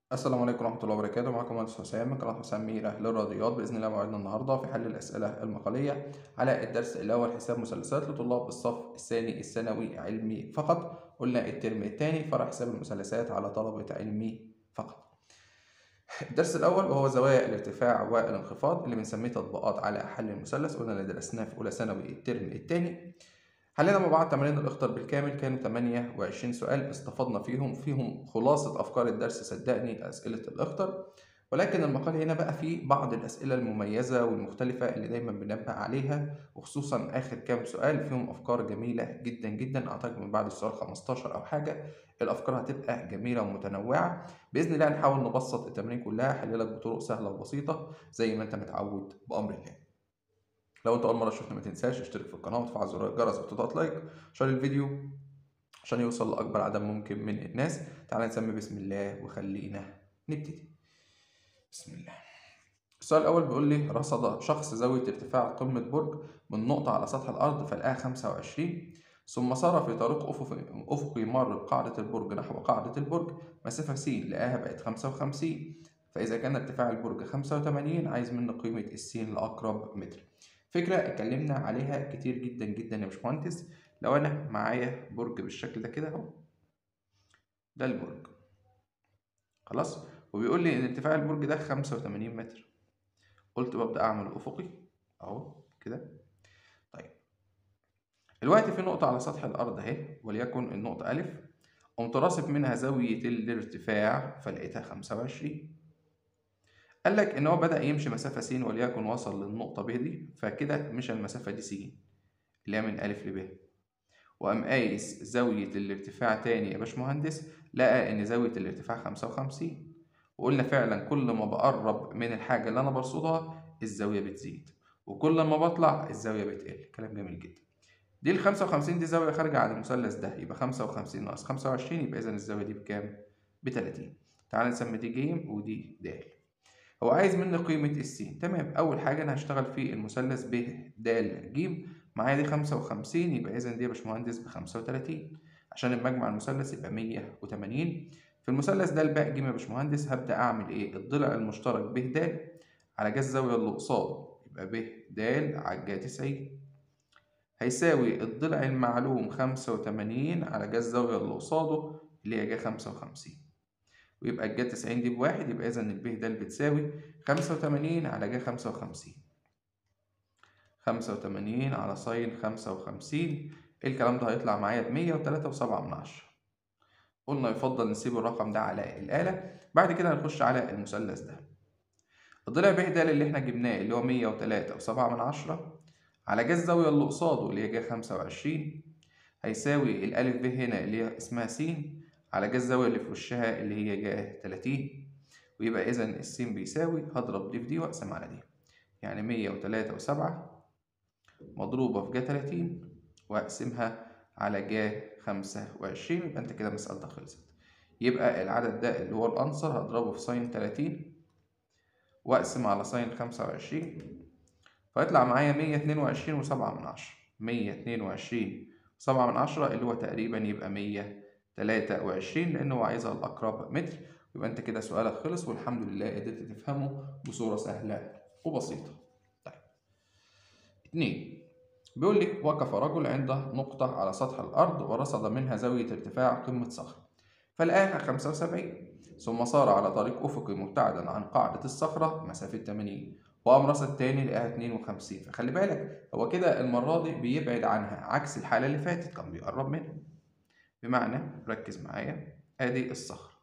السلام عليكم ورحمة الله وبركاته معكم مهندس حسام من قناة حسام ميرة للرياضيات بإذن الله موعدنا النهاردة في حل الأسئلة المقالية على الدرس الأول حساب مثلثات لطلاب الصف الثاني الثانوي علمي فقط قلنا الترم الثاني فرع حساب المثلثات على طلبة علمي فقط الدرس الأول وهو زوايا الارتفاع والانخفاض اللي بنسميه تطبيقات على حل المثلث قلنا اللي درسناه في أولى ثانوي الترم الثاني حلينا مع بعض تمارين الاخطر بالكامل كانوا 28 سؤال استفدنا فيهم فيهم خلاصة أفكار الدرس صدقني أسئلة الاخطر ولكن المقال هنا بقى فيه بعض الأسئلة المميزة والمختلفة اللي دايما بنبه عليها وخصوصا آخر كام سؤال فيهم أفكار جميلة جدا جدا أعتقد من بعد السؤال 15 أو حاجة الأفكار هتبقى جميلة ومتنوعة بإذن الله نحاول نبسط التمارين كلها أحللك بطرق سهلة وبسيطة زي ما أنت متعود بأمر الله لو انت اول مره تشوفنا ما تنساش اشترك في القناه وتفعل زر الجرس وتضغط لايك عشان الفيديو عشان يوصل لاكبر عدد ممكن من الناس تعالى نسمي بسم الله وخلينا نبتدي بسم الله السؤال الاول بيقول لي رصد شخص زاويه ارتفاع قمه برج من نقطه على سطح الارض فلقاها 25 ثم سار في طريق أفقي, أفقي مر بقاعدة البرج نحو قاعدة البرج مسافة س لقاها بقت 55 فإذا كان ارتفاع البرج 85 عايز منه قيمة السين لأقرب متر فكرة اتكلمنا عليها كتير جدا جدا يا باشمهندس لو أنا معايا برج بالشكل ده كده أهو ده البرج خلاص وبيقول لي إن ارتفاع البرج ده 85 متر قلت ببدأ أعمل أفقي أهو كده طيب دلوقتي في نقطة على سطح الأرض أهي وليكن النقطة ألف قمت راسب منها زاوية الارتفاع فلقيتها 25 قال لك ان هو بدا يمشي مسافه س وليكن وصل للنقطه ب دي فكده مشى المسافه دي س اللي هي من ا ل ب وقام قايس زاويه الارتفاع تاني يا باشمهندس لقى ان زاويه الارتفاع 55 وقلنا فعلا كل ما بقرب من الحاجه اللي انا برصدها الزاويه بتزيد وكل ما بطلع الزاويه بتقل كلام جميل جدا دي ال 55 دي زاويه خارجه عن المثلث ده يبقى 55 ناقص 25 يبقى اذا الزاويه دي بكام ب 30 تعال نسمي دي ج ودي د هو عايز مني قيمة السين تمام أول حاجة أنا هشتغل في المثلث ب د ج معايا دي خمسة وخمسين يبقى إذا دي يا باشمهندس بخمسة وتلاتين عشان المجمع المثلث يبقى مية وتمانين في المثلث ده الباء ج يا باشمهندس هبدأ أعمل إيه الضلع المشترك ب د على جهة الزاوية اللي قصاده يبقى ب د على الجهة تسعين هيساوي الضلع المعلوم خمسة وتمانين على جهة الزاوية اللي قصاده اللي هي جهة خمسة وخمسين ويبقى الجا 90 دي بواحد يبقى إذا الب د بتساوي خمسة وتمانين على جا خمسة وخمسين خمسة وتمانين على ساين خمسة وخمسين الكلام ده هيطلع معايا بمية وتلاتة وسبعة من عشرة قلنا يفضل نسيب الرقم ده على الآلة بعد كده هنخش على المثلث ده الضلع ب د اللي احنا جبناه اللي هو مية وتلاتة وسبعة من عشرة على جا الزاوية اللي قصاده اللي هي جا خمسة وعشرين هيساوي الألف ب هنا اللي هي اسمها س على جهة الزاوية اللي في وشها اللي هي جهة 30 ويبقى إذا السين بيساوي هضرب دي في دي وأقسم على دي يعني مية وتلاتة وسبعة مضروبة في جهة 30 وأقسمها على جهة خمسة وعشرين يبقى أنت كده مسألتك خلصت يبقى العدد ده اللي هو الأنصر هضربه في ساين 30 وأقسم على ساين خمسة وعشرين فيطلع معايا مية اتنين وعشرين وسبعة من عشرة مية اتنين وعشرين وسبعة من عشرة اللي هو تقريبا يبقى مية تلاتة وعشرين لأن هو عايزها الأقرب متر يبقى أنت كده سؤالك خلص والحمد لله قدرت تفهمه بصورة سهلة وبسيطة. طيب. اتنين بيقول لي وقف رجل عند نقطة على سطح الأرض ورصد منها زاوية ارتفاع قمة صخرة فلقاها خمسة وسبعين ثم سار على طريق أفقي مبتعدا عن قاعدة الصخرة مسافة تمانين وقام رصد تاني لقاها اتنين وخمسين فخلي بالك هو كده المرة دي بيبعد عنها عكس الحالة اللي فاتت كان بيقرب منها. بمعنى ركز معايا ادي الصخر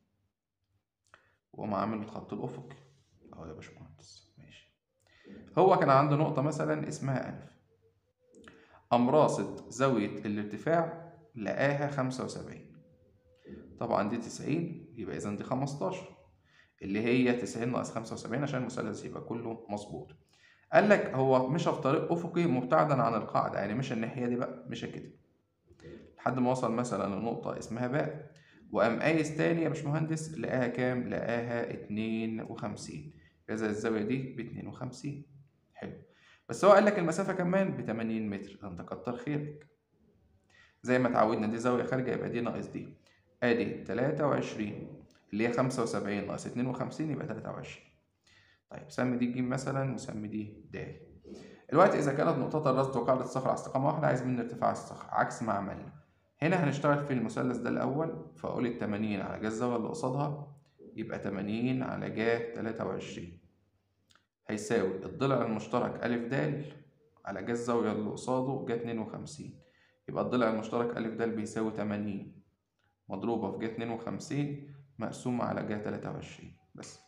وقوم عامل الخط الافقي اهو يا باشمهندس ماشي هو كان عنده نقطة مثلا اسمها ألف قام راصد زاوية الارتفاع لقاها خمسة وسبعين طبعا دي تسعين يبقى إذا دي خمستاشر اللي هي تسعين ناقص خمسة وسبعين عشان المثلث يبقى كله مظبوط قال لك هو مشى في طريق أفقي مبتعدا عن القاعدة يعني مشى الناحية دي بقى مشى كده لحد ما وصل مثلا لنقطة اسمها باء وقام قايس تاني يا باشمهندس لقاها كام؟ لقاها اتنين وخمسين كذا الزاوية دي باتنين وخمسين حلو بس هو قال لك المسافة كمان بتمانين متر ده انت كتر خيرك زي ما اتعودنا دي زاوية خارجة يبقى دي ناقص دي ادي تلاتة وعشرين اللي هي خمسة وسبعين ناقص اتنين وخمسين يبقى تلاتة وعشرين طيب سمي دي ج مثلا وسمي دي د الوقت إذا كانت نقطة الرصد وقاعدة الصخر على استقامة واحدة عايز مني ارتفاع الصخر عكس ما عملنا هنا هنشتغل في المثلث ده الأول فأقول التمانين على جا الزاوية اللي قصادها يبقى تمانين على جا تلاتة وعشرين هيساوي الضلع المشترك أ د على جا الزاوية اللي قصاده جا اتنين وخمسين يبقى الضلع المشترك أ د بيساوي تمانين مضروبة في جا اتنين وخمسين مقسومة على جا تلاتة وعشرين بس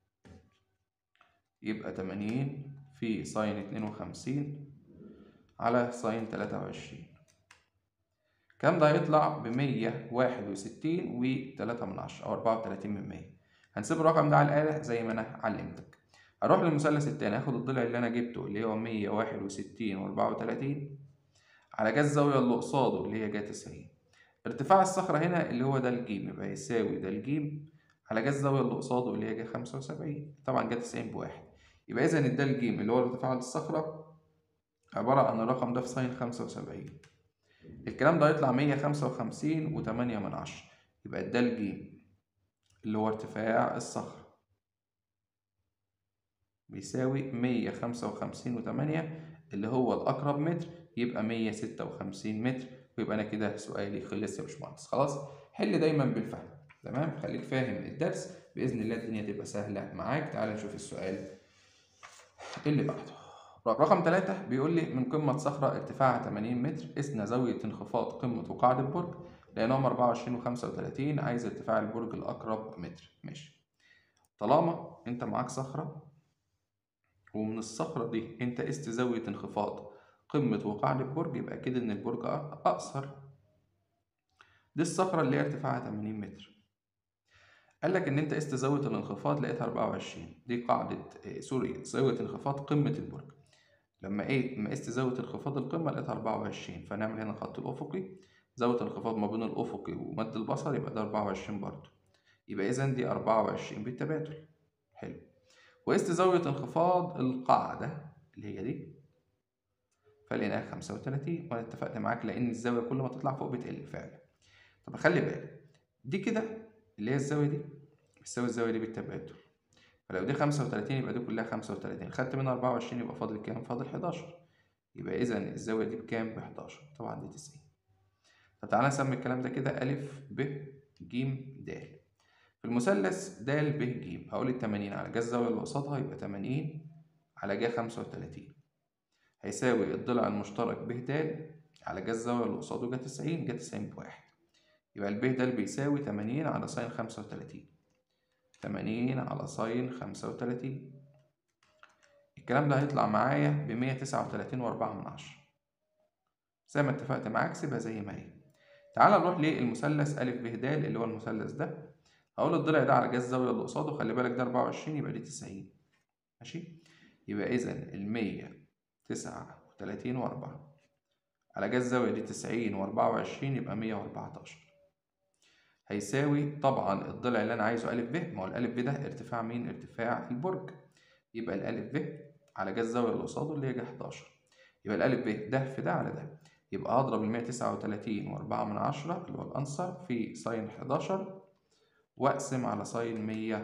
يبقى تمانين في ساين اتنين وخمسين على ساين تلاتة وعشرين الكلام ده هيطلع بمية واحد وستين وتلاتة من عشرة أو أربعة وتلاتين من مية هنسيب الرقم ده على الآلة زي ما أنا علمتك أروح للمثلث التاني هاخد الضلع اللي أنا جبته اللي هو مية واحد وستين وأربعة وتلاتين على جا الزاوية اللي قصاده اللي هي جا تسعين ارتفاع الصخرة هنا اللي هو ده الجيم يبقى يساوي ده الجيم على جا الزاوية اللي قصاده اللي هي جا خمسة وسبعين طبعا جا تسعين بواحد يبقى إذا ده الجيم اللي هو ارتفاع الصخرة عبارة عن الرقم ده في ساين خمسة وسبعين الكلام ده هيطلع مية خمسة وخمسين وتمانية من عشرة يبقى ده الجيم اللي هو ارتفاع الصخرة بيساوي مية خمسة وخمسين وتمانية اللي هو الأقرب متر يبقى مية ستة وخمسين متر ويبقى أنا كده سؤالي خلص يا باشمهندس خلاص حل دايما بالفهم تمام خليك فاهم الدرس بإذن الله الدنيا تبقى سهلة معاك تعال نشوف السؤال اللي بعده رقم ثلاثة بيقول لي من قمة صخرة ارتفاعها 80 متر اسنا زاوية انخفاض قمة وقاعدة برج لأنهم 24 و 35 عايز ارتفاع البرج الأقرب متر ماشي طالما أنت معاك صخرة ومن الصخرة دي أنت قست زاوية انخفاض قمة وقاعدة برج يبقى كده إن البرج أقصر دي الصخرة اللي هي ارتفاعها 80 متر قال لك ان انت قست زاويه الانخفاض لقيتها 24 دي قاعده إيه سوري زاويه انخفاض قمه البرج لما ايه لما قست زاويه انخفاض القمه لقيتها 24 فنعمل هنا الخط الافقي زاويه الانخفاض ما بين الافقي ومد البصر يبقى ده 24 برضه يبقى اذا دي 24 بالتبادل حلو وقست زاويه انخفاض القاعده اللي هي دي فلقيناها 35 وانا اتفقت معاك لان الزاويه كل ما تطلع فوق بتقل فعلا طب خلي بالك دي كده اللي هي الزاوية دي بتساوي الزاوية دي بالتبادل فلو دي خمسة وتلاتين يبقى دي كلها خمسة وتلاتين خدت منها أربعة وعشرين يبقى فاضل كام؟ فاضل حداشر يبقى إذا الزاوية دي بكام؟ بحداشر طبعا دي تسعين طب تعالى نسمي الكلام ده كده ألف ب ج د في المثلث د ب ج هقول التمانين على جا الزاوية اللي قصادها يبقى تمانين على جا خمسة وتلاتين هيساوي الضلع المشترك ب د على جا الزاوية اللي قصاده جا تسعين جا تسعين بواحد يبقى الب د بيساوي تمانين على ساين خمسة وتلاتين تمانين على ساين خمسة وتلاتين الكلام ده هيطلع معايا بمية تسعة وتلاتين وأربعة من عشرة زي ما اتفقت معاك سيبها زي ما هي تعال نروح للمثلث أ ب د اللي هو المثلث ده هقول الضلع ده على جا الزاوية اللي قصاده خلي بالك ده أربعة وعشرين يبقى دي تسعين ماشي يبقى إذا المية تسعة وتلاتين وأربعة على جا الزاوية دي تسعين وأربعة وعشرين يبقى مية وأربعتاشر هيساوي طبعا الضلع اللي انا عايزه ا ب ما هو الالف ب ده ارتفاع مين ارتفاع البرج يبقى الالف ب على جا الزاويه اللي قصاده اللي هي جا 11 يبقى الالف ب ده في ده على ده يبقى هضرب ال 139 و4 من عشرة اللي هو الانسر في ساين 11 واقسم على ساين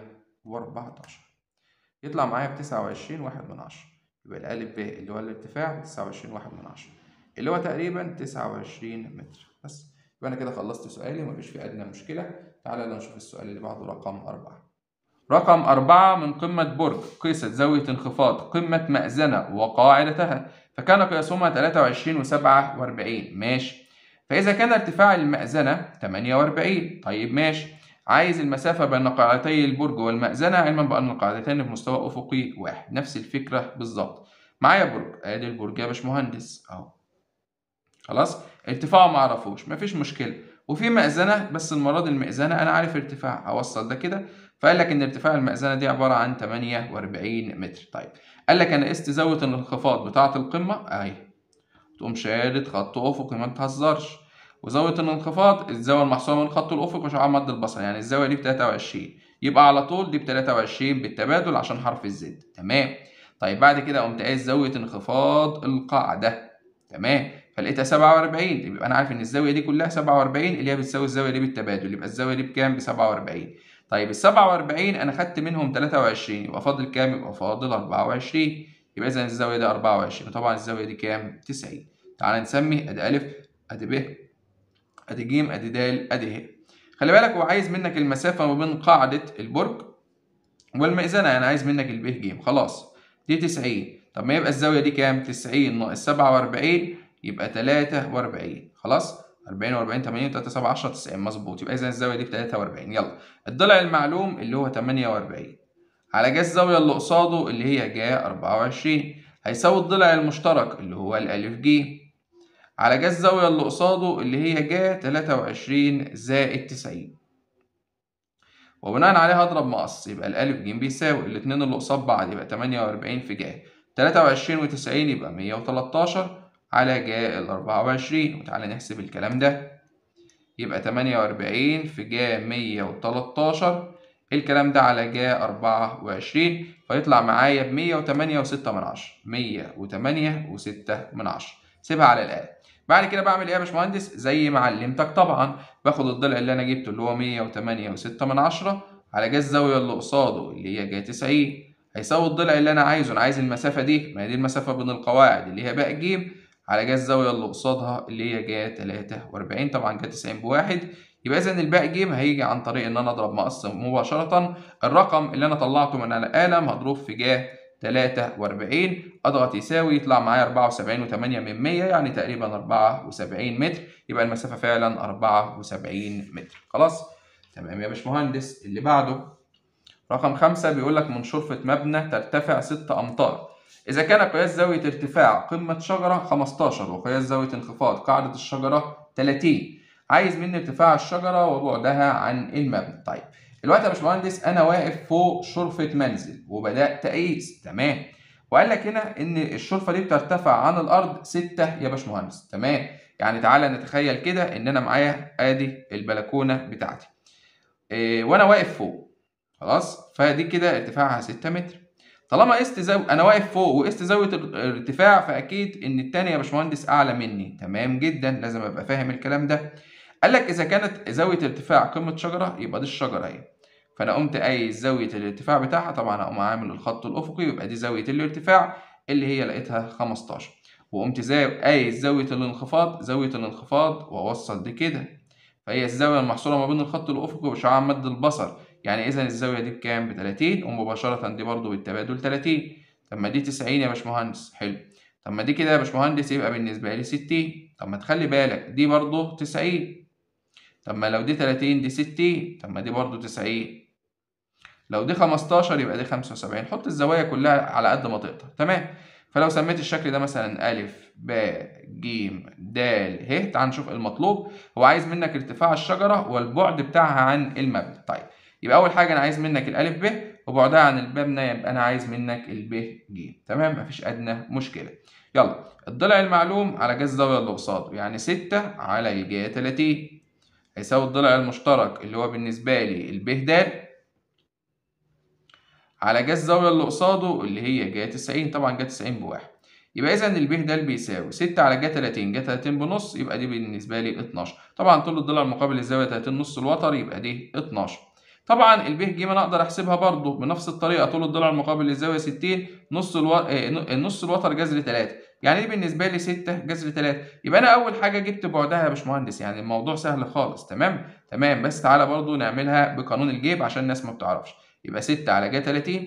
114 يطلع معايا ب 29 واحد من عشرة يبقى الالف ب اللي هو الارتفاع ب 29 واحد من عشرة اللي هو تقريبا 29 متر بس يبقى أنا كده خلصت سؤالي ومفيش فيه أدنى مشكلة تعالى نشوف السؤال اللي بعده رقم أربعة رقم أربعة من قمة برج قيست زاوية انخفاض قمة مأذنة وقاعدتها فكان قياسهما 23 و 47 ماشي فإذا كان ارتفاع المأذنة 48 طيب ماشي عايز المسافة بين قاعدتي البرج والمأذنة علما بأن القاعدتين في مستوى أفقي واحد نفس الفكرة بالظبط معايا برج ادي البرج يا باشمهندس اهو خلاص ارتفاعه ما اعرفوش مفيش مشكله وفي مأذنة بس المرة دي المأذنة أنا عارف ارتفاعها أوصل ده كده فقال لك إن ارتفاع المأذنة دي عبارة عن 48 متر طيب قال لك أنا قست زاوية الانخفاض بتاعة القمة أهي تقوم شادد خط أفقي ما تهزرش وزاوية الانخفاض الزاوية المحسوبة من خط الأفق وشعاع مد البصر يعني الزاوية دي ب 23 يبقى على طول دي ب 23 بالتبادل عشان حرف الزد تمام طيب بعد كده قمت قايس زاوية انخفاض القاعدة تمام فلقيتها 47 يبقى انا عارف ان الزاويه دي كلها 47 اللي هي بتساوي الزاويه دي بالتبادل يبقى الزاويه دي بكام ب 47 طيب ال 47 انا خدت منهم 23 يبقى فاضل كام يبقى فاضل 24 يبقى اذا الزاويه دي 24 وطبعا الزاويه دي كام 90 تعال نسمي ادي الف ادي ب ادي ج ادي د ادي ه خلي بالك هو عايز منك المسافه ما بين قاعده البرج والمئذنه يعني عايز منك الب ج خلاص دي 90 طب ما يبقى الزاويه دي كام 90 ناقص 47 يبقى 43 خلاص 40 و40 80 3 7 10 90 مظبوط يبقى اذا الزاويه دي ب 43 يلا الضلع المعلوم اللي هو 48 على جا الزاويه اللي قصاده اللي هي جا 24 هيساوي الضلع المشترك اللي هو الالف ج على جا الزاويه اللي قصاده اللي هي جا 23 زائد 90 وبناء عليه هضرب مقص يبقى الالف ج بيساوي الاثنين اللي قصاد بعض يبقى 48 في جا 23 و90 يبقى 113 على جا ال 24 وتعالى نحسب الكلام ده يبقى 48 في جا 113 الكلام ده على جا 24 فيطلع معايا ب 108 و6 من 10 108 و6 من 10 سيبها على الآلة بعد كده بعمل ايه يا باشمهندس زي ما علمتك طبعا باخد الضلع اللي انا جبته اللي هو 108 و6 من 10 على جا الزاويه اللي قصاده اللي هي جا 90 هيساوي الضلع اللي انا عايزه انا عايز المسافه دي ما هي دي المسافه بين القواعد اللي هي باء ج على جا الزاويه اللي قصادها اللي هي جا 43 طبعا جا 90 بواحد يبقى اذا الباقي ج هيجي عن طريق ان انا اضرب مقص مباشره الرقم اللي انا طلعته من الآلة مضروب في جا 43 اضغط يساوي يطلع معايا 74.8 من 100 يعني تقريبا 74 متر يبقى المسافه فعلا 74 متر خلاص تمام يا باشمهندس اللي بعده رقم خمسة بيقول لك من شرفة مبنى ترتفع 6 أمتار إذا كان قياس زاوية ارتفاع قمة شجرة 15 وقياس زاوية انخفاض قاعدة الشجرة 30 عايز مني ارتفاع الشجرة وبعدها عن المبنى طيب دلوقتي يا باشمهندس أنا واقف فوق شرفة منزل وبدأت أقيس تمام وقال لك هنا إن الشرفة دي بترتفع عن الأرض 6 يا باشمهندس تمام يعني تعالى نتخيل كده إن أنا معايا آدي البلكونة بتاعتي إيه وأنا واقف فوق خلاص فدي كده ارتفاعها 6 متر طالما قست زاوية انا واقف فوق وقست زاويه الارتفاع فاكيد ان التاني يا باشمهندس اعلى مني تمام جدا لازم ابقى فاهم الكلام ده قال لك اذا كانت زاويه ارتفاع قمه شجره يبقى دي الشجره اهي فانا قمت قايس زاويه الارتفاع بتاعها طبعا هقوم عامل الخط الافقي يبقى دي زاويه الارتفاع اللي هي لقيتها 15 وقمت زاوية قايس زاويه الانخفاض زاويه الانخفاض واوصل دي كده فهي الزاويه المحصوره ما بين الخط الافقي وشعاع مد البصر يعني اذا الزاويه دي بكام ب 30 ومباشره دي برضو بالتبادل 30 طب ما دي 90 يا باشمهندس حلو طب ما دي كده يا باشمهندس يبقى بالنسبه لي 60 طب ما تخلي بالك دي برضو 90 طب ما لو دي 30 دي 60 طب ما دي برضو 90 لو دي 15 يبقى دي 75 حط الزوايا كلها على قد ما تقدر تمام فلو سميت الشكل ده مثلا أ ب ج د ه تعال نشوف المطلوب هو عايز منك ارتفاع الشجرة والبعد بتاعها عن المبنى طيب يبقى اول حاجه انا عايز منك الالف ب وبعدها عن المبنى يبقى انا عايز منك الب ج تمام مفيش ادنى مشكله يلا الضلع المعلوم على جا الزاويه اللي قصاده يعني 6 على جا 30 هيساوي الضلع المشترك اللي هو بالنسبه لي الب د على جا الزاويه اللي قصاده اللي هي جا 90 طبعا جا 90 بواحد يبقى اذا الب د بيساوي 6 على جا 30 جا 30 بنص يبقى دي بالنسبه لي 12 طبعا طول الضلع المقابل للزاويه 30 نص الوتر يبقى دي 12 طبعا الب ج انا اقدر احسبها برضو بنفس الطريقه طول الضلع المقابل للزاويه 60 نص الو... نص الوتر جذر 3 يعني دي بالنسبه لي 6 جذر 3 يبقى انا اول حاجه جبت بعدها يا باشمهندس يعني الموضوع سهل خالص تمام تمام بس تعالى برضو نعملها بقانون الجيب عشان الناس ما بتعرفش يبقى 6 على ج 30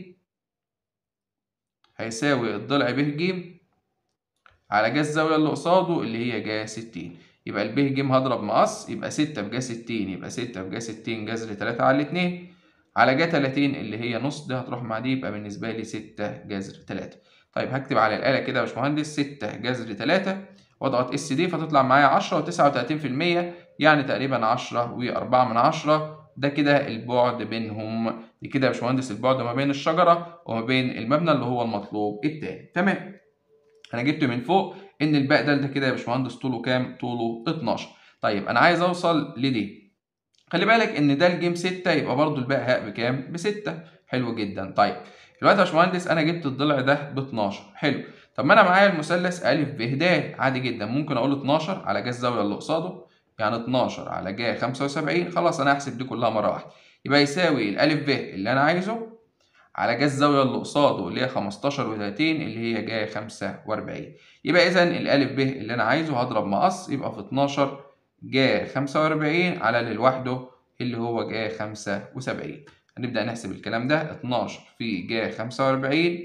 هيساوي الضلع ب ج على جا الزاويه اللي قصاده اللي هي جا 60 يبقى الب ج هضرب مقص يبقى 6 بجا 60 يبقى 6 بجا 60 جذر 3 على 2 على جا 30 اللي هي نص دي هتروح مع دي يبقى بالنسبة لي 6 جذر 3 طيب هكتب على الآلة كده يا باشمهندس 6 جذر 3 واضغط اس دي فتطلع معايا 10 و39% يعني تقريبا 10 و4 من 10 ده كده البعد بينهم دي كده يا باشمهندس البعد ما بين الشجرة وما بين المبنى اللي هو المطلوب التاني تمام انا جبت من فوق ان الباء ده ده كده يا باشمهندس طوله كام؟ طوله 12 طيب انا عايز اوصل لدي خلي بالك ان ده الجيم 6 يبقى برضو الباء هاء بكام؟ ب 6 حلو جدا طيب دلوقتي يا باشمهندس انا جبت الضلع ده ب 12 حلو طب ما انا معايا المثلث ا ب د عادي جدا ممكن اقول 12 على جا الزاويه اللي قصاده يعني 12 على جا 75 خلاص انا هحسب دي كلها مره واحده يبقى يساوي الألف ب اللي أنا عايزه على جا الزاوية اللي قصاده اللي هي 15 و30 اللي هي جا 45 يبقى إذا الألف ب اللي أنا عايزه هضرب مقص يبقى في 12 جا 45 على اللي لوحده اللي هو جا 75 هنبدأ نحسب الكلام ده 12 في جا 45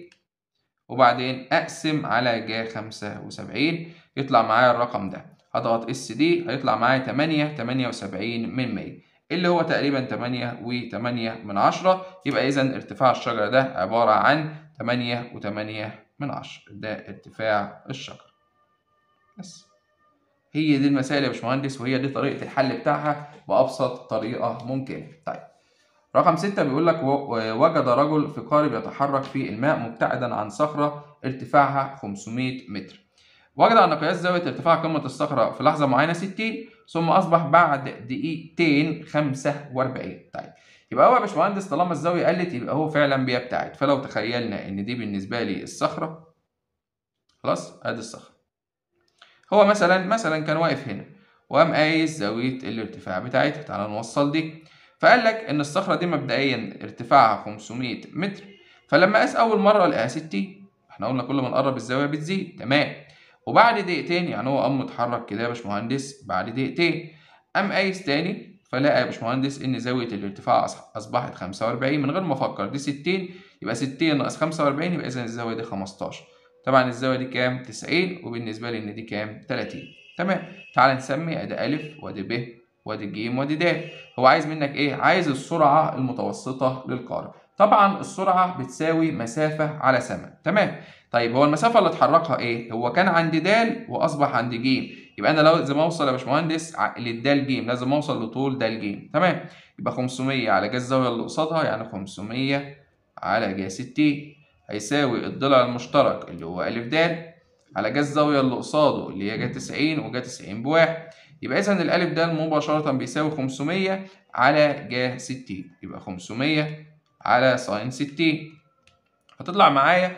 وبعدين أقسم على جا 75 يطلع معايا الرقم ده هضغط اس دي هيطلع معايا 8 78 من 100 اللي هو تقريبا 8 و8 من 10 يبقى إذا ارتفاع الشجرة ده عبارة عن 8 و8 من 10 ده ارتفاع الشجرة بس هي دي المسائل يا باشمهندس وهي دي طريقة الحل بتاعها بأبسط طريقة ممكنة طيب رقم ستة بيقول لك وجد رجل في قارب يتحرك في الماء مبتعدا عن صخرة ارتفاعها 500 متر وجد أن قياس زاوية ارتفاع قمة الصخرة في لحظة معينة 60 ثم أصبح بعد دقيقتين 45 طيب يبقى هو يا باشمهندس طالما الزاوية قلت يبقى هو فعلا بيبتعد فلو تخيلنا إن دي بالنسبة لي الصخرة خلاص أدي الصخرة هو مثلا مثلا كان واقف هنا وقام قايس زاوية الارتفاع بتاعتها تعالى نوصل دي فقال لك ان الصخره دي مبدئيا ارتفاعها 500 متر فلما قاس اول مره لقاها 60 احنا قلنا كل ما نقرب الزاويه بتزيد تمام وبعد دقيقتين يعني هو قام متحرك كده يا باشمهندس بعد دقيقتين قام قايس تاني فلقى يا باشمهندس ان زاويه الارتفاع اصبحت 45 من غير ما افكر دي 60 يبقى 60 ناقص 45 يبقى اذا الزاويه دي 15 طبعا الزاويه دي كام 90 وبالنسبه لي ان دي كام 30 تمام تعال نسمي ادي الف وادي ب وادي ج وادي د هو عايز منك ايه عايز السرعه المتوسطه للقارب طبعا السرعه بتساوي مسافه على زمن تمام طيب هو المسافه اللي اتحركها ايه هو كان عند د واصبح عند ج يبقى انا لازم اوصل يا باشمهندس للدال ج لازم اوصل لطول دال ج تمام يبقى 500 على جا الزاويه اللي قصادها يعني 500 على جا 60 هيساوي الضلع المشترك اللي هو ا د على جا الزاويه اللي قصاده اللي هي جا 90 وجا 90 بواحد يبقى إذا الألف ده مباشرة بيساوي 500 على جا 60 يبقى 500 على ساين 60 هتطلع معايا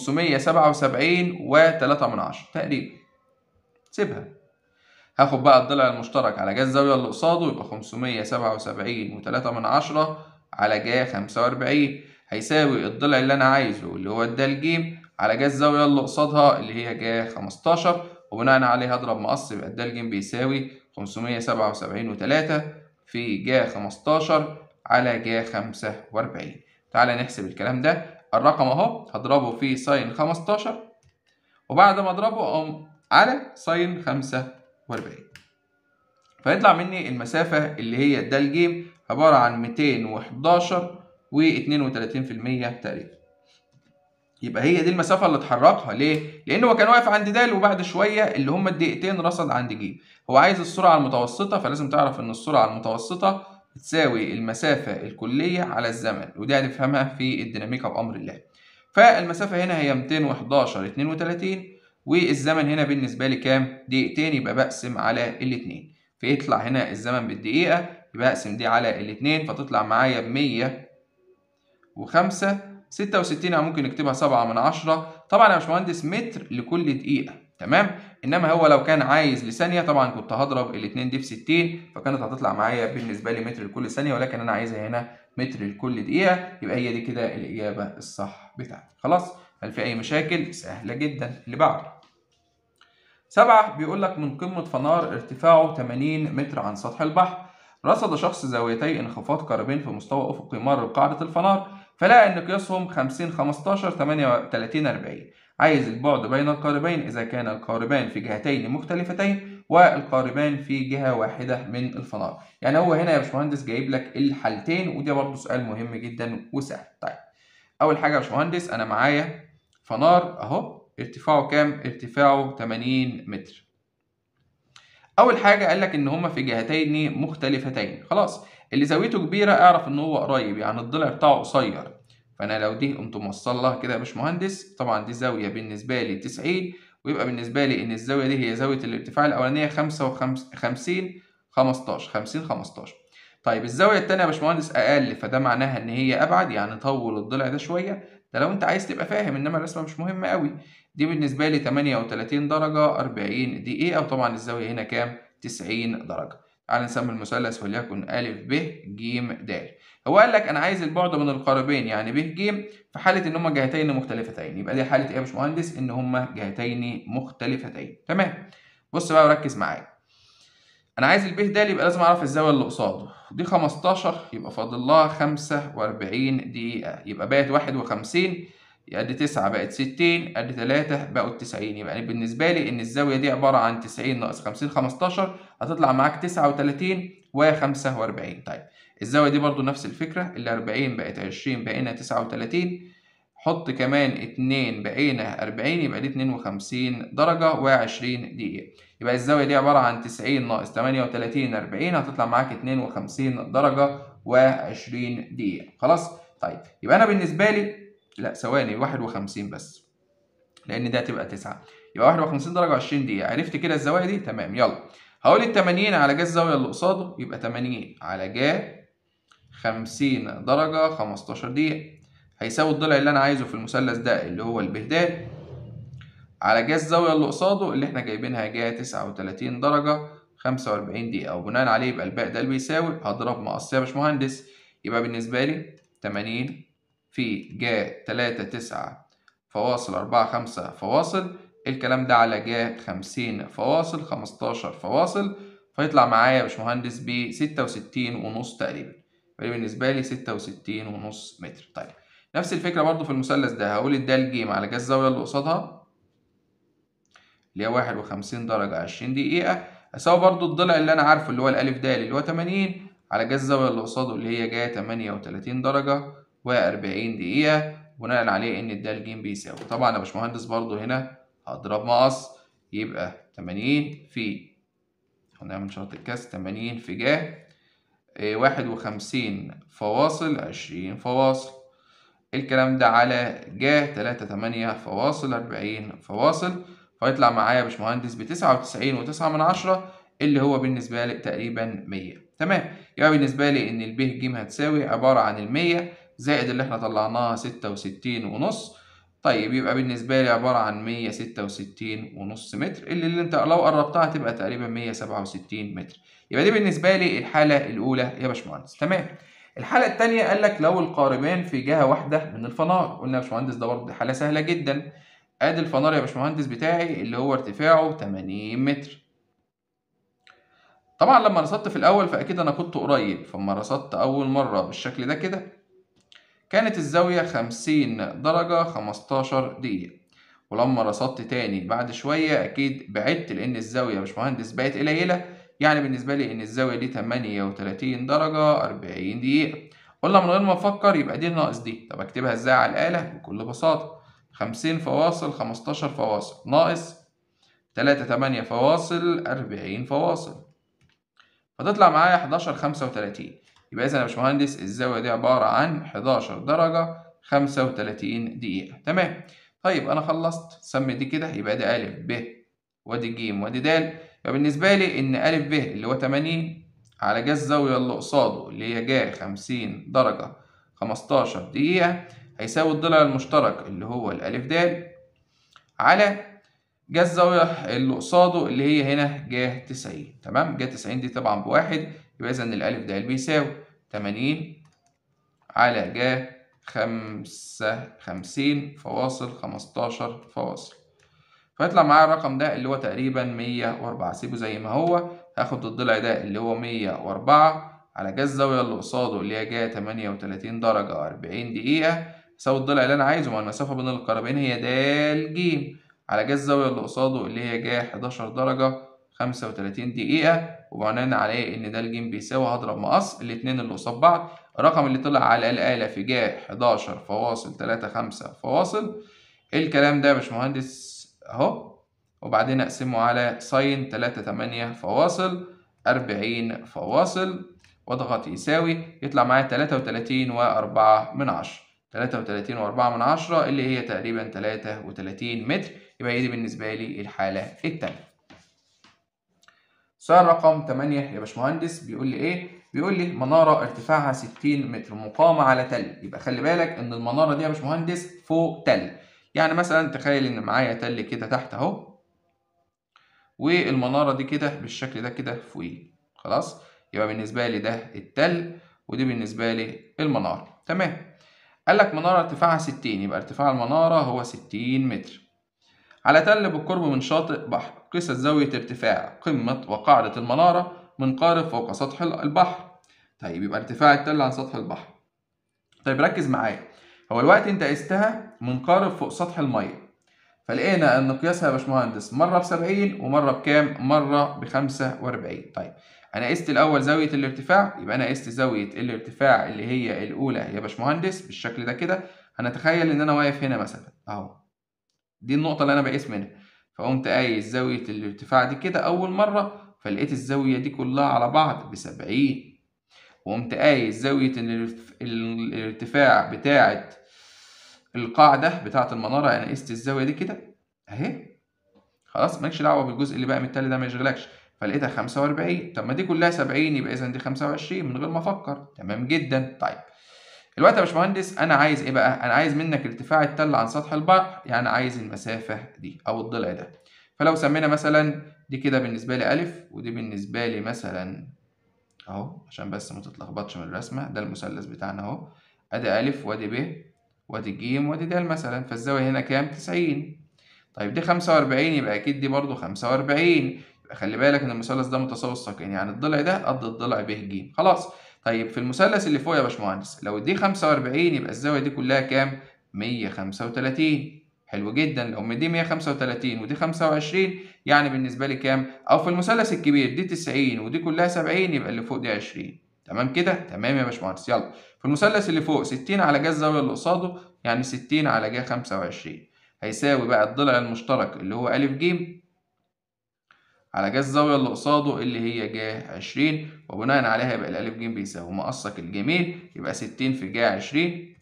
577 و3 من عشرة تقريبا سيبها هاخد بقى الضلع المشترك على جا الزاوية اللي قصاده يبقى 577 و3 من عشرة على جا 45 هيساوي الضلع اللي أنا عايزه اللي هو الدال ج على جا الزاوية اللي قصادها اللي هي جا 15 وبناء عليه هضرب مقص يبقى الدال ج بيساوي 577 و3 في جا 15 على جا 45 تعالى نحسب الكلام ده الرقم اهو هضربه في ساين 15 وبعد ما اضربه اقوم على ساين 45 فيطلع مني المسافة اللي هي الدال ج عبارة عن 211 و32% تقريبا يبقى هي دي المسافة اللي اتحركها ليه؟ لأن هو كان واقف عند د وبعد شوية اللي هما الدقيقتين رصد عند ج هو عايز السرعة المتوسطة فلازم تعرف إن السرعة المتوسطة بتساوي المسافة الكلية على الزمن ودي هنفهمها في الديناميكا بأمر الله فالمسافة هنا هي 211 32 والزمن هنا بالنسبة لي كام؟ دقيقتين يبقى بقسم على الاتنين فيطلع هنا الزمن بالدقيقة يبقى أقسم دي على الاتنين فتطلع معايا بمية وخمسة ستة وستين ممكن نكتبها سبعة من عشرة طبعا يا باشمهندس متر لكل دقيقة تمام انما هو لو كان عايز لثانيه طبعا كنت هضرب الاثنين دي في 60 فكانت هتطلع معايا بالنسبه لي متر لكل ثانيه ولكن انا عايزها هنا متر لكل دقيقه يبقى هي دي كده الاجابه الصح بتاعتي خلاص هل في اي مشاكل سهله جدا اللي بعده سبعة بيقول لك من قمة فنار ارتفاعه 80 متر عن سطح البحر رصد شخص زاويتي انخفاض قاربين في مستوى أفقي مر قاعدة الفنار فلقى إن قياسهم 50 15 38 40 عايز البعد بين القاربين إذا كان القاربان في جهتين مختلفتين والقاربان في جهة واحدة من الفنار يعني هو هنا يا باشمهندس جايب لك الحالتين ودي برضه سؤال مهم جدا وسهل طيب أول حاجة يا باشمهندس أنا معايا فنار أهو ارتفاعه كام؟ ارتفاعه 80 متر أول حاجة قال لك إن هما في جهتين مختلفتين خلاص اللي زاويته كبيرة اعرف إن هو قريب يعني الضلع بتاعه قصير فانا لو دي قمت موصل لها كده يا باشمهندس طبعا دي زاويه بالنسبه لي 90 ويبقى بالنسبه لي ان الزاويه دي هي زاويه الارتفاع الاولانيه 55 15 50 15 طيب الزاويه الثانيه يا باشمهندس اقل فده معناها ان هي ابعد يعني طول الضلع ده شويه ده لو انت عايز تبقى فاهم انما الرسمه مش مهمه قوي دي بالنسبه لي 38 درجه 40 دقيقه وطبعا الزاويه هنا كام 90 درجه تعال نسمي المثلث وليكن أ ب ج د هو قال لك انا عايز البعد من القاربين يعني ب ج في حاله ان هما جهتين مختلفتين يبقى دي حاله ايه يا باشمهندس ان هما جهتين مختلفتين تمام بص بقى وركز معايا انا عايز الب د يبقى لازم اعرف الزاويه اللي قصاده دي 15 يبقى فاضل لها 45 دقيقه يبقى بقت 51 ادي 9 بقت 60 ادي 3 بقوا 90 يبقى يعني بالنسبه لي ان الزاويه دي عباره عن 90 ناقص 50 15 هتطلع معاك 39 و45 طيب الزاويه دي برضو نفس الفكره ال 40 بقت 20 بقينا 39 حط كمان 2 بقينا 40 يبقى دي 52 درجه و20 دقيقه يبقى الزاويه دي عباره عن 90 ناقص 38 40 هتطلع معاك 52 درجه و20 دقيقه خلاص طيب يبقى انا بالنسبه لي لا ثواني 51 بس لان ده هتبقى 9 يبقى 51 درجه و20 دقيقه عرفت كده الزوايا دي تمام يلا هقول ال 80 على جا الزاويه اللي قصاده يبقى 80 على جا 50 درجه 15 دقيقه هيساوي الضلع اللي انا عايزه في المثلث ده اللي هو البهدال على جا الزاويه اللي قصاده اللي احنا جايبينها جا 39 درجه 45 دقيقه وبناء عليه يبقى الباقي ده اللي بيساوي هضرب مقص يا باشمهندس يبقى بالنسبه لي 80 في جا تلاتة تسعة فواصل أربعة خمسة فواصل الكلام ده على جا خمسين فواصل خمستاشر فواصل فيطلع معايا يا باشمهندس ب ستة وستين ونص تقريبا بالنسبة لي ستة وستين ونص متر طيب نفس الفكرة برضو في المثلث ده هقول الدال جيم على جا الزاوية اللي قصادها اللي هي واحد وخمسين درجة عشرين دقيقة أساوي برضو الضلع اللي أنا عارفه اللي هو الألف د اللي هو تمانين على جا الزاوية اللي قصاده اللي هي جا تمانية وتلاتين درجة و40 دقيقة بناء عليه إن الدال ج بيساوي طبعا يا باشمهندس برضو هنا هضرب مقص يبقى 80 في هنعمل شرط الكسر 80 في جا واحد وخمسين فواصل عشرين فواصل الكلام ده على جا تلاتة تمانية فواصل أربعين فواصل فيطلع معايا يا باشمهندس بتسعة وتسعين وتسعة من عشرة اللي هو بالنسبة لي تقريبا مية تمام يبقى بالنسبة لي إن الب ج هتساوي عبارة عن المية زائد اللي احنا طلعناها ستة وستين ونص طيب يبقى بالنسبة لي عبارة عن مية ستة وستين ونص متر اللي, اللي انت لو قربتها هتبقى تقريبا مية سبعة وستين متر يبقى دي بالنسبة لي الحالة الأولى يا باشمهندس تمام الحالة التانية قال لك لو القاربان في جهة واحدة من الفنار قلنا يا باشمهندس ده برضه حالة سهلة جدا ادي الفنار يا باشمهندس بتاعي اللي هو ارتفاعه 80 متر طبعا لما رصدت في الاول فاكيد انا كنت قريب فلما رصدت اول مره بالشكل ده كده كانت الزاوية خمسين درجة خمستاشر دقيقة ولما رصدت تاني بعد شوية أكيد بعدت لأن الزاوية يا باشمهندس بقت قليلة يعني بالنسبة لي إن الزاوية دي تمانية وتلاتين درجة أربعين دقيقة قلنا من غير ما أفكر يبقى دي ناقص دي طب أكتبها إزاي على الآلة بكل بساطة خمسين فواصل خمستاشر فواصل ناقص تلاتة تمانية فواصل أربعين فواصل فتطلع معايا حداشر خمسة وتلاتين يبقى إذا يا باشمهندس الزاوية دي عبارة عن 11 درجة 35 دقيقة تمام طيب أنا خلصت سمي دي كده يبقى ده أ ب وادي ج وادي د يبقى بالنسبة لي إن أ ب اللي هو 80 على جا الزاوية اللي قصاده اللي هي جا 50 درجة 15 دقيقة هيساوي الضلع المشترك اللي هو الألف د على جا الزاوية اللي قصاده اللي هي هنا جا 90 تمام جا 90 دي طبعا بواحد يبقى إذا الألف د بيساوي تمانين على جا خمسة خمسين فواصل خمستاشر فواصل فيطلع معايا الرقم ده اللي هو تقريبا مية وأربعة سيبه زي ما هو هاخد الضلع ده اللي هو مية وأربعة على جا الزاوية اللي قصاده اللي هي جا تمانية وتلاتين درجة أربعين دقيقة يساوي الضلع اللي أنا عايزه ما المسافة بين القرابين هي د ج على جا الزاوية اللي قصاده اللي هي جا حداشر درجة خمسة وتلاتين دقيقة وبناء عليه إن ده الجيم بيساوي هضرب مقص الاتنين اللي قصاد بعض الرقم اللي طلع على الآلة في جا 11 فواصل 3 5 فواصل الكلام ده يا باشمهندس أهو وبعدين أقسمه على ساين 3 8 فواصل 40 فواصل واضغط يساوي يطلع معايا 33 و4 من 10 33 و4 من 10 اللي هي تقريبا 33 متر يبقى هي دي بالنسبة لي الحالة التانية. سؤال رقم 8 يا باشمهندس بيقول لي ايه؟ بيقول لي منارة ارتفاعها 60 متر مقامة على تل يبقى خلي بالك ان المنارة دي يا باشمهندس فوق تل يعني مثلا تخيل ان معايا تل كده تحت اهو والمنارة دي كده بالشكل ده كده فوقيه خلاص يبقى بالنسبة لي ده التل ودي بالنسبة لي المنارة تمام قال لك منارة ارتفاعها 60 يبقى ارتفاع المنارة هو 60 متر على تل بالقرب من شاطئ بحر قيست زاوية ارتفاع قمة وقاعدة المنارة من قارب فوق سطح البحر طيب يبقى ارتفاع التل عن سطح البحر طيب ركز معايا هو الوقت انت قستها من قارب فوق سطح المية فلقينا ان قياسها يا باشمهندس مرة بسبعين ومرة بكام؟ مرة بخمسة وأربعين طيب أنا قست الأول زاوية الارتفاع يبقى أنا قست زاوية الارتفاع اللي هي الأولى يا باشمهندس بالشكل ده كده هنتخيل إن أنا واقف هنا مثلا أهو دي النقطة اللي أنا بقيس منها فقمت قايس زاوية الارتفاع دي كده أول مرة فلقيت الزاوية دي كلها على بعض بسبعين وقمت قايس زاوية الارتفاع بتاعة القاعدة بتاعة المنارة أنا قست الزاوية دي كده أهي خلاص مالكش دعوة بالجزء اللي بقى من التالي ده ما يشغلكش فلقيتها 45 طب ما دي كلها 70 يبقى إذا دي 25 من غير ما أفكر تمام جدا طيب الوقت يا باشمهندس أنا عايز إيه بقى؟ أنا عايز منك ارتفاع التل عن سطح البحر يعني عايز المسافة دي أو الضلع ده فلو سمينا مثلا دي كده بالنسبة لي ألف ودي بالنسبة لي مثلا أهو عشان بس ما تتلخبطش من الرسمة ده المثلث بتاعنا أهو أدي ألف وأدي ب وأدي ج وأدي د مثلا فالزاوية هنا كام؟ 90 طيب دي 45 يبقى أكيد دي برضو 45 يبقى خلي بالك إن المثلث ده متساوي الساقين يعني الضلع ده قد الضلع ب ج خلاص طيب في المثلث اللي فوق يا باشمهندس لو دي 45 يبقى الزاوية دي كلها كام؟ 135 حلو جدا لو دي 135 ودي 25 يعني بالنسبة لي كام؟ أو في المثلث الكبير دي 90 ودي كلها 70 يبقى اللي فوق دي 20 تمام كده؟ تمام يا باشمهندس يلا في المثلث اللي فوق 60 على جا الزاوية اللي قصاده يعني 60 على جا 25 هيساوي بقى الضلع المشترك اللي هو أ ج على جا الزاوية اللي قصاده اللي هي جا 20 وبناء عليها يبقى الألف ج بيساوي مقصك الجميل يبقى 60 في جا 20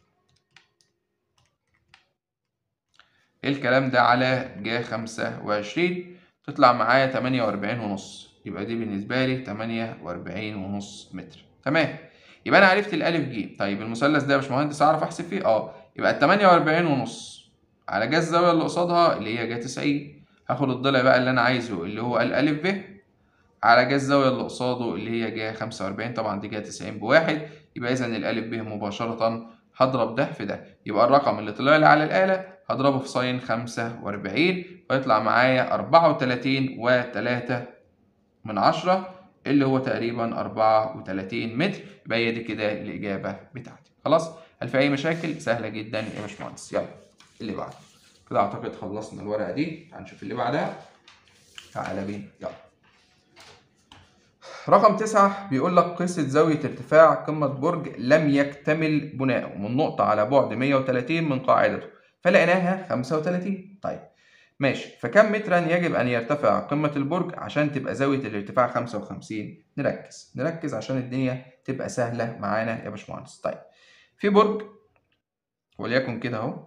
الكلام ده على جا 25 تطلع معايا 48 ونص يبقى دي بالنسبة لي 48 ونص متر تمام يبقى أنا عرفت الألف ج طيب المثلث ده يا باشمهندس أعرف أحسب فيه؟ أه يبقى ال 48 ونص على جا الزاوية اللي قصادها اللي هي جا 90 هاخد الضلع بقى اللي أنا عايزه اللي هو الألف ب على جا الزاوية اللي قصاده اللي هي جا 45 طبعا دي جا 90 بواحد يبقى إذا الألف ب مباشرة هضرب ده في ده يبقى الرقم اللي طلع لي على الآلة هضربه في ساين 45 فيطلع معايا 34 و3 من عشرة اللي هو تقريبا 34 متر يبقى هي دي كده الإجابة بتاعتي خلاص هل في أي مشاكل؟ سهلة جدا يا باشمهندس يلا اللي بعده كده أعتقد خلصنا الورقة دي هنشوف اللي بعدها تعالى بينا يلا رقم تسعة بيقول لك قيسة زاوية ارتفاع قمة برج لم يكتمل بناؤه من نقطة على بعد 130 من قاعدته فلقيناها 35 طيب ماشي فكم مترا يجب أن يرتفع قمة البرج عشان تبقى زاوية الارتفاع 55 نركز نركز عشان الدنيا تبقى سهلة معانا يا باشمهندس طيب في برج وليكن كده أهو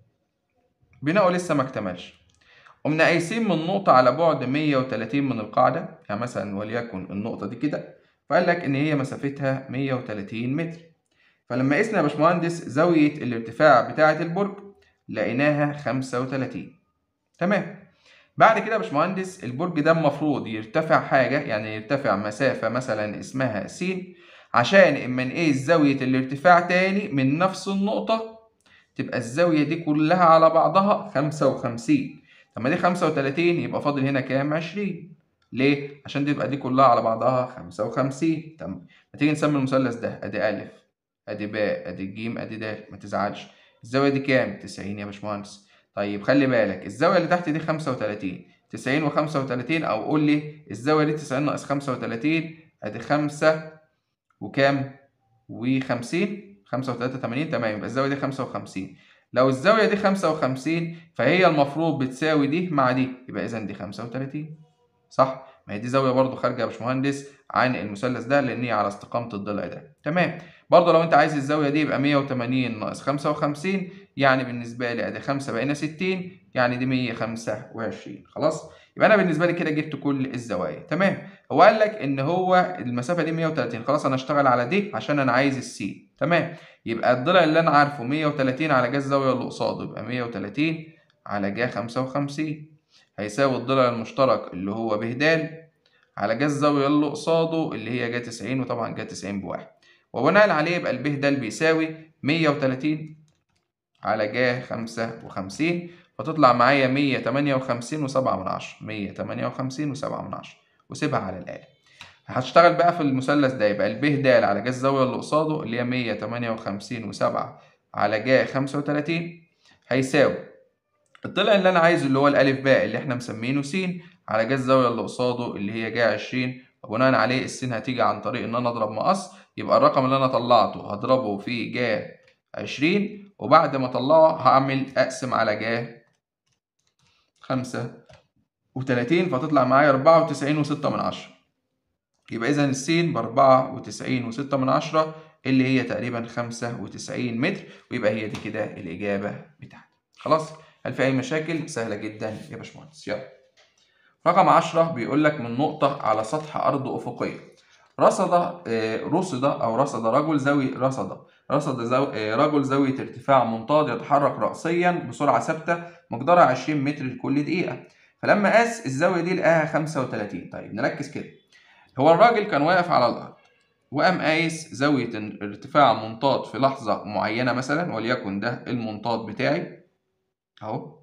بناؤه لسه ما اكتملش قمنا قايسين من نقطة على بعد 130 من القاعدة يعني مثلا وليكن النقطة دي كده فقال لك إن هي مسافتها 130 متر فلما قسنا يا باشمهندس زاوية الارتفاع بتاعة البرج لقيناها 35 تمام بعد كده يا باشمهندس البرج ده المفروض يرتفع حاجة يعني يرتفع مسافة مثلا اسمها س عشان اما نقيس زاوية الارتفاع تاني من نفس النقطة تبقى الزاوية دي كلها على بعضها 55 طب ما دي 35 يبقى فاضل هنا كام 20 ليه؟ عشان دي تبقى دي كلها على بعضها 55 طب ما تيجي نسمي المثلث ده ادي أ ادي ب ادي ج ادي د ما تزعلش الزاوية دي كام؟ 90 يا باشمهندس طيب خلي بالك الزاوية اللي تحت دي 35 90 و35 أو قول لي الزاوية دي 90 ناقص 35 أدي 5 وكام؟ و50 5 و3 80 تمام يبقى الزاوية دي 55 لو الزاوية دي 55 فهي المفروض بتساوي دي مع دي يبقى إذا دي 35 صح؟ ما هي دي زاوية برضو خارجة يا باشمهندس عن المثلث ده لأن هي على استقامة الضلع ده تمام برضه لو أنت عايز الزاوية دي يبقى 180 ناقص 55 يعني بالنسبة لي أدي 5 بقينا 60 يعني دي 125 خلاص يبقى أنا بالنسبة لي كده جبت كل الزوايا تمام هو قال لك إن هو المسافة دي 130 خلاص أنا أشتغل على دي عشان أنا عايز السي تمام يبقى الضلع اللي أنا عارفه 130 على جا الزاوية اللي قصاده يبقى 130 على جا 55 هيساوي الضلع المشترك اللي هو ب د على جا الزاوية اللي قصاده اللي هي جا 90 وطبعا جا 90 بواحد وبناء عليه يبقى الب د بيساوي 130 على ج 55 فتطلع معايا 158 و7 من 10 158 و7 من 10 وسيبها على الآلة هشتغل بقى في المثلث ده يبقى الب د على ج الزاوية اللي قصاده اللي هي 158 و7 على ج 35 هيساوي الضلع اللي انا عايزه اللي هو الالف باء اللي احنا مسمينه س على ج الزاويه اللي قصاده اللي هي ج 20 وبناء عليه السين هتيجي عن طريق ان انا اضرب مقص يبقى الرقم اللي انا طلعته هضربه في ج 20 وبعد ما اطلعه هعمل اقسم على ج 35 فتطلع معايا 94 و6 من 10 يبقى اذا السين ب 94 و6 من 10 اللي هي تقريبا 95 متر ويبقى هي دي كده الاجابه بتاعتي خلاص هل في أي مشاكل؟ سهلة جدا يا باشمهندس يلا رقم 10 بيقول لك من نقطة على سطح أرض أفقية رصد رصد أو رصد رجل ذوي رصد رصد زو رجل ذوي ارتفاع منتظم يتحرك رأسيا بسرعة ثابتة مقدارها 20 متر لكل دقيقة فلما قاس الزاوية دي لقاها 35 طيب نركز كده هو الراجل كان واقف على الأرض وقام قايس زاوية ارتفاع منطاد في لحظة معينة مثلا وليكن ده المنطاد بتاعي اهو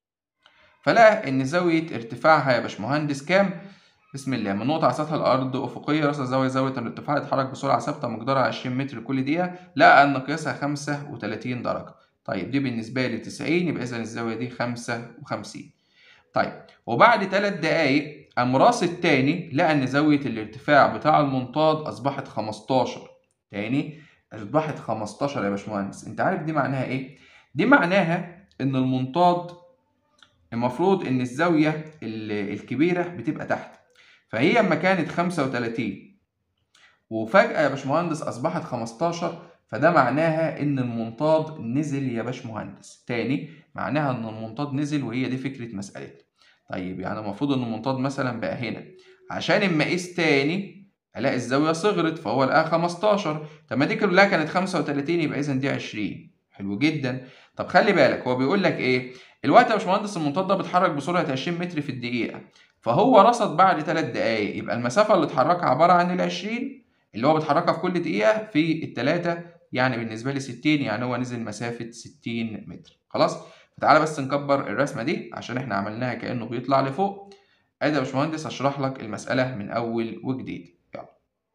فلقى ان زاويه ارتفاعها يا باشمهندس كام بسم الله من نقطه على سطح الارض افقيه رأس الزاويه زاويه الارتفاع يتحرك بسرعه ثابته مقدارها 20 متر كل دقيقه لقى ان قياسها 35 درجه طيب دي بالنسبه لي 90 يبقى اذا الزاويه دي 55 طيب وبعد 3 دقايق قام راصد تاني لقى ان زاويه الارتفاع بتاع المنطاد اصبحت 15 تاني اصبحت 15 يا باشمهندس انت عارف دي معناها ايه دي معناها ان المنطاد المفروض ان الزاويه الكبيره بتبقى تحت فهي اما كانت 35 وفجاه يا باشمهندس اصبحت 15 فده معناها ان المنطاد نزل يا باشمهندس تاني معناها ان المنطاد نزل وهي دي فكره مسألتنا طيب يعني المفروض ان المنطاد مثلا بقى هنا عشان اما اقيس تاني الاقي الزاويه صغرت فهو لقاها 15 طب ما دي كلها كانت 35 يبقى اذا دي 20 حلو جدا طب خلي بالك هو بيقول لك ايه الوقت يا باشمهندس المنطاد ده بيتحرك بسرعه 20 متر في الدقيقه فهو رصد بعد 3 دقائق يبقى المسافه اللي اتحركها عباره عن ال 20 اللي هو بيتحركها في كل دقيقه في الثلاثه يعني بالنسبه لي 60 يعني هو نزل مسافه 60 متر خلاص فتعالى بس نكبر الرسمه دي عشان احنا عملناها كانه بيطلع لفوق ادي يا باشمهندس هشرح لك المساله من اول وجديد يلا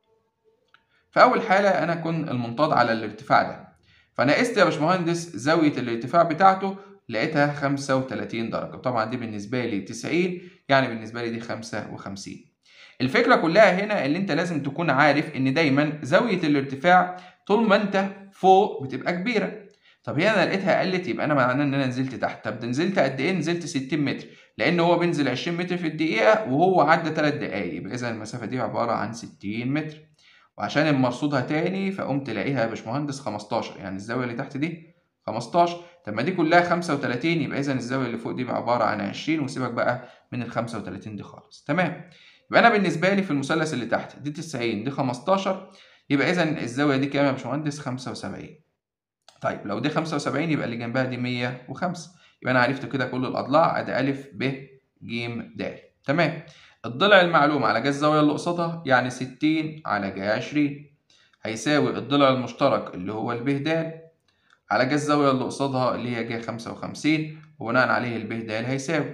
في اول حاله انا كن المنطاد على الارتفاع ده فانا قست يا باشمهندس زاويه الارتفاع بتاعته لقيتها 35 درجه طبعا دي بالنسبه لي 90 يعني بالنسبه لي دي 55 الفكره كلها هنا اللي انت لازم تكون عارف ان دايما زاويه الارتفاع طول ما انت فوق بتبقى كبيره طب هنا انا لقيتها قلت يبقى انا معناه ان انا نزلت تحت طب ده نزلت قد ايه نزلت 60 متر لان هو بينزل 20 متر في الدقيقه وهو عدى 3 دقائق يبقى اذا المسافه دي عباره عن 60 متر وعشان مرصودها تاني فقمت لاقيها يا باشمهندس 15 يعني الزاويه اللي تحت دي 15 طب ما دي كلها 35 يبقى اذا الزاويه اللي فوق دي عباره عن 20 وسيبك بقى من ال 35 دي خالص تمام يبقى انا بالنسبه لي في المثلث اللي تحت دي 90 دي 15 يبقى اذا الزاويه دي كام يا باشمهندس 75 طيب لو دي 75 يبقى اللي جنبها دي 105 يبقى انا عرفت كده كل الاضلاع ادي ا ب ج د تمام الضلع المعلوم على جهة الزاوية اللي قصادها يعني 60 على جهة 20 هيساوي الضلع المشترك اللي هو ال ب د على جهة الزاوية اللي قصادها اللي هي جهة 55 وبناء عليه ال ب د هيساوي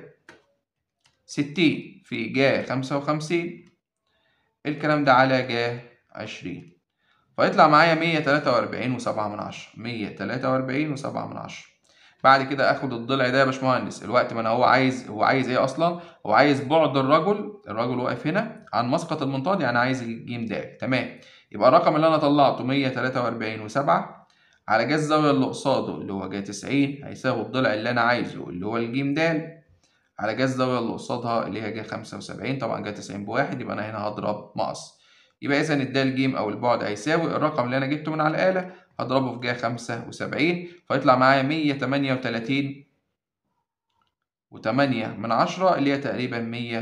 60 في جهة 55 الكلام ده على جهة 20 فيطلع معايا 143 و7 من 10 143 و7 من 10 بعد كده اخد الضلع ده يا باشمهندس الوقت ما انا هو عايز هو عايز ايه اصلا هو عايز بعد الرجل الرجل واقف هنا عن مسقط المنطاد يعني عايز الجيم د تمام يبقى الرقم اللي انا طلعته 143 و7 على جهة الزاوية اللي قصاده اللي هو جهة 90 هيساوي الضلع اللي انا عايزه اللي هو الجيم د على جهة الزاوية اللي قصادها اللي هي جهة 75 طبعا جهة 90 بواحد يبقى انا هنا هضرب مقص يبقى اذا الدال ج او البعد هيساوي الرقم اللي انا جبته من على الآلة هضربه في جهة 75 فيطلع معايا 138 و8 من 10 اللي هي تقريبا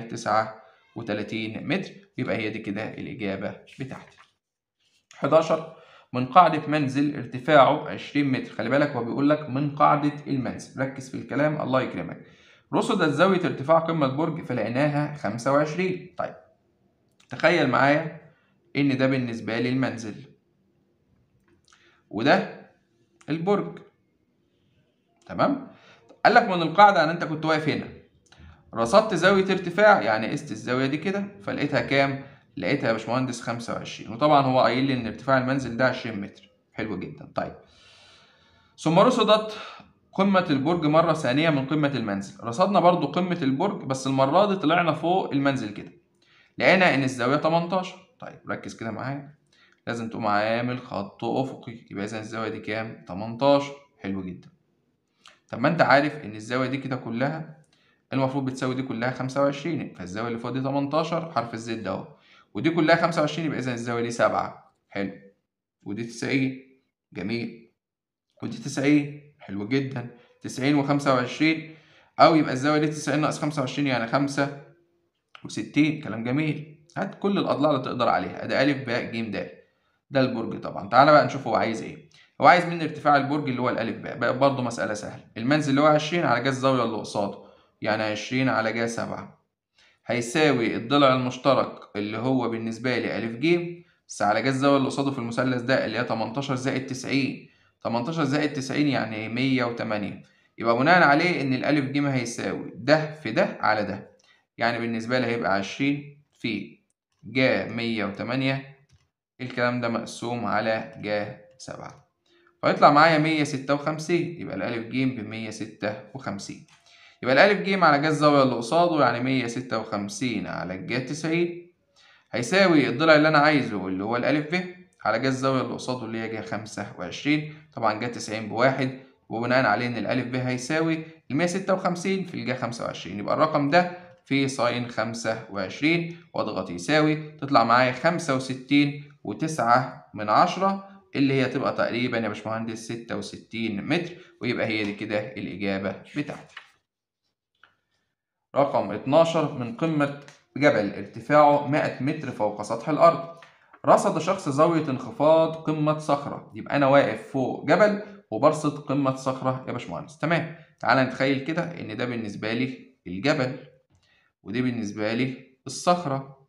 139 متر يبقى هي دي كده الإجابة بتاعتي 11 من قاعدة منزل ارتفاعه 20 متر خلي بالك هو بيقول لك من قاعدة المنزل ركز في الكلام الله يكرمك رصدت زاوية ارتفاع قمة برج فلقيناها 25 طيب تخيل معايا ان ده بالنسبة لي المنزل وده البرج تمام قال لك من القاعده ان انت كنت واقف هنا رصدت زاويه ارتفاع يعني قست الزاويه دي كده فلقيتها كام لقيتها يا باشمهندس 25 وطبعا هو قايل لي ان ارتفاع المنزل ده 20 متر حلو جدا طيب ثم رصدت قمة البرج مرة ثانية من قمة المنزل رصدنا برضو قمة البرج بس المرة دي طلعنا فوق المنزل كده لقينا ان الزاوية 18 طيب ركز كده معايا لازم تقوم عامل خط افقي يبقى اذا الزاوية دي كام 18 حلو جدا طب ما انت عارف ان الزاوية دي كده كلها المفروض بتساوي دي كلها 25 فالزاوية اللي فوق دي 18 حرف الزد اهو ودي كلها 25 يبقى اذا الزاوية دي 7 حلو ودي 90 جميل ودي 90 حلو جدا 90 و25 او يبقى الزاويه دي 90 ناقص 25 يعني 65 كلام جميل هات كل الاضلاع اللي تقدر عليها ادي الف باء ج د ده البرج طبعا تعالى بقى نشوف هو عايز ايه هو عايز مني ارتفاع البرج اللي هو الالف باء بقى برضه مساله سهله المنزل اللي هو 20 على جهه الزاويه اللي قصاده يعني 20 على جهه 7 هيساوي الضلع المشترك اللي هو بالنسبه لي الف ج بس على جهه الزاويه اللي قصاده في المثلث ده اللي هي 18 زائد 90 18 زائد 90 يعني 108 يبقى بناء عليه ان الالف ج هيساوي ده في ده على ده يعني بالنسبه لي هيبقى 20 في جا 108 الكلام ده مقسوم على جا 7 فيطلع معايا 156 يبقى الالف ج ب 156 يبقى الالف ج على جا الزاويه اللي قصاده يعني 156 على الجا 90 هيساوي الضلع اللي انا عايزه اللي هو الالف ب على جا الزاوية اللي قصاده اللي هي جا خمسة وعشرين طبعا جا تسعين بواحد وبناء عليه إن الألف ب هيساوي المية ستة وخمسين في الجا خمسة وعشرين يبقى الرقم ده في ساين خمسة وعشرين واضغط يساوي تطلع معايا خمسة وستين وتسعة من عشرة اللي هي تبقى تقريبا يا باشمهندس ستة وستين متر ويبقى هي دي كده الإجابة بتاعتي. رقم 12 من قمة جبل ارتفاعه 100 متر فوق سطح الأرض. رصد شخص زاوية انخفاض قمة صخرة يبقى أنا واقف فوق جبل وبرصد قمة صخرة يا باشمهندس تمام تعالى نتخيل كده إن ده بالنسبة لي الجبل ودي بالنسبة لي الصخرة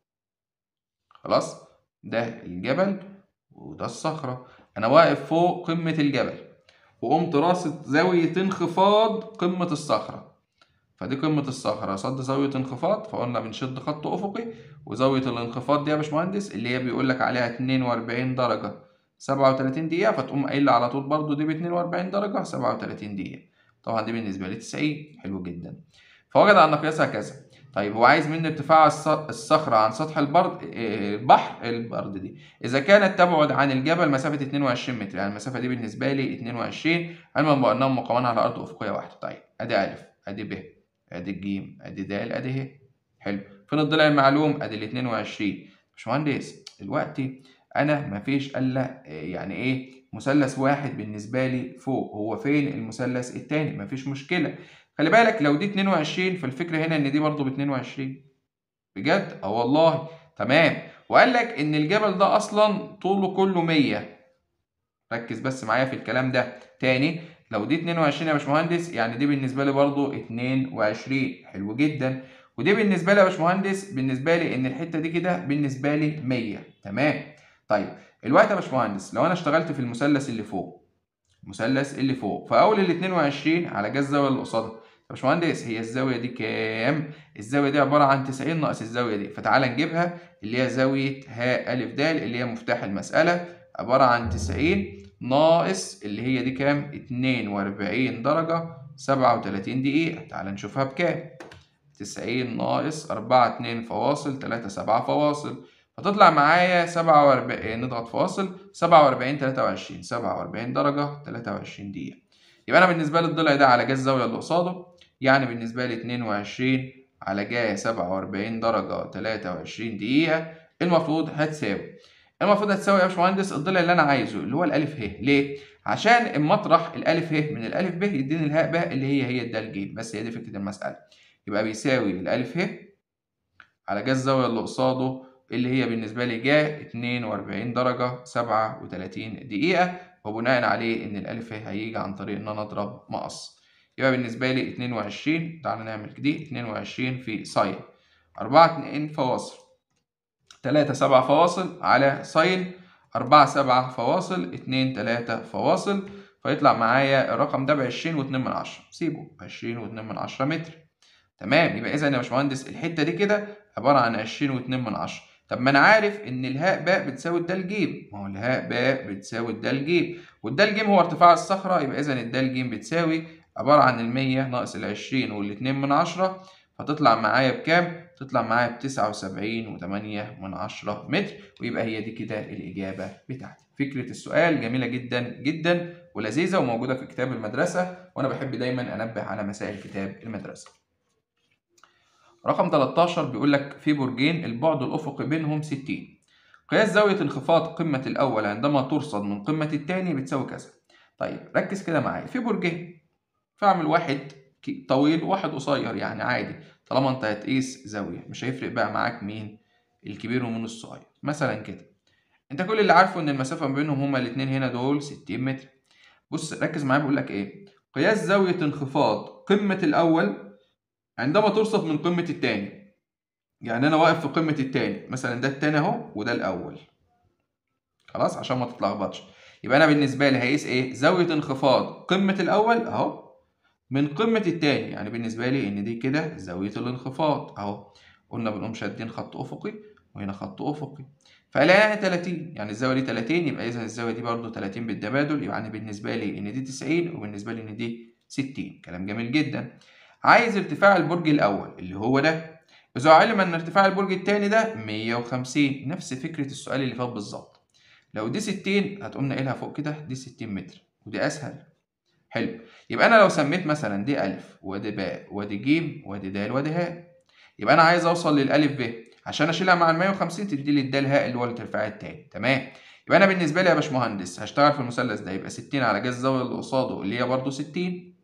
خلاص ده الجبل وده الصخرة أنا واقف فوق قمة الجبل وقمت راصد زاوية انخفاض قمة الصخرة فدي قمة الصخرة صد زاوية انخفاض فقلنا بنشد خط أفقي وزاوية الانخفاض دي يا باشمهندس اللي هي بيقول لك عليها 42 درجة 37 دقيقة فتقوم قايل على طول برضو دي ب 42 درجة 37 دقيقة طبعا دي بالنسبة لي 90 حلو جدا فوجد أن قياسها كذا طيب هو عايز مني ارتفاع الصخرة عن سطح البرد البحر البرد دي إذا كانت تبعد عن الجبل مسافة 22 متر يعني المسافة دي بالنسبة لي 22 علما بأنهم مقامان على أرض أفقية واحدة طيب أدي ألف أدي ب أدي الجيم أدي د أدي ه حلو فين الضلع المعلوم ادي ال 22 باشمهندس دلوقتي انا مفيش الا يعني ايه مثلث واحد بالنسبه لي فوق هو فين المثلث التاني مفيش مشكله خلي بالك لو دي 22 فالفكره هنا ان دي برضو ب 22 بجد اه والله تمام وقال لك ان الجبل ده اصلا طوله كله 100 ركز بس معايا في الكلام ده تاني لو دي 22 يا باشمهندس يعني دي بالنسبه لي برضو 22 حلو جدا ودي بالنسبه لي يا باشمهندس بالنسبه لي ان الحته دي كده بالنسبه لي 100 تمام طيب الوقت يا باشمهندس لو انا اشتغلت في المثلث اللي فوق المثلث اللي فوق فاول ال 22 على جهه الزاويه اللي قصادها يا باشمهندس هي الزاويه دي كام الزاويه دي عباره عن 90 ناقص الزاويه دي فتعالى نجيبها اللي هي زاويه ه ا د اللي هي مفتاح المساله عباره عن 90 ناقص اللي هي دي كام 42 درجه 37 دقيقه تعالى نشوفها بكام 90 ناقص 4 2 فواصل 3 7 فواصل فتطلع معايا 47 نضغط فاصل 47 23 47 درجة 23 دقيقة يبقى أنا بالنسبة لي الضلع ده على جهة الزاوية اللي قصاده يعني بالنسبة لي 22 على جهة 47 درجة 23 دقيقة المفروض هتساوي المفروض هتساوي يا باشمهندس الضلع اللي أنا عايزه اللي هو الألف ه ليه؟ عشان اما اطرح الألف ه من الألف ب يديني الهاء ب اللي هي هي الدال ج بس هي دي فكرة المسألة يبقى بيساوي الألف ه على جهة الزاوية اللي قصاده اللي هي بالنسبة لي جا 42 درجة 37 دقيقة وبناء عليه إن الألف هيجي عن طريق إن أنا أضرب مقص يبقى بالنسبة لي 22 تعالى نعمل دي 22 في ساين 4 2 فواصل 3 7 فواصل على ساين 4 7 فواصل 2 3 فواصل فيطلع معايا الرقم ده ب 20 و2 من 10 سيبه 20 و2 من 10 متر تمام يبقى اذا يا باشمهندس الحته دي كده عباره عن 20 و2 من 10 طب ما انا عارف ان الهاء باء بتساوي الدال ج ما هو الهاء باء بتساوي الدال ج والدال ج هو ارتفاع الصخره يبقى اذا الدال ج بتساوي عباره عن ال 100 ناقص ال 20 وال2 من 10 فتطلع معايا بكام؟ تطلع معايا ب 79 و8 من 10 متر ويبقى هي دي كده الإجابة بتاعتي. فكرة السؤال جميلة جدا جدا ولذيذة وموجودة في كتاب المدرسة وأنا بحب دايما أنبه على مسائل كتاب المدرسة. رقم 13 بيقول لك في برجين البعد الأفقي بينهم 60 قياس زاوية انخفاض قمة الأول عندما ترصد من قمة الثاني بتساوي كذا. طيب ركز كده معايا في برجين فاعمل واحد طويل وواحد قصير يعني عادي طالما انت هتقيس زاوية مش هيفرق بقى معاك مين الكبير ومين الصغير مثلا كده انت كل اللي عارفه ان المسافة ما بينهم هما الاتنين هنا دول 60 متر بص ركز معايا بيقول لك ايه قياس زاوية انخفاض قمة الأول عندما ترصف من قمة التاني يعني أنا واقف في قمة التاني مثلا ده التاني أهو وده الأول خلاص عشان ما تتلخبطش يبقى أنا بالنسبة لي هقيس إيه زاوية انخفاض قمة الأول أهو من قمة التاني يعني بالنسبة لي إن دي كده زاوية الانخفاض أهو قلنا بنقوم شادين خط أفقي وهنا خط أفقي فألاقيها 30 يعني الزاوية دي 30 يبقى إذا الزاوية دي برضو 30 بالتبادل يعني بالنسبة لي إن دي 90 وبالنسبة لي إن دي 60 كلام جميل جدا عايز ارتفاع البرج الأول اللي هو ده إذا علم أن ارتفاع البرج التاني ده 150 نفس فكرة السؤال اللي فات بالظبط لو دي 60 هتقوم ناقلها فوق كده دي 60 متر ودي أسهل حلو يبقى انا لو سميت مثلا دي الف وادي باء وادي ج وادي د وادي هاء يبقى انا عايز اوصل للالف ب عشان اشيلها مع ال 150 تدي لي الدال هاء اللي هو الارتفاع التاني تمام يبقى انا بالنسبه لي يا باشمهندس هشتغل في المثلث ده يبقى 60 على جذر الزاويه اللي قصاده اللي هي برده 60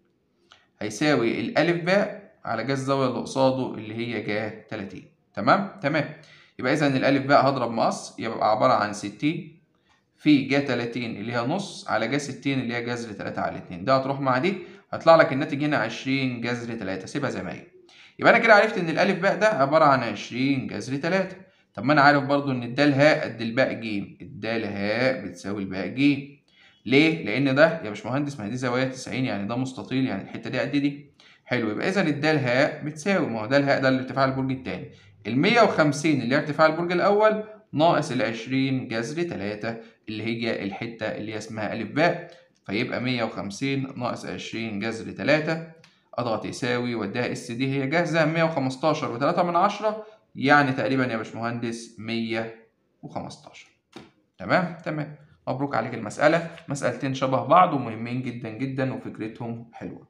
هيساوي الالف باء على جذر الزاويه اللي قصاده اللي هي جا 30 تمام تمام يبقى اذا الالف باء هضرب مقص يبقى عباره عن 60 في جا 30 اللي هي نص على جا 60 اللي هي جذر 3 على 2 ده هتروح مع دي هيطلع لك الناتج هنا 20 جذر 3 سيبها زي ما هي يبقى انا كده عرفت ان الالف باء ده عباره عن 20 جذر 3 طب ما انا عارف برضو ان الدال هاء قد الباء ج الدال هاء بتساوي الباء ج ليه لان ده يا باشمهندس ما هي دي زاويه 90 يعني ده مستطيل يعني الحته دي قد دي حلو يبقى اذا الدال هاء بتساوي ما هو ده الهاء ده الارتفاع البرج الثاني ال 150 اللي هي ارتفاع البرج الاول ناقص ال 20 جذر 3 اللي هي الحتة اللي هي اسمها ألف باء فيبقى 150 ناقص 20 جذر 3 أضغط يساوي واديها اس دي هي جاهزة 115 و3 من 10 يعني تقريبا يا باشمهندس 115 تمام تمام مبروك عليك المسألة مسألتين شبه بعض ومهمين جدا جدا وفكرتهم حلوة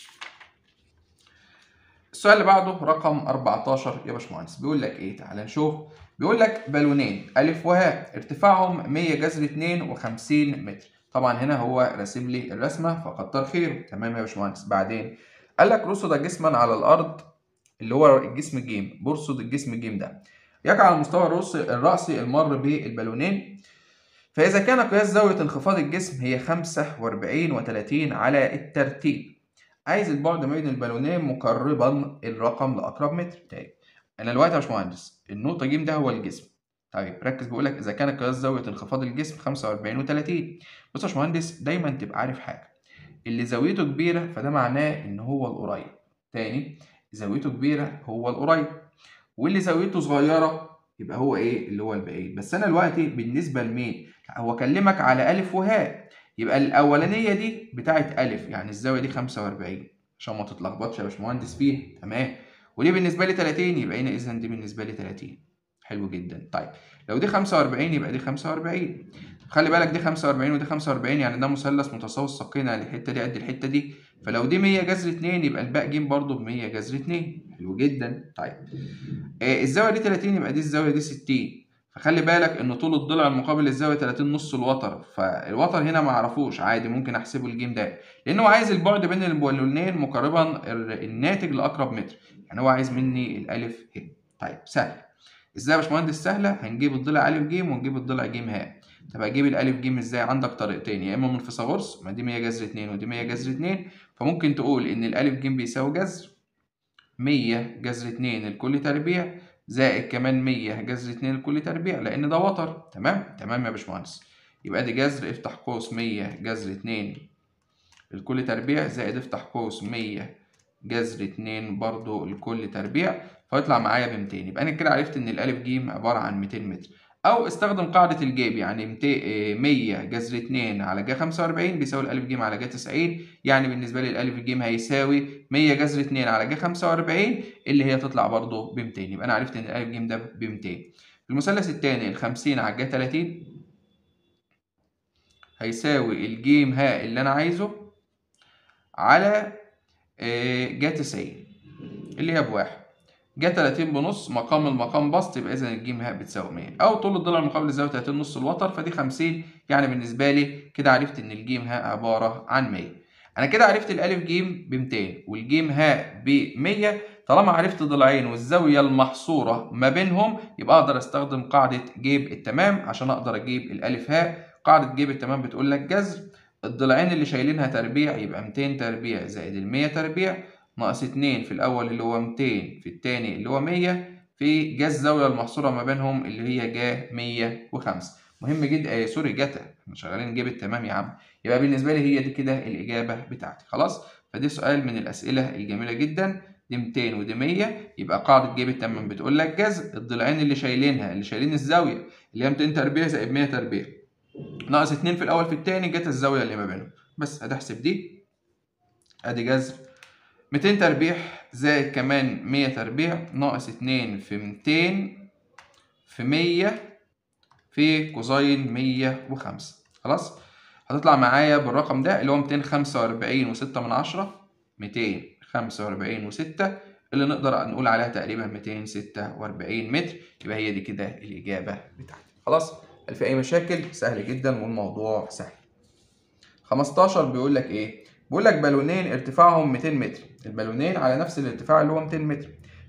السؤال اللي بعده رقم 14 يا باشمهندس بيقول لك ايه تعال نشوف بيقول لك بالونين الف وهاء ارتفاعهم 100 جذر 52 متر طبعا هنا هو راسم لي الرسمه فكتر خيره تمام يا باشمهندس بعدين قال لك رصد جسما على الارض اللي هو الجسم الجيم برصد الجسم الجيم ده يقع على المستوى الرأسي المر بالبالونين فإذا كان قياس زاوية انخفاض الجسم هي 45 و30 على الترتيب عايز البعد ما بين البالونين مقربا الرقم لأقرب متر طيب أنا دلوقتي يا باشمهندس النقطة ج ده هو الجسم طيب ركز بيقول لك إذا كان قياس زاوية انخفاض الجسم 45 و30 بص يا باشمهندس دايما تبقى عارف حاجة اللي زاويته كبيرة فده معناه إن هو القريب تاني زاويته كبيرة هو القريب واللي زاويته صغيرة يبقى هو إيه اللي هو البعيد بس أنا دلوقتي بالنسبة لمين هو كلمك على ألف وهاء يبقى الأولانية دي بتاعت ألف يعني الزاوية دي 45 عشان ما تتلخبطش يا باشمهندس فيها تمام ودي بالنسبة لي 30 يبقى هنا إذا دي بالنسبة لي 30 حلو جدا طيب لو دي 45 يبقى دي 45 خلي بالك دي 45 ودي 45 يعني ده مثلث متساوي الساقين يعني الحتة دي قد الحتة دي فلو دي 100 جذر 2 يبقى الباقي ج برضه ب 100 جذر 2 حلو جدا طيب آه الزاوية دي 30 يبقى دي الزاوية دي 60 فخلي بالك ان طول الضلع المقابل للزاويه 30 نص الوتر فالوتر هنا ما اعرفوش عادي ممكن احسبه الجيم ده لان هو عايز البعد بين البالونين مقاربا الناتج لاقرب متر يعني هو عايز مني الالف هنا طيب سهل ازاي يا باشمهندس سهله هنجيب الضلع الف ج ونجيب الضلع ج ه طب هجيب الالف ج ازاي عندك طريقتين يا اما من فيثاغورس ما دي 100 جذر 2 ودي 100 جذر 2 فممكن تقول ان الالف ج بيساوي جذر 100 جذر 2 الكل تربيع زائد كمان 100 جذر 2 لكل تربيع لان ده وتر تمام تمام يا باشمهندس يبقى دي جذر افتح قوس 100 جذر 2 الكل تربيع زائد افتح قوس 100 جذر 2 برضو الكل تربيع فيطلع معايا ب 200 يبقى انا كده عرفت ان الالف ج عباره عن 200 متر او استخدم قاعده الجيب يعني 100 جذر 2 على ج 45 بيساوي الالف ج على ج 90 يعني بالنسبه لي الالف ج هيساوي 100 جذر 2 على ج 45 اللي هي تطلع برضو ب 200 يبقى انا عرفت ان الالف ج ده ب 200 المثلث الثاني ال 50 على ج 30 هيساوي الجيم ها اللي انا عايزه على ج 90 اللي هي بواحد جه 30 بنص مقام المقام بسط يبقى اذا الجيم ها بتساوي 100 او طول الضلع المقابل للزاويه 30 نص الوتر فدي 50 يعني بالنسبه لي كده عرفت ان الجيم ها عباره عن 100 انا كده عرفت الالف جيم ب 200 والجيم ها ب 100 طالما عرفت ضلعين والزاويه المحصوره ما بينهم يبقى اقدر استخدم قاعده جيب التمام عشان اقدر اجيب الالف ها قاعده جيب التمام بتقول لك جذر الضلعين اللي شايلينها تربيع يبقى 200 تربيع زائد ال 100 تربيع ناقص 2 في الأول اللي هو 200 في التاني اللي هو 100 في جا الزاوية المحصورة ما بينهم اللي هي جا 105 مهم جدا آه سوري جتا احنا شغالين نجيب التمام يا عم يبقى بالنسبة لي هي دي كده الإجابة بتاعتي خلاص فدي سؤال من الأسئلة الجميلة جدا دي 200 ودي 100 يبقى قاعدة جيب التمام بتقول لك جذر الضلعين اللي شايلينها اللي شايلين الزاوية اللي هي 200 تربيع زائد 100 تربيع ناقص 2 في الأول في التاني جت الزاوية اللي ما بينهم بس هتحسب دي ادي جذر 200 تربيع زائد كمان 100 تربيع ناقص 2 في 200 في 100 في كوزين 105 خلاص هتطلع معايا بالرقم ده اللي هو 245 و6 من عشرة 245 و6 اللي نقدر نقول عليها تقريبا 246 متر يبقى هي دي كده الإجابة بتاعتي خلاص هل في أي مشاكل سهل جدا والموضوع سهل 15 بيقول لك إيه بيقول لك بالونين ارتفاعهم 200 متر البالونين على نفس الارتفاع اللي هو 200 متر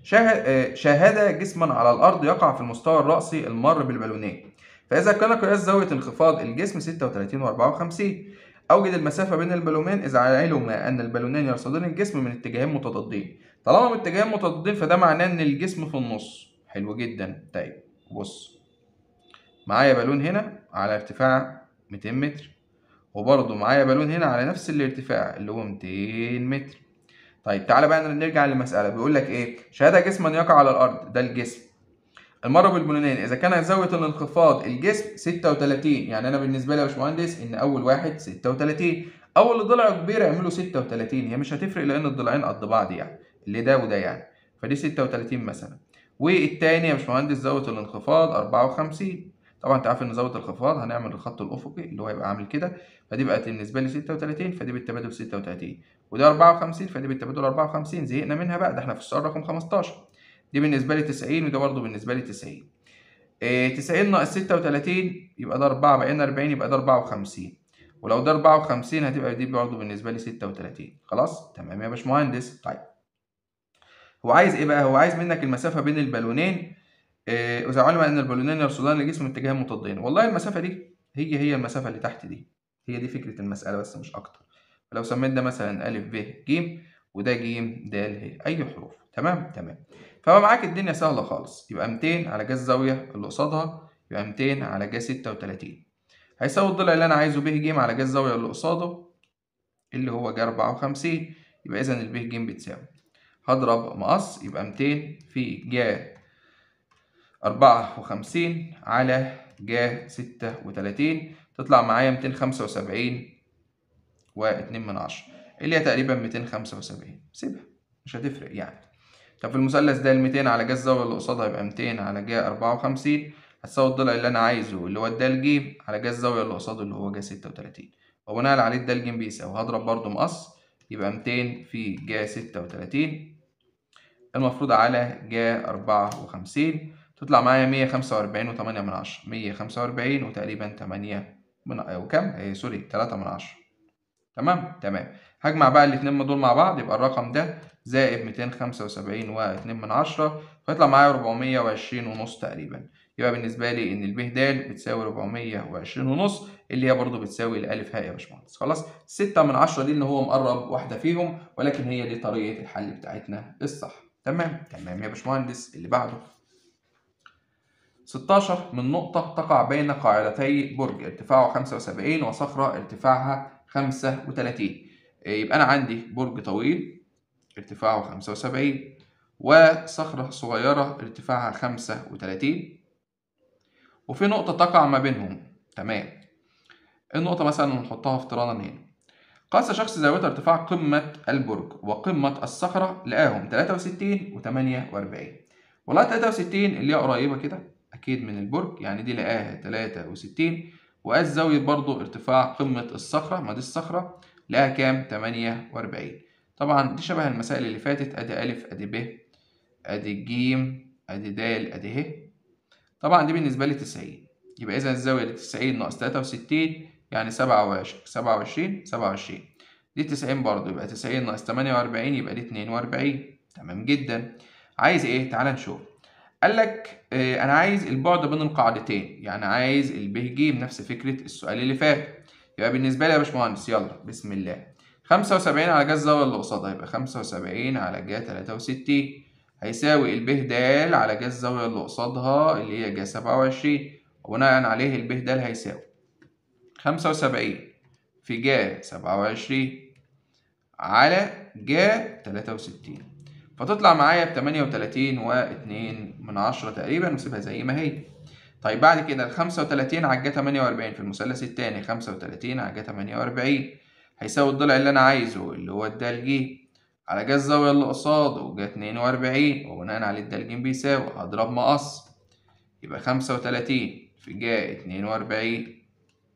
شاهد جسما على الارض يقع في المستوى الرأسي المر بالبالونين فإذا كان قياس زاوية انخفاض الجسم 36 و54 أوجد المسافة بين البالونين إذا علم أن البالونين يرصدان الجسم من اتجاهين متضادين طالما من اتجاهين متضادين فده معناه إن الجسم في النص حلو جدا طيب بص معايا بالون هنا على ارتفاع 200 متر وبرضه معايا بالون هنا على نفس الارتفاع اللي هو 200 متر طيب تعالى بقى نرجع للمسألة بيقول لك إيه شهادة جسما يقع على الأرض ده الجسم المرة بالبالونين إذا كانت زاوية الانخفاض الجسم 36 يعني أنا بالنسبة لي يا باشمهندس إن أول واحد 36 أول ضلع كبير يعملوا 36 هي مش هتفرق لأن الضلعين قد بعض يعني اللي ده وده يعني فدي 36 مثلا والتاني يا باشمهندس زاوية الانخفاض 54 طبعا انت عارف ان زاويه الانخفاض هنعمل الخط الافقي اللي هو هيبقى عامل كده فدي بقت بالنسبه لي 36 فدي بالتبادل 36 ودي 54 فدي بالتبادل 54 زهقنا منها بقى ده احنا في السؤال رقم 15 دي بالنسبه لي 90 وده برضه بالنسبه لي 90 إيه 90 ناقص 36 يبقى ده 4 بقينا 40 يبقى ده 54 ولو ده 54 هتبقى دي برضه بالنسبه لي 36 خلاص تمام يا باشمهندس طيب هو عايز ايه بقى هو عايز منك المسافه بين البالونين إذا علم أن البالونين يرصدان لجسم اتجاهين متضادين والله المسافة دي هي هي المسافة اللي تحت دي هي دي فكرة المسألة بس مش أكتر فلو سميت ده مثلا أ ب ج وده ج د ه أي حروف تمام تمام فبقى معاك الدنيا سهلة خالص يبقى 200 على جا الزاوية اللي قصادها يبقى 200 على جا 36 هيساوي الضلع اللي أنا عايزه ب ج على جا الزاوية اللي قصاده اللي هو جا 54 يبقى إذا الب ج بتساوي هضرب مقص يبقى 200 في جا أربعة وخمسين على جا ستة وتلاتين تطلع معايا ميتين خمسة وسبعين واتنين من عشرة اللي هي تقريبا ميتين خمسة وسبعين سيبها مش هتفرق يعني طب في المثلث ده الميتين على جا الزاوية اللي قصادها يبقى ميتين على جا أربعة وخمسين هتساوي الضلع اللي أنا عايزه اللي هو الدال ج على جا الزاوية اللي قصاده اللي هو جا ستة وتلاتين وبناء عليه الدال ج بيساوي هضرب برضه مقص يبقى ميتين في جا ستة وتلاتين المفروض على جا أربعة وخمسين تطلع معايا مية خمسة وأربعين وتمانية من عشرة مية خمسة وأربعين وتقريبا تمانية من وكم؟ إيه سوري تلاتة من عشرة تمام تمام هجمع بقى الاتنين دول مع بعض يبقى الرقم ده زائد ميتين خمسة وسبعين واتنين من عشرة فيطلع معايا ربعمية وعشرين ونص تقريبا يبقى بالنسبة لي إن الب د بتساوي ربعمية وعشرين ونص اللي هي برضه بتساوي الألف هاء يا باشمهندس خلاص ستة من عشرة دي اللي هو مقرب واحدة فيهم ولكن هي دي طريقة الحل بتاعتنا الصح تمام تمام يا باشمهندس اللي بعده 16 من نقطة تقع بين قاعدتي برج ارتفاعه 75 وصخرة ارتفاعها 35 يبقى أنا عندي برج طويل ارتفاعه 75 وصخرة صغيرة ارتفاعها 35 وفي نقطة تقع ما بينهم تمام النقطة مثلا نحطها افتراضا هنا قاس شخص زاوية ارتفاع قمة البرج وقمة الصخرة لقاهم 63 و 48 والله 63 اللي هي قريبة كده أكيد من البرج يعني دي لقاها 63 وقاس زاوية برضو ارتفاع قمة الصخرة ما دي الصخرة لقاها كام 48 طبعا دي شبه المسائل اللي فاتت أدي ألف أدي ب أدي جيم أدي د أدي ه طبعا دي بالنسبة لي 90 يبقى إذا الزاوية دي 90 ناقص 63 يعني 27 27 27 دي 90 برضه يبقى 90 ناقص 48 يبقى دي 42 تمام جدا عايز ايه تعال نشوف قال لك اه انا عايز البعد بين القاعدتين يعني عايز الب ج نفس فكره السؤال اللي فات يبقى بالنسبه لي يا باشمهندس يلا بسم الله 75 على جا الزاويه اللي قصادها يبقى 75 على جا 63 هيساوي الب د على جا الزاويه اللي قصادها اللي هي جا 27 وبناء عليه الب د هيساوي خمسة وسبعين في جا سبعة وعشرين على جا تلاتة وستين فتطلع معايا بتمانية وتلاتين واتنين من عشرة تقريبا ونسيبها زي ما هي طيب بعد كده الخمسة وتلاتين على جا تمانية وأربعين في المثلث التاني خمسة وتلاتين على جا تمانية وأربعين هيساوي الضلع اللي أنا عايزه اللي هو الدال ج على جا الزاوية اللي قصاده جا اتنين وأربعين وبناء على الدال ج بيساوي هضرب مقص يبقى خمسة وتلاتين في جا اتنين وأربعين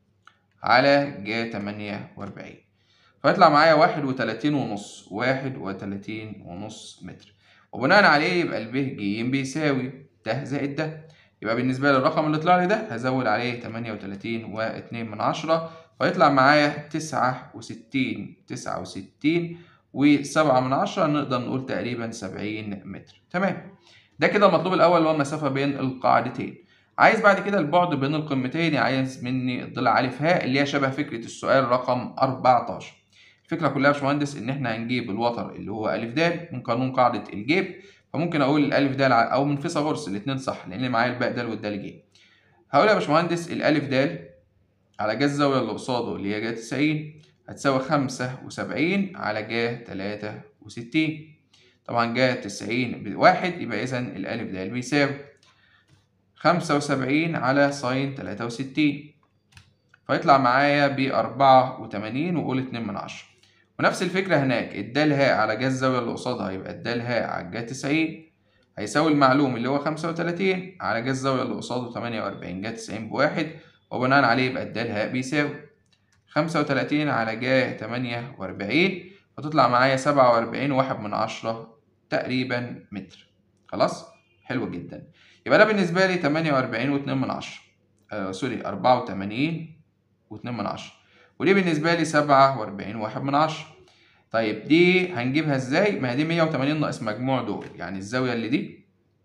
على جا تمانية وأربعين فيطلع معايا واحد وتلاتين ونص واحد وتلاتين ونص متر وبناء عليه يبقى الب ج بيساوي ده زائد ده يبقى بالنسبة للرقم اللي طلع لي ده هزود عليه تمانية وتلاتين واتنين من عشرة فيطلع معايا تسعة وستين تسعة وستين وسبعة من عشرة نقدر نقول تقريبا سبعين متر تمام ده كده المطلوب الأول اللي هو المسافة بين القاعدتين عايز بعد كده البعد بين القمتين عايز مني الضلع ألف هاء اللي هي شبه فكرة السؤال رقم 14 الفكرة كلها يا باشمهندس إن إحنا هنجيب الوتر اللي هو ألف د من قانون قاعدة الجيب فممكن أقول الألف د أو من فيثاغورس الاتنين صح لأن معايا الباء د والدال ج هقول يا باشمهندس الألف د على جا الزاوية اللي قصاده اللي هي جا 90 هتساوي 75 على جا 63 طبعا جا 90 بواحد يبقى إذا الألف د بيساوي خمسة وسبعين على ساين تلاتة وستين فيطلع معايا بأربعة وتمانين وقول اتنين من عشرة ونفس الفكرة هناك الدال هاء على جا الزاوية اللي قصادها يبقى الدال هاء على جا تسعين هيساوي المعلوم اللي هو خمسة وتلاتين على جا الزاوية اللي قصاده تمانية وأربعين جا تسعين بواحد وبناء عليه يبقى الدال هاء بيساوي خمسة وتلاتين على جا تمانية وأربعين فتطلع معايا سبعة وأربعين واحد من عشرة تقريبا متر خلاص حلو جدا يبقى ده بالنسبة لي تمانية وأربعين واتنين من عشرة آه سوري أربعة وتمانين واتنين من عشرة ودي بالنسبة لي سبعة وأربعين واحد من عشرة طيب دي هنجيبها ازاي؟ ما هي دي مية وتمانين ناقص مجموع دول يعني الزاوية اللي دي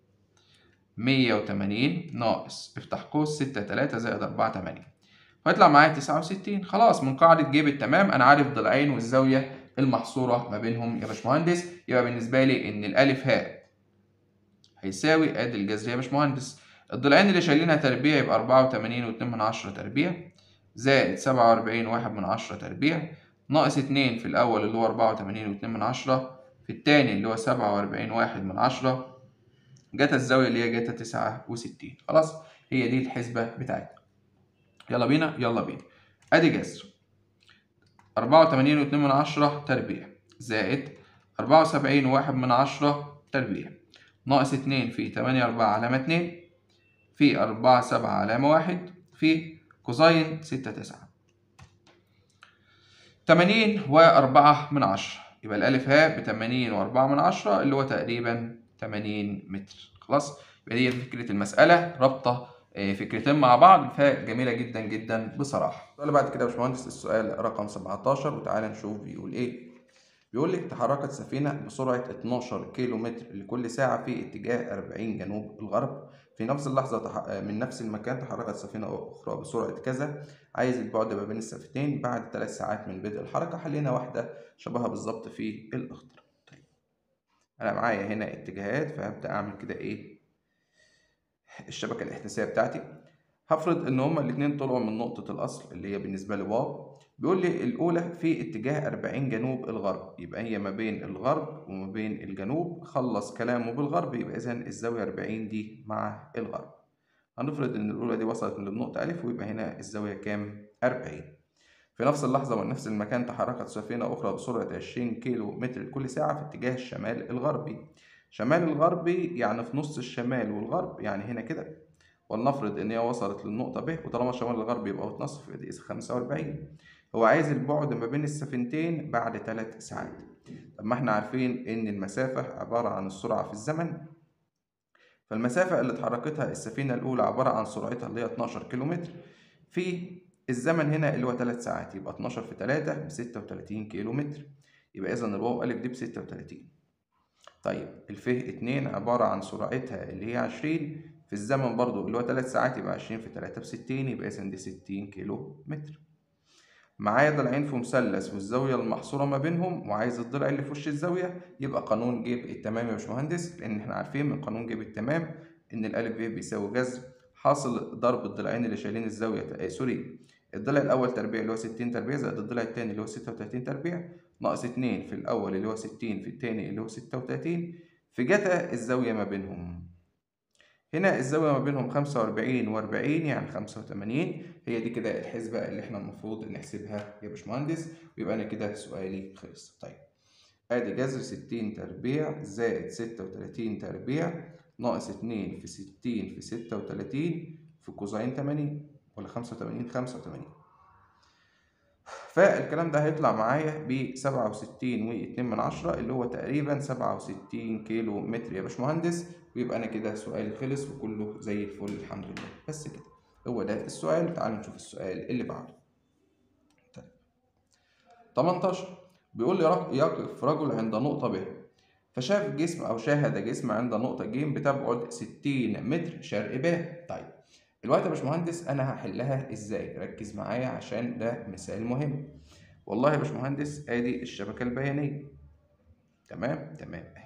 مية وتمانين ناقص افتح قوس ستة تلاتة زائد أربعة تمانية فيطلع معايا تسعة وستين خلاص من قاعدة جيب التمام أنا عارف ضلعين والزاوية المحصورة ما بينهم يا باشمهندس يبقى بالنسبة لي إن الألف هاء هيساوي ادي الجذرية يا باشمهندس الضلعين اللي شايلينها تربيع يبقى أربعة وتمانين واتنين من عشرة تربيع زائد سبعة وأربعين واحد من عشرة تربيع ناقص اتنين في الأول اللي هو أربعة وتمانين واتنين من عشرة في التاني اللي هو سبعة وأربعين واحد من عشرة جاتا الزاوية اللي هي جاتا تسعة وستين خلاص هي دي الحسبة بتاعتنا يلا بينا يلا بينا أدي جذر أربعة وتمانين واتنين من عشرة تربيع زائد أربعة وسبعين واحد من عشرة تربيع ناقص اتنين في تمانية أربعة علامة اتنين في أربعة سبعة علامة واحد في كوزين ستة تسعة تمانين وأربعة من عشرة يبقى الألف هاء بتمانين وأربعة من عشرة اللي هو تقريبا تمانين متر خلاص يبقى دي فكرة المسألة رابطة فكرتين مع بعض فجميلة جدا جدا بصراحة السؤال بعد كده يا باشمهندس السؤال رقم 17 وتعالى نشوف بيقول ايه بيقول لي تحركت سفينة بسرعة 12 كيلو متر لكل ساعة في اتجاه 40 جنوب الغرب في نفس اللحظة تح... من نفس المكان تحركت سفينة أخرى بسرعة كذا عايز البعد ما بين السفينتين بعد 3 ساعات من بدء الحركة حلينا واحدة شبهها بالظبط في الأخضر طيب أنا معايا هنا اتجاهات فهبدأ أعمل كده إيه الشبكة الاحداثية بتاعتي هفرض إن هما الاتنين طلعوا من نقطة الأصل اللي هي بالنسبة لي واو بيقول لي الأولى في اتجاه 40 جنوب الغرب يبقى هي ما بين الغرب وما بين الجنوب خلص كلامه بالغرب يبقى إذا الزاوية 40 دي مع الغرب هنفرض إن الأولى دي وصلت من النقطة ألف ويبقى هنا الزاوية كام؟ 40 في نفس اللحظة وفي نفس المكان تحركت سفينة أخرى بسرعة 20 كيلو متر كل ساعة في اتجاه الشمال الغربي شمال الغربي يعني في نص الشمال والغرب يعني هنا كده ولنفرض إن هي وصلت للنقطة ب وطالما شمال الغرب يبقى بتنصف يبقى دي 45 هو عايز البعد ما بين السفينتين بعد 3 ساعات طب ما احنا عارفين إن المسافة عبارة عن السرعة في الزمن فالمسافة اللي اتحركتها السفينة الأولى عبارة عن سرعتها اللي هي 12 كيلومتر في الزمن هنا اللي هو 3 ساعات يبقى 12 في 3 ب 36 كيلو متر يبقى إذا الواو ألف دي ب 36 طيب الف 2 عبارة عن سرعتها اللي هي 20 في الزمن برضو اللي هو 3 ساعات يبقى 20 في 3 ب 60 يبقى إذا دي 60 كيلو متر معايا ضلعين في مثلث والزاوية المحصورة ما بينهم وعايز الضلع اللي في وش الزاوية يبقى قانون جيب التمام يا باشمهندس لأن احنا عارفين من قانون جيب التمام إن الألف ب بيساوي جذر حاصل ضرب الضلعين اللي شايلين الزاوية آه سوري الضلع الأول تربيع اللي هو 60 تربيع زائد الضلع التاني اللي هو 36 تربيع ناقص 2 في الأول اللي هو 60 في التاني اللي هو 36 في جتا الزاوية ما بينهم هنا الزاوية ما بينهم 45 و 40 يعني 85 هي دي كده الحسبة اللي احنا المفروض نحسبها يا باشمهندس ويبقى أنا كده سؤالي خلص طيب آدي جذر 60 تربيع زائد 36 تربيع ناقص 2 في 60 في 36 في كوزين 80 ولا 85 85 فالكلام ده هيطلع معايا ب 67 و2 من عشرة اللي هو تقريبا 67 كيلو متر يا باشمهندس ويبقى انا كده سؤالي خلص وكله زي الفل الحمد لله بس كده هو ده السؤال تعالوا نشوف السؤال اللي بعده طيب 18 بيقول لي يقف رجل عند نقطة ب فشاف جسم أو شاهد جسم عند نقطة ج بتبعد 60 متر شرق ب طيب الوقت يا باشمهندس انا هحلها ازاي ركز معايا عشان ده مثال مهم والله يا باشمهندس ادي الشبكه البيانيه تمام تمام اهي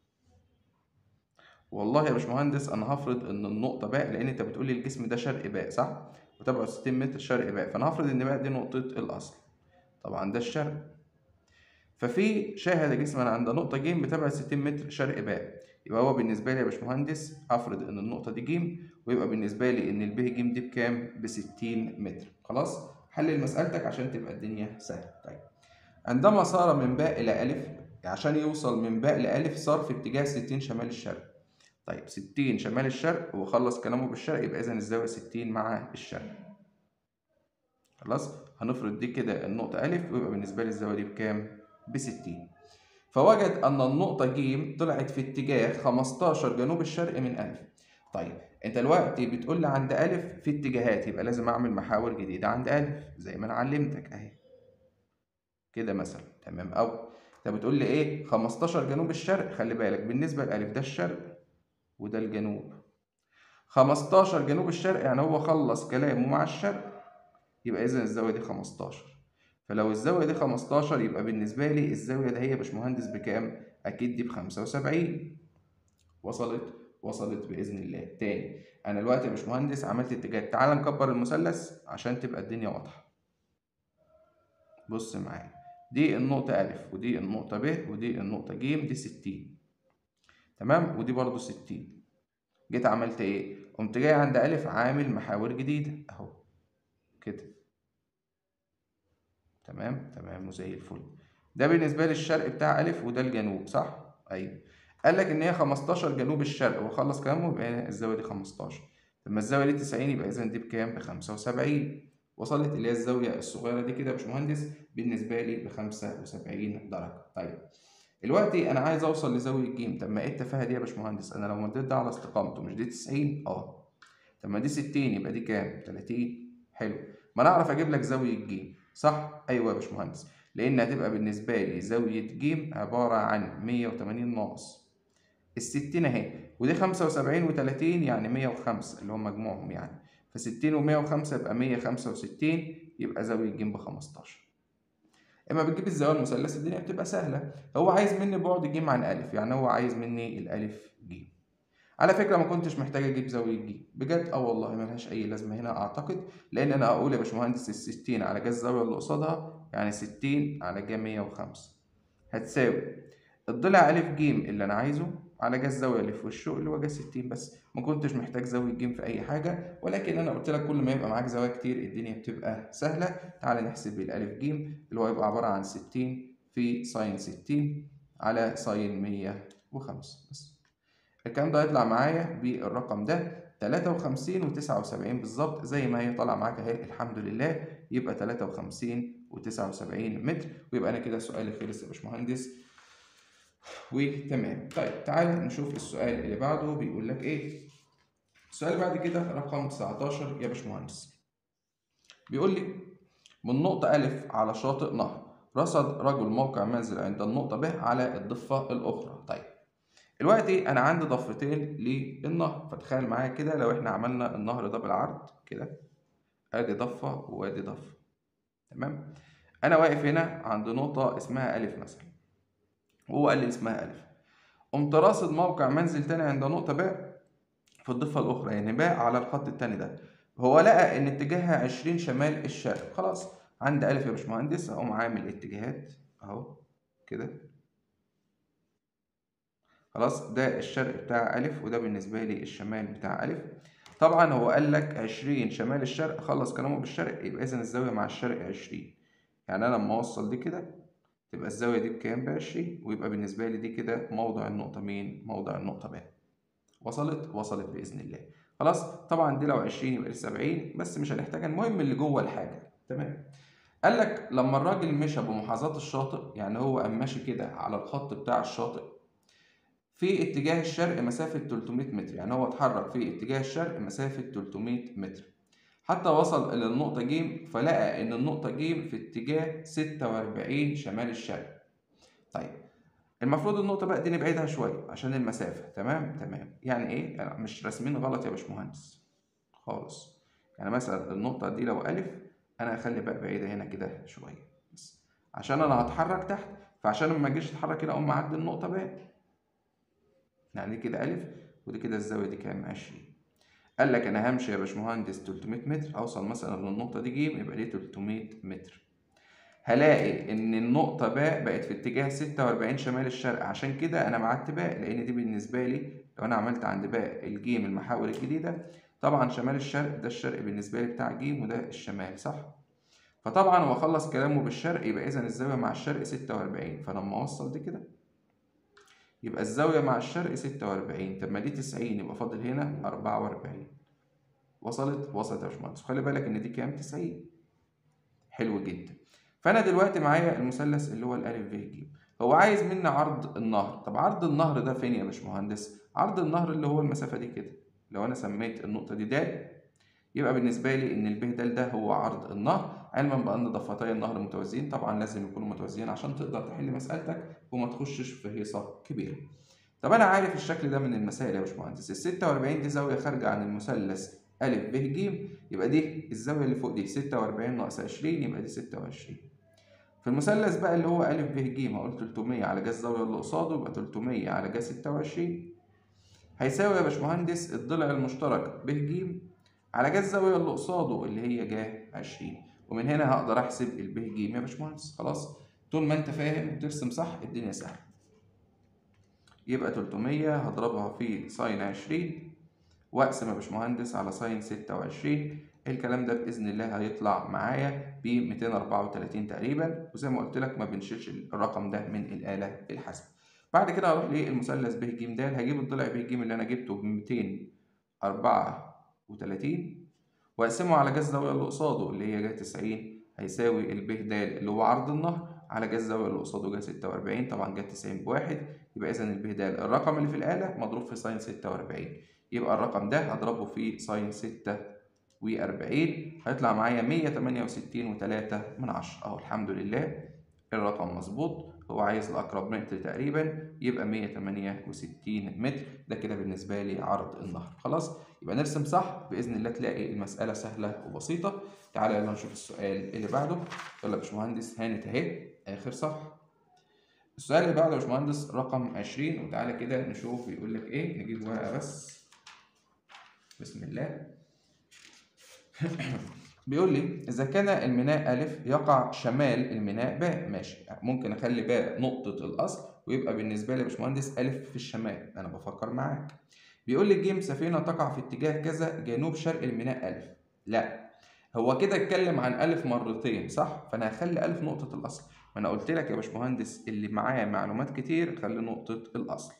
والله يا باشمهندس انا هفرض ان النقطه باء لان انت بتقول لي الجسم ده شرق باء صح وتبعد 60 متر شرق باء فانا هفرض ان باء دي نقطه الاصل طبعا ده الشرق ففي شاهد جسما عند نقطه ج بتبعد 60 متر شرق باء يبقى هو بالنسبه لي يا باشمهندس افرض ان النقطه دي ج ويبقى بالنسبه لي ان الب ج دي بكام ب 60 متر خلاص حلل مسألتك عشان تبقى الدنيا سهله طيب عندما صار من باء الى الف عشان يوصل من باء لألف صار في اتجاه 60 شمال الشرق طيب 60 شمال الشرق وخلص كلامه بالشرق يبقى اذا الزاويه 60 مع الشرق خلاص هنفرض دي كده النقطه ألف ويبقى بالنسبه لي الزاويه دي بكام ب 60 فوجد ان النقطه ج طلعت في اتجاه 15 جنوب الشرق من ألف طيب انت دلوقتي بتقول لي عند ألف في اتجاهات يبقى لازم اعمل محاور جديده عند ألف زي ما انا علمتك اهي كده مثلا تمام او انت بتقول لي ايه 15 جنوب الشرق خلي بالك بالنسبه لألف ده الشرق وده الجنوب 15 جنوب الشرق يعني هو خلص كلامه مع الشرق يبقى اذا الزاويه دي 15 فلو الزاويه دي 15 يبقى بالنسبه لي الزاويه ده هي يا باشمهندس بكام اكيد دي ب 75 وصلت وصلت باذن الله تاني انا دلوقتي يا باشمهندس عملت اتجاه تعال نكبر المثلث عشان تبقى الدنيا واضحه بص معايا دي النقطة أ ودي النقطة ب ودي النقطة ج دي 60 تمام ودي برضو 60 جيت عملت ايه قمت جاي عند أ عامل محاور جديدة اهو كده تمام تمام وزي الفل ده بالنسبة لي الشرق بتاع أ وده الجنوب صح أيوه قال لك إن هي 15 جنوب الشرق وخلص كلامه يبقى الزاوية دي 15 لما الزاوية دي 90 يبقى إذا دي بكام؟ ب 75 وصلت اللي هي الزاوية الصغيرة دي كده يا باشمهندس بالنسبة لي ب 75 درجة طيب دلوقتي أنا عايز أوصل لزاوية ج طب ما إيه التفاهة دي يا باشمهندس؟ أنا لو مديت ده على استقامته مش دي 90 أه طب ما دي 60 يبقى دي كام؟ 30 حلو ما أنا أعرف أجيب لك زاوية ج صح؟ أيوه يا باشمهندس لأن هتبقى بالنسبة لي زاوية ج عبارة عن 180 ناقص الستين أهي ودي خمسة وسبعين وتلاتين يعني مية وخمسة اللي هم مجموعهم يعني فستين ومية وخمسة يبقى مية خمسة وستين يبقى زاوية ج بخمستاشر اما بتجيب الزاوية المثلث الدنيا بتبقى سهلة هو عايز مني بعد ج عن ألف يعني هو عايز مني الألف ج على فكرة ما كنتش محتاج أجيب زاوية ج بجد اه والله ملهاش أي لازمة هنا أعتقد لأن أنا هقول يا باشمهندس الستين على جا الزاوية اللي قصادها يعني ستين على جا مية وخمسة هتساوي الضلع ألف ج اللي أنا عايزه على جا الزاوية اللي في وشه اللي هو جا ستين بس ما كنتش محتاج زاوية ج في أي حاجة ولكن أنا قلت لك كل ما يبقى معاك زوايا كتير الدنيا بتبقى سهلة تعال نحسب الألف ج اللي هو يبقى عبارة عن ستين في ساين ستين على ساين مية وخمسة بس الكلام ده هيطلع معايا بالرقم ده تلاتة وخمسين وتسعة وسبعين بالظبط زي ما هي طالعة معاك اهي الحمد لله يبقى تلاتة وخمسين وتسعة وسبعين متر ويبقى أنا كده سؤالي خلص يا باشمهندس وتمام طيب تعال نشوف السؤال اللي بعده بيقول لك ايه السؤال بعد كده رقم 19 يا باشمهندس بيقول لي من نقطة ألف على شاطئ نهر رصد رجل موقع منزل عند النقطة ب على الضفة الأخرى طيب دلوقتي أنا عندي ضفتين للنهر فتخيل معايا كده لو إحنا عملنا النهر ده بالعرض كده أدي ضفة وأدي ضفة تمام أنا واقف هنا عند نقطة اسمها ألف مثلا وهو قال لي اسمها ألف قمت راصد موقع منزل تاني عند نقطة باء في الضفة الأخرى يعني باء على الخط التاني ده هو لقى إن اتجاهها عشرين شمال الشرق خلاص عند ألف يا باشمهندس أقوم عامل اتجاهات أهو كده خلاص ده الشرق بتاع ألف وده بالنسبة لي الشمال بتاع ألف طبعا هو قال لك عشرين شمال الشرق خلص كلامه بالشرق يبقى إذا الزاوية مع الشرق عشرين يعني أنا لما أوصل دي كده تبقى الزاوية دي بكام بعشرين ويبقى بالنسبة لي دي كده موضع النقطة مين؟ موضع النقطة ب وصلت؟ وصلت بإذن الله خلاص طبعا دي لو عشرين يبقى دي سبعين بس مش هنحتاجها المهم اللي جوه الحاجة تمام قال لك لما الراجل مشى بمحاذاة الشاطئ يعني هو قام ماشي كده على الخط بتاع الشاطئ في اتجاه الشرق مسافة 300 متر يعني هو اتحرك في اتجاه الشرق مسافة 300 متر حتى وصل إلى النقطة ج فلقى إن النقطة ج في اتجاه 46 شمال الشرق طيب المفروض النقطة بقى دي نبعدها شوية عشان المسافة تمام تمام يعني إيه يعني مش راسمين غلط يا باشمهندس خالص يعني مثلا النقطة دي لو ألف أنا هخلي بقى بعيدة هنا كده شوية بس عشان أنا هتحرك تحت فعشان لما أجيش أتحرك كده أقوم معدي النقطة ب يعني دي كده ألف ودي كده الزاوية دي كام؟ 20 قال لك أنا همشي يا باشمهندس 300 متر أوصل مثلا للنقطة دي ج يبقى دي 300 متر هلاقي إن النقطة ب بقت في اتجاه 46 شمال الشرق عشان كده أنا بعت باء لأن دي بالنسبة لي لو أنا عملت عند باء الجيم المحاور الجديدة طبعا شمال الشرق ده الشرق بالنسبة لي بتاع ج وده الشمال صح؟ فطبعا هو خلص كلامه بالشرق يبقى إذا الزاوية مع الشرق 46 فلما أوصل دي كده يبقى الزاوية مع الشرق ستة وأربعين طب ما دي تسعين يبقى فاضل هنا أربعة وأربعين وصلت وصلت يا باشمهندس خلي بالك إن دي كام تسعين حلو جدا فأنا دلوقتي معايا المثلث اللي هو الألف ب ج هو عايز مني عرض النهر طب عرض النهر ده فين يا باشمهندس عرض النهر اللي هو المسافة دي كده لو أنا سميت النقطة دي د يبقى بالنسبة لي إن الب د ده هو عرض النهر علما بأن ضفتي النهر متوازيين طبعا لازم يكونوا متوازيين عشان تقدر تحل مسألتك وما تخشش في هيصة كبيرة. طب أنا عارف الشكل ده من المسائل يا باشمهندس، ال 46 دي زاوية خارجة عن المثلث أ ب ج يبقى دي الزاوية اللي فوق دي 46 ناقص 20 يبقى دي 26. في المثلث بقى اللي هو أ ب ج هقول 300 على جا الزاوية اللي قصاده يبقى 300 على جا 26 هيساوي يا باشمهندس الضلع المشترك ب ج على جا الزاوية اللي قصاده اللي هي جا 20 ومن هنا هقدر احسب الب ج يا باشمهندس خلاص طول ما انت فاهم وترسم صح الدنيا سهله يبقى 300 هضربها في ساين 20 واقسم يا باشمهندس على ساين 26 الكلام ده باذن الله هيطلع معايا ب 234 تقريبا وزي ما قلت لك ما بنشيلش الرقم ده من الاله الحاسبه بعد كده هروح للمثلث ب ج د هجيب الضلع ب ج اللي انا جبته ب 234 واقسمه على جا الزاوية اللي قصاده اللي هي جا 90 هيساوي الب د اللي هو عرض النهر على جا الزاوية اللي قصاده جا 46 طبعا جا 90 بواحد يبقى إذا الب د الرقم اللي في الآلة مضروب في ساين 46 يبقى الرقم ده هضربه في ساين 46 هيطلع معايا 168 و3 من 10 أهو الحمد لله الرقم مظبوط هو عايز الأقرب متر تقريبا يبقى 168 متر ده كده بالنسبة لي عرض النهر خلاص يبقى نرسم صح بإذن الله تلاقي المسألة سهلة وبسيطة تعالى يلا نشوف السؤال اللي بعده يلا يا باشمهندس هانت أهي آخر صفحة السؤال اللي بعده يا باشمهندس رقم 20 وتعالى كده نشوف بيقول لك ايه نجيب ورقه بس بسم الله بيقول لي إذا كان الميناء ألف يقع شمال الميناء باء ماشي ممكن أخلي باء نقطة الأصل ويبقى بالنسبة لي يا باشمهندس ألف في الشمال أنا بفكر معاك بيقول لي جيم سفينة تقع في اتجاه كذا جنوب شرق الميناء ألف لا هو كده اتكلم عن ألف مرتين صح؟ فأنا هخلي ألف نقطة الأصل ما أنا قلت لك يا باشمهندس اللي معايا معلومات كتير خلي نقطة الأصل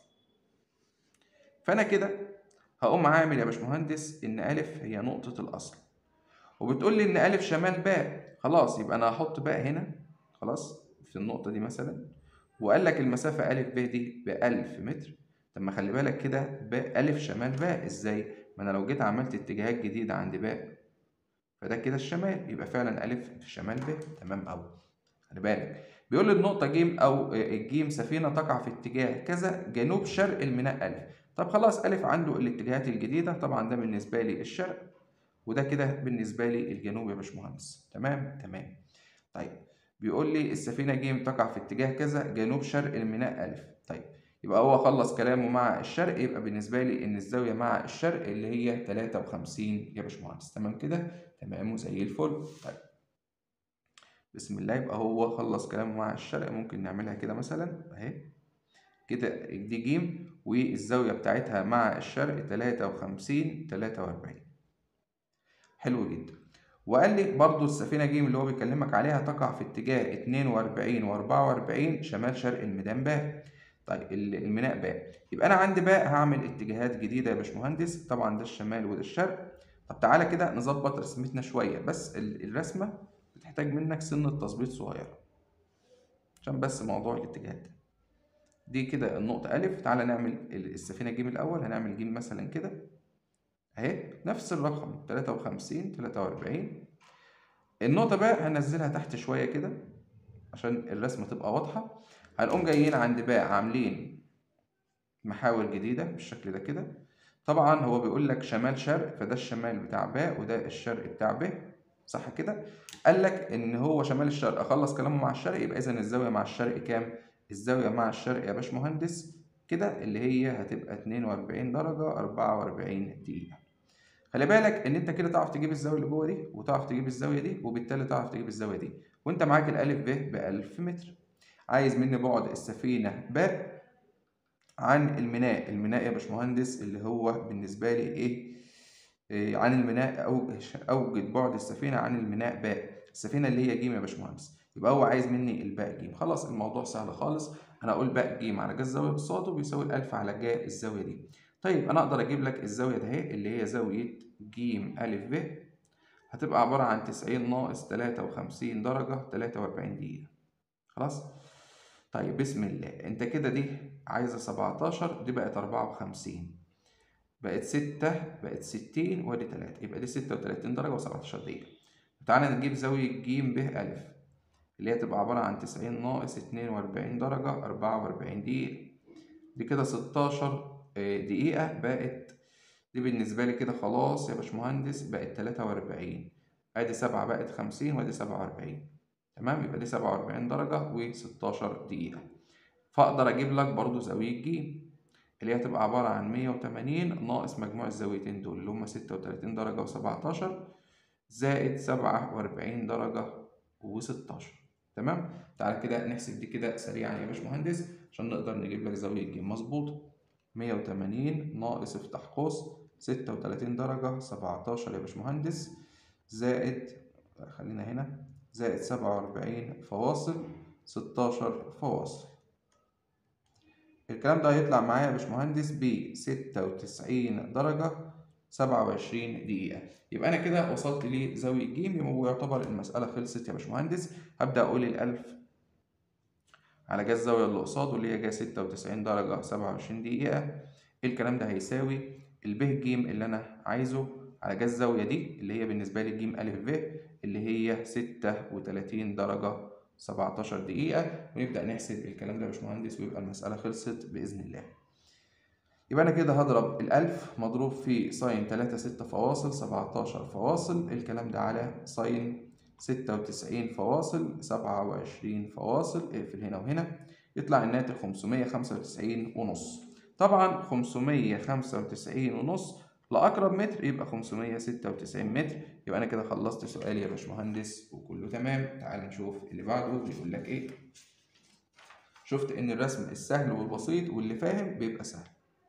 فأنا كده هقوم عامل يا باشمهندس إن ألف هي نقطة الأصل وبتقول لي إن ألف شمال باء خلاص يبقى أنا هحط باء هنا خلاص في النقطة دي مثلا وقال لك المسافة ألف ب دي بألف متر طب ما خلي بالك كده باء ألف شمال باء إزاي؟ ما أنا لو جيت عملت اتجاهات جديدة عند باء فده كده الشمال يبقى فعلا ألف في شمال ب تمام أوي خلي بالك بيقول لي النقطة ج أو الجيم سفينة تقع في اتجاه كذا جنوب شرق الميناء ألف طب خلاص ألف عنده الاتجاهات الجديدة طبعا ده بالنسبة لي الشرق وده كده بالنسبة لي الجنوب يا باشمهندس تمام تمام طيب بيقول لي السفينة ج تقع في اتجاه كذا جنوب شرق الميناء ألف طيب يبقى هو خلص كلامه مع الشرق يبقى بالنسبة لي إن الزاوية مع الشرق اللي هي 53 يا باشمهندس تمام كده تمام وزي الفل طيب بسم الله يبقى هو خلص كلامه مع الشرق ممكن نعملها كده مثلا اهي كده دي جيم والزاوية بتاعتها مع الشرق 53 43 حلو جدا وقال لي برضو السفينة جيم اللي هو بيكلمك عليها تقع في اتجاه 42 و 44 شمال شرق الميدان باء طيب الميناء باء يبقى انا عندي باء هعمل اتجاهات جديدة يا باشمهندس طبعا ده الشمال وده الشرق طب تعالى كده نظبط رسمتنا شوية بس الرسمة بتحتاج منك سنة تظبيط صغيرة عشان بس موضوع الاتجاهات دي كده النقطة ألف تعالى نعمل السفينة جيم الأول هنعمل جيم مثلا كده أهي نفس الرقم تلاتة وخمسين تلاتة وأربعين النقطة بقى هنزلها تحت شوية كده عشان الرسمة تبقى واضحة هنقوم جايين عند باء عاملين محاور جديدة بالشكل ده كده طبعا هو بيقول لك شمال شرق فده الشمال بتاع باء وده الشرق بتاع ب صح كده قال لك ان هو شمال الشرق اخلص كلامه مع الشرق يبقى اذا الزاويه مع الشرق كام الزاويه مع الشرق يا باشمهندس كده اللي هي هتبقى 42 درجه 44 دقيقه خلي بالك ان انت كده تعرف تجيب الزاويه اللي جوه دي وتعرف تجيب الزاويه دي وبالتالي تعرف تجيب الزاويه دي وانت معاك الالف ب ب 1000 متر عايز مني بعد السفينه باء عن الميناء الميناء يا باشمهندس اللي هو بالنسبه لي ايه عن الميناء أو أوجد بعد السفينة عن الميناء باء السفينة اللي هي جيم يا باشمهندس يبقى هو عايز مني الباء جيم خلاص الموضوع سهل خالص أنا أقول باء جيم على جا الزاوية بالصاد بيساوي الألف على جا الزاوية دي طيب أنا أقدر أجيب لك الزاوية ده اهي اللي هي زاوية جيم ألف ب هتبقى عبارة عن تسعين ناقص تلاتة وخمسين درجة تلاتة وأربعين دقيقة خلاص طيب بسم الله أنت كده دي عايزة سبعتاشر دي بقت أربعة وخمسين بقت ستة بقت ستين وادي تلاتة يبقى دي ستة وتلاتين درجة وسبعتاشر دقيقة تعالى نجيب زاوية ج ب ألف اللي هي تبقى عبارة عن تسعين ناقص اتنين وأربعين درجة أربعة وأربعين دقيقة دي كده ستاشر دقيقة بقت دي بالنسبة لي كده خلاص يا باشمهندس بقت تلاتة وأربعين أدي سبعة بقت خمسين وأدي سبعة وأربعين تمام يبقى دي سبعة وأربعين درجة وستاشر دقيقة فأقدر أجيب لك برضو زاوية ج اللي هي هتبقى عبارة عن مية وتمانين ناقص مجموع الزاويتين دول اللي هما ستة وتلاتين درجة وسبعتاشر زائد سبعة وأربعين درجة وستاشر تمام تعالى كده نحسب دي كده سريعا يا باشمهندس عشان نقدر نجيب لك زاوية ج مظبوط مية وتمانين ناقص افتح قوس ستة وتلاتين درجة سبعتاشر يا باشمهندس زائد خلينا هنا زائد سبعة وأربعين فواصل ستاشر فواصل الكلام ده هيطلع معايا يا باشمهندس ب 96 درجة 27 دقيقة يبقى أنا كده وصلت لزاوية ج يبقى يعتبر المسألة خلصت يا باشمهندس هبدأ أقول الألف على جا الزاوية اللي قصاده اللي هي جا 96 درجة 27 دقيقة الكلام ده هيساوي الب ج اللي أنا عايزه على جا الزاوية دي اللي هي بالنسبة لي ج أ ب اللي هي 36 درجة 17 دقيقة ونبدأ نحسب الكلام ده يا باشمهندس ويبقى المسألة خلصت بإذن الله. يبقى أنا كده هضرب الألف مضروب في ساين تلاتة ستة فواصل سبعتاشر فواصل الكلام ده على ساين ستة وتسعين فواصل سبعة وعشرين فواصل اقفل هنا وهنا يطلع الناتج 595 ونص طبعا 595 ونص لأقرب متر يبقى 596 متر يبقى أنا كده خلصت سؤالي يا باشمهندس وكله تمام تعال نشوف اللي بعده بيقول لك إيه شفت إن الرسم السهل والبسيط واللي فاهم بيبقى سهل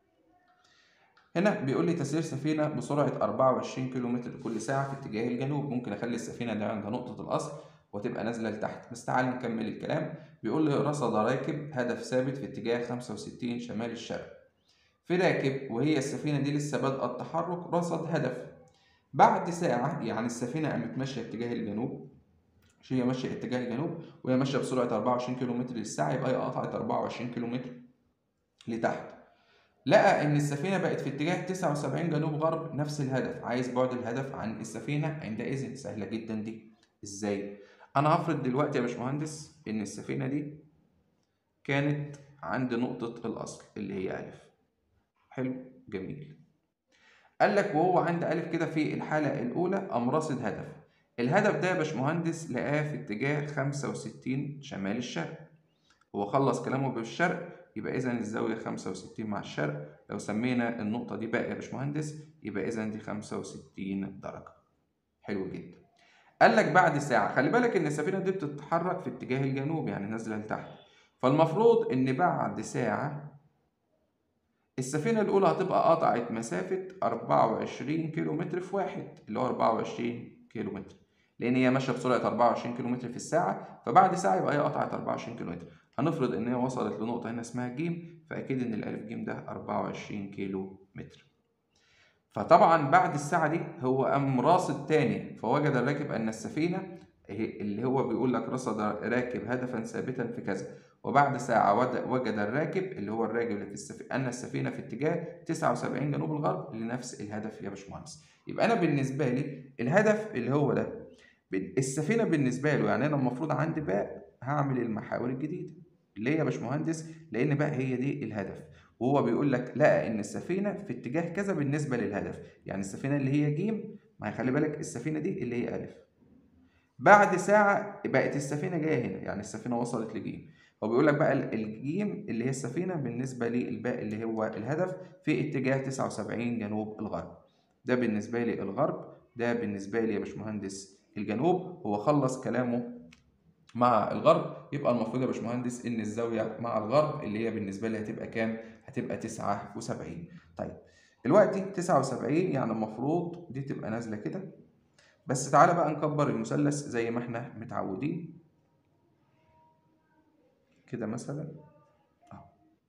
هنا بيقول لي تسير سفينة بسرعة 24 كيلومتر لكل ساعة في اتجاه الجنوب ممكن أخلي السفينة دي عند نقطة الأصل وتبقى نازلة لتحت بس تعال نكمل الكلام بيقول لي رصد راكب هدف ثابت في اتجاه 65 شمال الشرق في راكب وهي السفينة دي لسه بادئة التحرك رصد هدف بعد ساعة يعني السفينة قامت ماشية اتجاه الجنوب مش هي ماشية اتجاه الجنوب وهي ماشية بسرعة 24 كيلومتر للساعة يبقى هي قطعت 24 كيلومتر لتحت لقى إن السفينة بقت في اتجاه 79 جنوب غرب نفس الهدف عايز بعد الهدف عن السفينة عندئذ سهلة جدا دي إزاي؟ أنا هفرض دلوقتي يا باشمهندس إن السفينة دي كانت عند نقطة الأصل اللي هي ألف حلو جميل قال لك وهو عند ألف كده في الحالة الأولى قام راصد هدف الهدف ده يا باشمهندس لقاه في اتجاه 65 شمال الشرق هو خلص كلامه بالشرق يبقى إذا الزاوية 65 مع الشرق لو سمينا النقطة دي باقي يا باشمهندس يبقى إذا دي 65 درجة حلو جدا قال لك بعد ساعة خلي بالك إن السفينة دي بتتحرك في اتجاه الجنوب يعني نازلة لتحت فالمفروض إن بعد ساعة السفينة الأولى هتبقى قطعت مسافة 24 كيلو متر في واحد اللي هو 24 كيلو متر لأن هي ماشية بسرعة 24 كيلو متر في الساعة فبعد ساعة يبقى هي قطعت 24 كيلو متر هنفرض إن هي وصلت لنقطة هنا اسمها جيم فأكيد إن الألف جيم ده 24 كيلو متر فطبعا بعد الساعة دي هو قام راصد تاني فوجد الراكب أن السفينة اللي هو بيقول لك رصد راكب هدفا ثابتا في كذا وبعد ساعة وجد الراكب اللي هو الراكب اللي في السفينة أن السفينة في اتجاه 79 جنوب الغرب لنفس الهدف يا باشمهندس يبقى أنا بالنسبة لي الهدف اللي هو ده السفينة بالنسبة له يعني أنا المفروض عندي باء هعمل المحاور الجديدة اللي هي يا باشمهندس لأن بقى هي دي الهدف وهو بيقول لك لقى ان السفينه في اتجاه كذا بالنسبه للهدف يعني السفينه اللي هي جيم ما خلي بالك السفينه دي اللي هي الف بعد ساعه بقت السفينه جايه هنا يعني السفينه وصلت لجيم هو بيقول لك بقى الجيم اللي هي السفينه بالنسبه للباء اللي هو الهدف في اتجاه 79 جنوب الغرب ده بالنسبه لي الغرب ده بالنسبه لي يا باشمهندس الجنوب هو خلص كلامه مع الغرب يبقى المفروض يا باشمهندس ان الزاويه مع الغرب اللي هي بالنسبه لي هتبقى كام هتبقى 79 طيب دلوقتي 79 يعني المفروض دي تبقى نازله كده بس تعالى بقى نكبر المثلث زي ما احنا متعودين كده مثلا اهو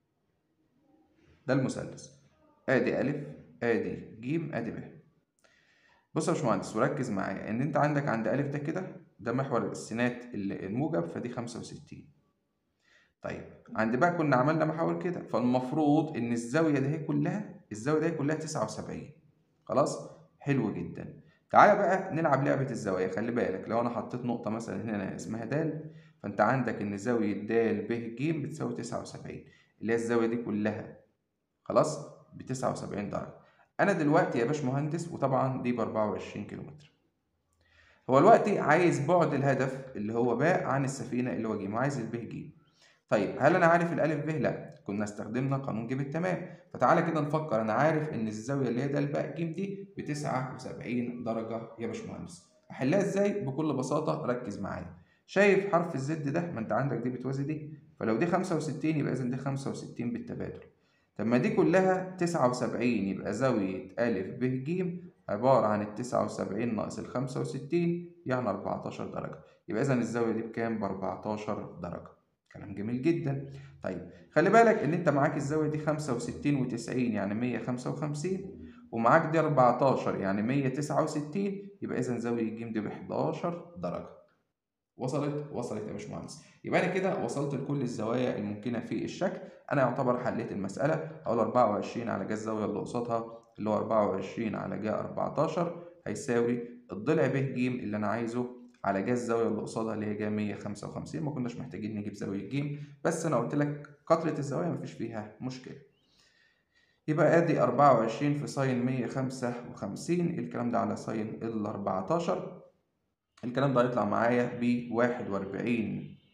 ده المثلث ادي الف ادي ج ادي ب بص يا باشمهندس وركز معايا ان انت عندك عند الف ده كده ده محور السينات الموجب فدي 65 طيب عند بقى كنا عملنا محاور كده فالمفروض ان الزاويه دي كلها الزاويه دي كلها 79 خلاص حلو جدا تعالى بقى نلعب لعبه الزوايا خلي بالك لو انا حطيت نقطه مثلا هنا اسمها د فانت عندك ان زاويه د ب ج بتساوي 79 اللي هي الزاويه دي كلها خلاص ب 79 درجه انا دلوقتي يا باشمهندس وطبعا دي ب 24 كيلومتر هو دلوقتي عايز بعد الهدف اللي هو باء عن السفينه اللي هو ج وعايز الب ج طيب هل انا عارف الالف ب لا كنا استخدمنا قانون ج بالتمام فتعالى كده نفكر انا عارف ان الزاويه اللي هي د الباء ج دي ب 79 درجه يا باشمهندس احلها ازاي بكل بساطه ركز معايا شايف حرف الزد ده ما انت عندك دي بتوازي دي فلو دي 65 يبقى اذا دي 65 بالتبادل طب ما دي كلها 79 يبقى زاويه ا ب ج عباره عن ال 79 ناقص ال 65 يعني 14 درجه يبقى اذا الزاويه دي بكام ب 14 درجه كلام جميل جدا طيب خلي بالك ان انت معاك الزاويه دي 65 و90 يعني 155 ومعاك دي 14 يعني 169 يبقى اذا زاويه ج دي ب 11 درجه وصلت وصلت يا باشمهندس يبقى انا كده وصلت لكل الزوايا الممكنه في الشكل انا يعتبر حليت المساله اقول 24 على جا الزاويه اللي قصادها اللي هو 24 على جا 14 هيساوي الضلع ب ج اللي انا عايزه على جا الزاويه اللي قصادها اللي هي جا 155 ما كناش محتاجين نجيب زاويه ج بس انا قلت لك كتره الزوايا مفيش فيها مشكله يبقى ادي 24 في ساين 155 الكلام ده على ساين ال 14 الكلام ده هيطلع معايا ب 41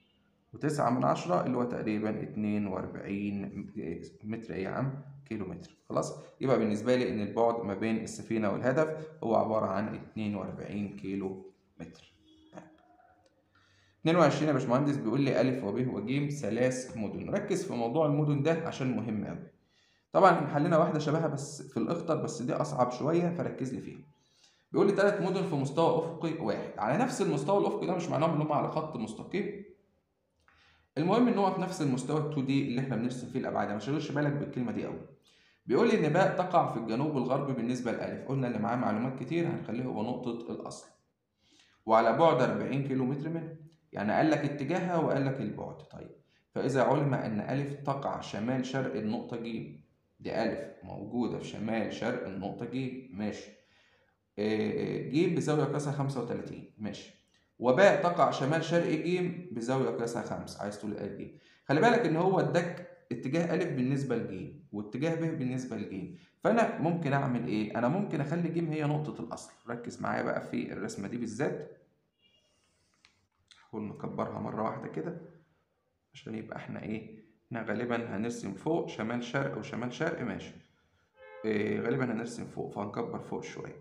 وتسعة من عشرة اللي هو تقريبا اتنين وأربعين متر إيه يا عم؟ كيلو متر خلاص يبقى بالنسبة لي إن البعد ما بين السفينة والهدف هو عبارة عن اتنين وأربعين كيلو متر 22 يا باشمهندس بيقول لي ألف وب وج ثلاث مدن ركز في موضوع المدن ده عشان مهم أوي طبعا حلينا واحدة شبهها بس في الأخطر بس دي أصعب شوية فركز لي فيها بيقول لي ثلاث مدن في مستوى أفقي واحد على نفس المستوى الأفقي ده مش معناه إن هم على خط مستقيم المهم إن هو في نفس المستوى ال 2 دي اللي إحنا بنرسم فيه الأبعاد ما تشغلش بالك بالكلمة دي أوي بيقول لي إن باء تقع في الجنوب الغربي بالنسبة لألف قلنا اللي معاه معلومات كتير هنخليه هو نقطة الأصل وعلى بعد 40 كيلو متر منه يعني قال لك اتجاهها وقال لك البعد طيب فإذا علم أن ألف تقع شمال شرق النقطة ج دي ألف موجودة في شمال شرق النقطة ج ماشي ج بزاوية قياسها 35 ماشي وباء تقع شمال شرق ج بزاوية قياسها 5 عايز تقول ج خلي بالك إن هو اداك اتجاه ألف بالنسبة لج واتجاه ب بالنسبة لج فأنا ممكن أعمل إيه؟ أنا ممكن أخلي ج هي نقطة الأصل ركز معايا بقى في الرسمة دي بالذات نحاول نكبرها مرة واحدة كده عشان يبقى احنا ايه احنا غالبا هنرسم فوق شمال شرق وشمال شرق ماشي إيه غالبا هنرسم فوق فهنكبر فوق شوية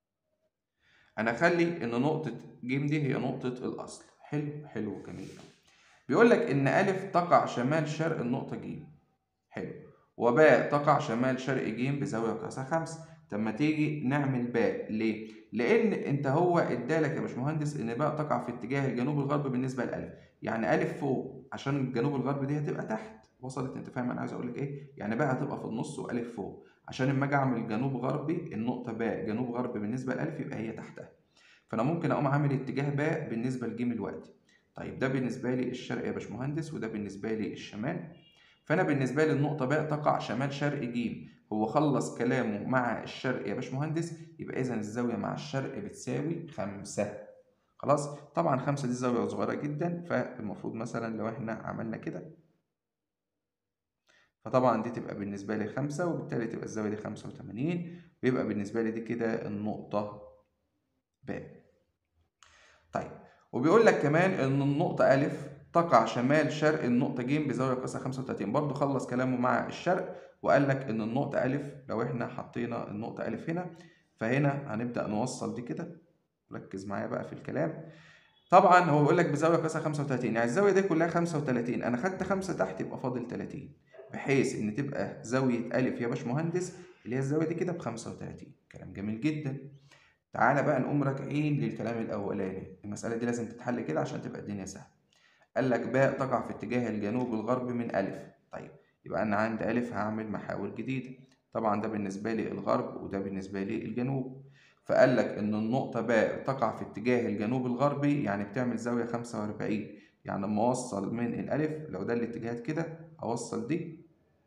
انا اخلي ان نقطة ج دي هي نقطة الاصل حلو حلو جميل بيقول لك ان الف تقع شمال شرق النقطة ج حلو وباء تقع شمال شرق ج بزاوية قياسها خمسة طب ما تيجي نعمل باء ليه؟ لأن أنت هو ادالك يا باشمهندس إن باء تقع في اتجاه الجنوب الغربي بالنسبة لألف، يعني ألف فوق عشان الجنوب الغربي دي هتبقى تحت، وصلت أنت فاهم أنا عايز أقول لك إيه؟ يعني باء هتبقى في النص وألف فوق، عشان لما أجي أعمل جنوب غربي النقطة باء جنوب غربي بالنسبة لألف يبقى هي تحتها. فأنا ممكن أقوم عامل اتجاه باء بالنسبة لجيم الوقت. طيب ده بالنسبة لي الشرق يا باشمهندس وده بالنسبة لي الشمال. فأنا بالنسبة لي النقطة باء تقع شمال شرق ج هو خلص كلامه مع الشرق يا باشمهندس يبقى إذا الزاوية مع الشرق بتساوي خمسة خلاص طبعا خمسة دي زاوية صغيرة جدا فالمفروض مثلا لو احنا عملنا كده فطبعا دي تبقى بالنسبة لي خمسة وبالتالي تبقى الزاوية دي خمسة وتمانين بيبقى بالنسبة لي دي كده النقطة باء طيب وبيقول لك كمان إن النقطة ألف تقع شمال شرق النقطة ج بزاوية قياسها 35 برضه خلص كلامه مع الشرق وقال لك إن النقطة ألف لو إحنا حطينا النقطة ألف هنا فهنا هنبدأ نوصل دي كده ركز معايا بقى في الكلام طبعا هو بيقول لك بزاوية قياسها 35 يعني الزاوية دي كلها 35 أنا خدت خمسة تحت يبقى فاضل 30 بحيث إن تبقى زاوية ألف يا باشمهندس اللي هي الزاوية دي كده ب 35 كلام جميل جدا تعالى بقى نقوم راجعين للكلام الأولاني المسألة دي لازم تتحل كده عشان تبقى الدنيا سهلة قال لك باء تقع في اتجاه الجنوب الغربي من ألف طيب يبقى أنا عند ألف هعمل محاور جديدة طبعا ده بالنسبة لي الغرب وده بالنسبة لي الجنوب فقال لك إن النقطة باء تقع في اتجاه الجنوب الغربي يعني بتعمل زاوية خمسة وأربعين يعني لما أوصل من الألف لو ده الاتجاهات كده أوصل دي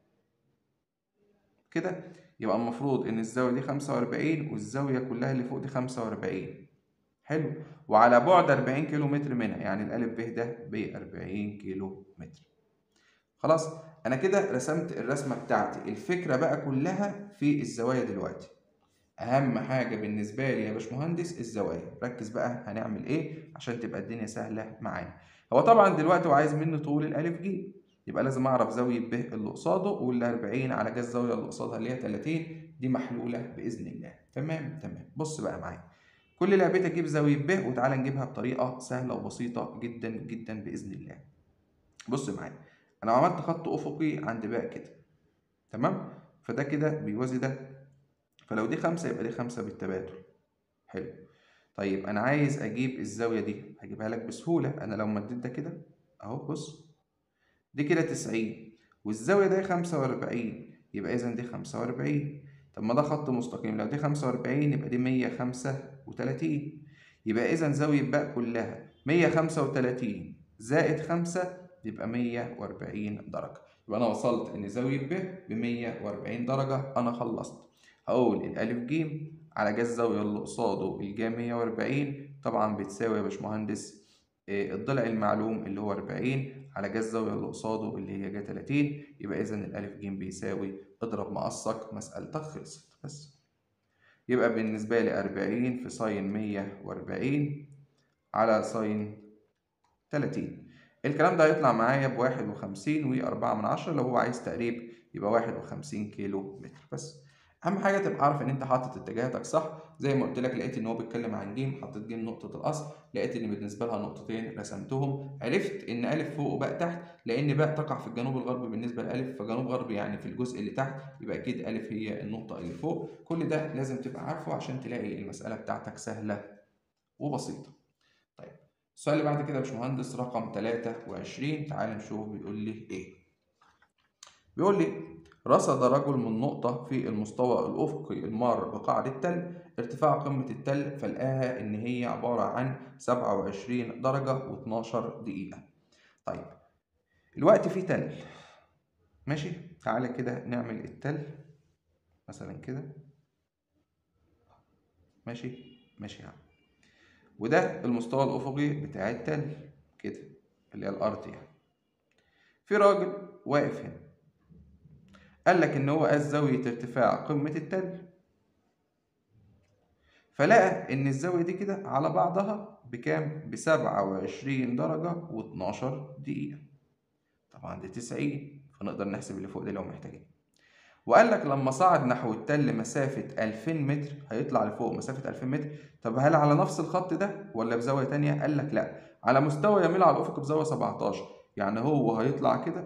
كده يبقى المفروض إن الزاوية دي خمسة وأربعين والزاوية كلها اللي فوق دي خمسة وأربعين حلو وعلى بعد 40 كيلو متر منها يعني الألف ب ده ب 40 كيلو متر خلاص أنا كده رسمت الرسمة بتاعتي الفكرة بقى كلها في الزوايا دلوقتي أهم حاجة بالنسبة لي يا باشمهندس الزوايا ركز بقى هنعمل إيه عشان تبقى الدنيا سهلة معانا هو طبعا دلوقتي هو عايز مني طول الألف ج يبقى لازم أعرف زاوية ب اللي قصاده وال 40 على جذر الزاوية اللي قصادها اللي هي 30 دي محلولة بإذن الله تمام تمام بص بقى معايا كل لعبتك تجيب زاوية ب وتعالى نجيبها بطريقة سهلة وبسيطة جدا جدا بإذن الله. بص معايا أنا عملت خط أفقي عند باء كده تمام؟ فده كده بيوازي ده فلو دي خمسة يبقى دي خمسة بالتبادل حلو طيب أنا عايز أجيب الزاوية دي هجيبها لك بسهولة أنا لو مديت ده كده أهو بص دي كده تسعين والزاوية دي خمسة وأربعين يبقى إذا دي خمسة وأربعين طب ما ده خط مستقيم لو دي خمسة وأربعين يبقى دي مية خمسة وتلاتين يبقى إذا زاوية باء كلها مية خمسة وتلاتين زائد خمسة يبقى مية وأربعين درجة يبقى أنا وصلت إن زاوية ب بمية وأربعين درجة أنا خلصت هقول الألف جيم على جذر الزاوية اللي قصاده الجا مية وأربعين طبعا بتساوي يا باشمهندس الضلع المعلوم اللي هو أربعين على جذر الزاوية اللي قصاده اللي هي جا تلاتين يبقى إذا الألف جيم بيساوي اضرب مقصك مسألتك خلصت بس يبقى بالنسبة لي أربعين في ساين مية وأربعين على ساين تلاتين الكلام ده هيطلع معايا بواحد وخمسين وأربعة من عشرة لو هو عايز تقريب يبقى واحد وخمسين كيلو متر بس اهم حاجه تبقى عارف ان انت حاطط اتجاهاتك صح زي ما قلت لك لقيت ان هو بيتكلم عن ج حطيت ج نقطه الاصل لقيت ان بالنسبه لها نقطتين رسمتهم عرفت ان الف فوق وباء تحت لان باء تقع في الجنوب الغربي بالنسبه لالف فجنوب غربي يعني في الجزء اللي تحت يبقى اكيد الف هي النقطه اللي فوق كل ده لازم تبقى عارفه عشان تلاقي المساله بتاعتك سهله وبسيطه طيب السؤال اللي بعد كده يا باشمهندس رقم 23 تعال نشوف بيقول لي ايه بيقول لي رصد رجل من نقطة في المستوى الأفقي المار بقاع التل ارتفاع قمة التل فلقاها إن هي عبارة عن 27 درجة و12 دقيقة. طيب الوقت فيه تل ماشي تعالى كده نعمل التل مثلا كده ماشي ماشي يعني وده المستوى الأفقي بتاع التل كده اللي هي الأرض يعني في راجل واقف هنا قال لك إن هو قاس زاوية ارتفاع قمة التل فلقى إن الزاوية دي كده على بعضها بكام؟ بسبعة وعشرين درجة واتناشر دقيقة طبعا دي تسعين فنقدر نحسب اللي فوق دي لو محتاجين وقال لك لما صعد نحو التل مسافة 2000 متر هيطلع لفوق مسافة 2000 متر طب هل على نفس الخط ده ولا بزاوية تانية؟ قال لك لا على مستوى يميل على الأفق بزاوية 17 يعني هو هيطلع كده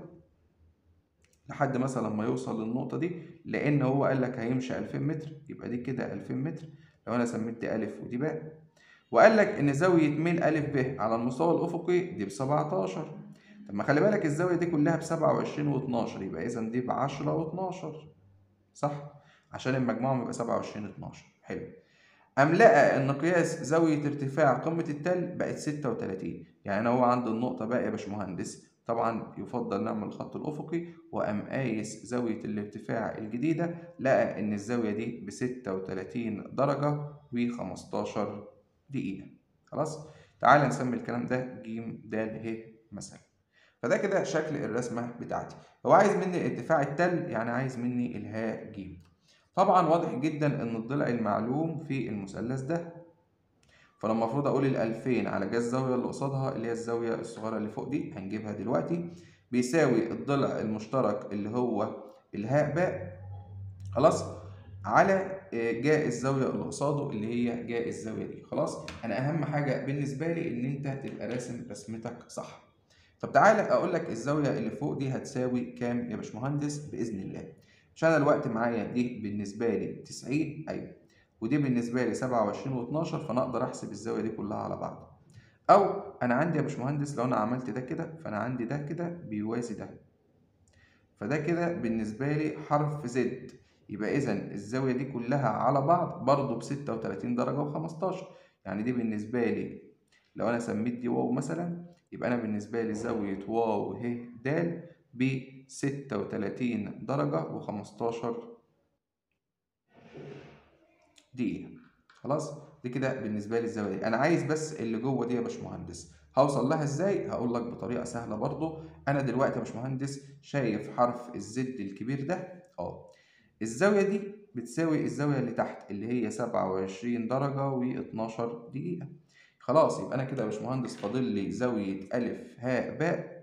لحد مثلا ما يوصل للنقطة دي لأن هو قال لك هيمشي 2000 متر يبقى دي كده 2000 متر لو أنا سميت دي ألف ودي باء وقال لك إن زاوية ميل ألف ب على المستوى الأفقي دي ب 17 طب ما خلي بالك الزاوية دي كلها ب 27 و12 يبقى إذا دي ب 10 و12 صح؟ عشان المجموع يبقى 27 12 حلو قام لقى إن قياس زاوية ارتفاع قمة التل بقت 36 يعني هو عند النقطة بقى يا باشمهندس طبعا يفضل نعمل الخط الأفقي وقام قايس زاوية الارتفاع الجديدة لقى إن الزاوية دي ب 36 درجة و15 دقيقة خلاص تعال نسمي الكلام ده ج د ه مثلا فده كده شكل الرسمة بتاعتي هو عايز مني ارتفاع التل يعني عايز مني الهاء ج طبعا واضح جدا ان الضلع المعلوم في المثلث ده فانا المفروض اقول ال 2000 على جذر الزاويه اللي قصادها اللي هي الزاويه الصغيره اللي فوق دي هنجيبها دلوقتي بيساوي الضلع المشترك اللي هو الهاء باء خلاص على جاء الزاويه اللي قصاده اللي هي جاء الزاويه دي خلاص انا اهم حاجه بالنسبه لي ان انت تبقى راسم رسمتك صح طب تعالى اقول لك الزاويه اللي فوق دي هتساوي كام يا باشمهندس باذن الله مش انا الوقت معايا دي بالنسبه لي 90 ايوه ودي بالنسبه لي 27 و12 فانا اقدر احسب الزاويه دي كلها على بعض او انا عندي يا باشمهندس لو انا عملت ده كده فانا عندي ده كده بيوازي ده فده كده بالنسبه لي حرف زد يبقى اذا الزاويه دي كلها على بعض برضو ب 36 درجه و15 يعني دي بالنسبه لي لو انا سميت دي واو مثلا يبقى انا بالنسبه لي زاويه واو ه د ب 36 درجه و15 دقيقة خلاص دي كده بالنسبة لي الزاوية دي أنا عايز بس اللي جوه دي يا باشمهندس هوصل لها ازاي هقول لك بطريقة سهلة برضو أنا دلوقتي يا باشمهندس شايف حرف الزد الكبير ده اه الزاوية دي بتساوي الزاوية اللي تحت اللي هي 27 درجة و12 دقيقة خلاص يبقى أنا كده يا باشمهندس فاضل لي زاوية ألف هاء باء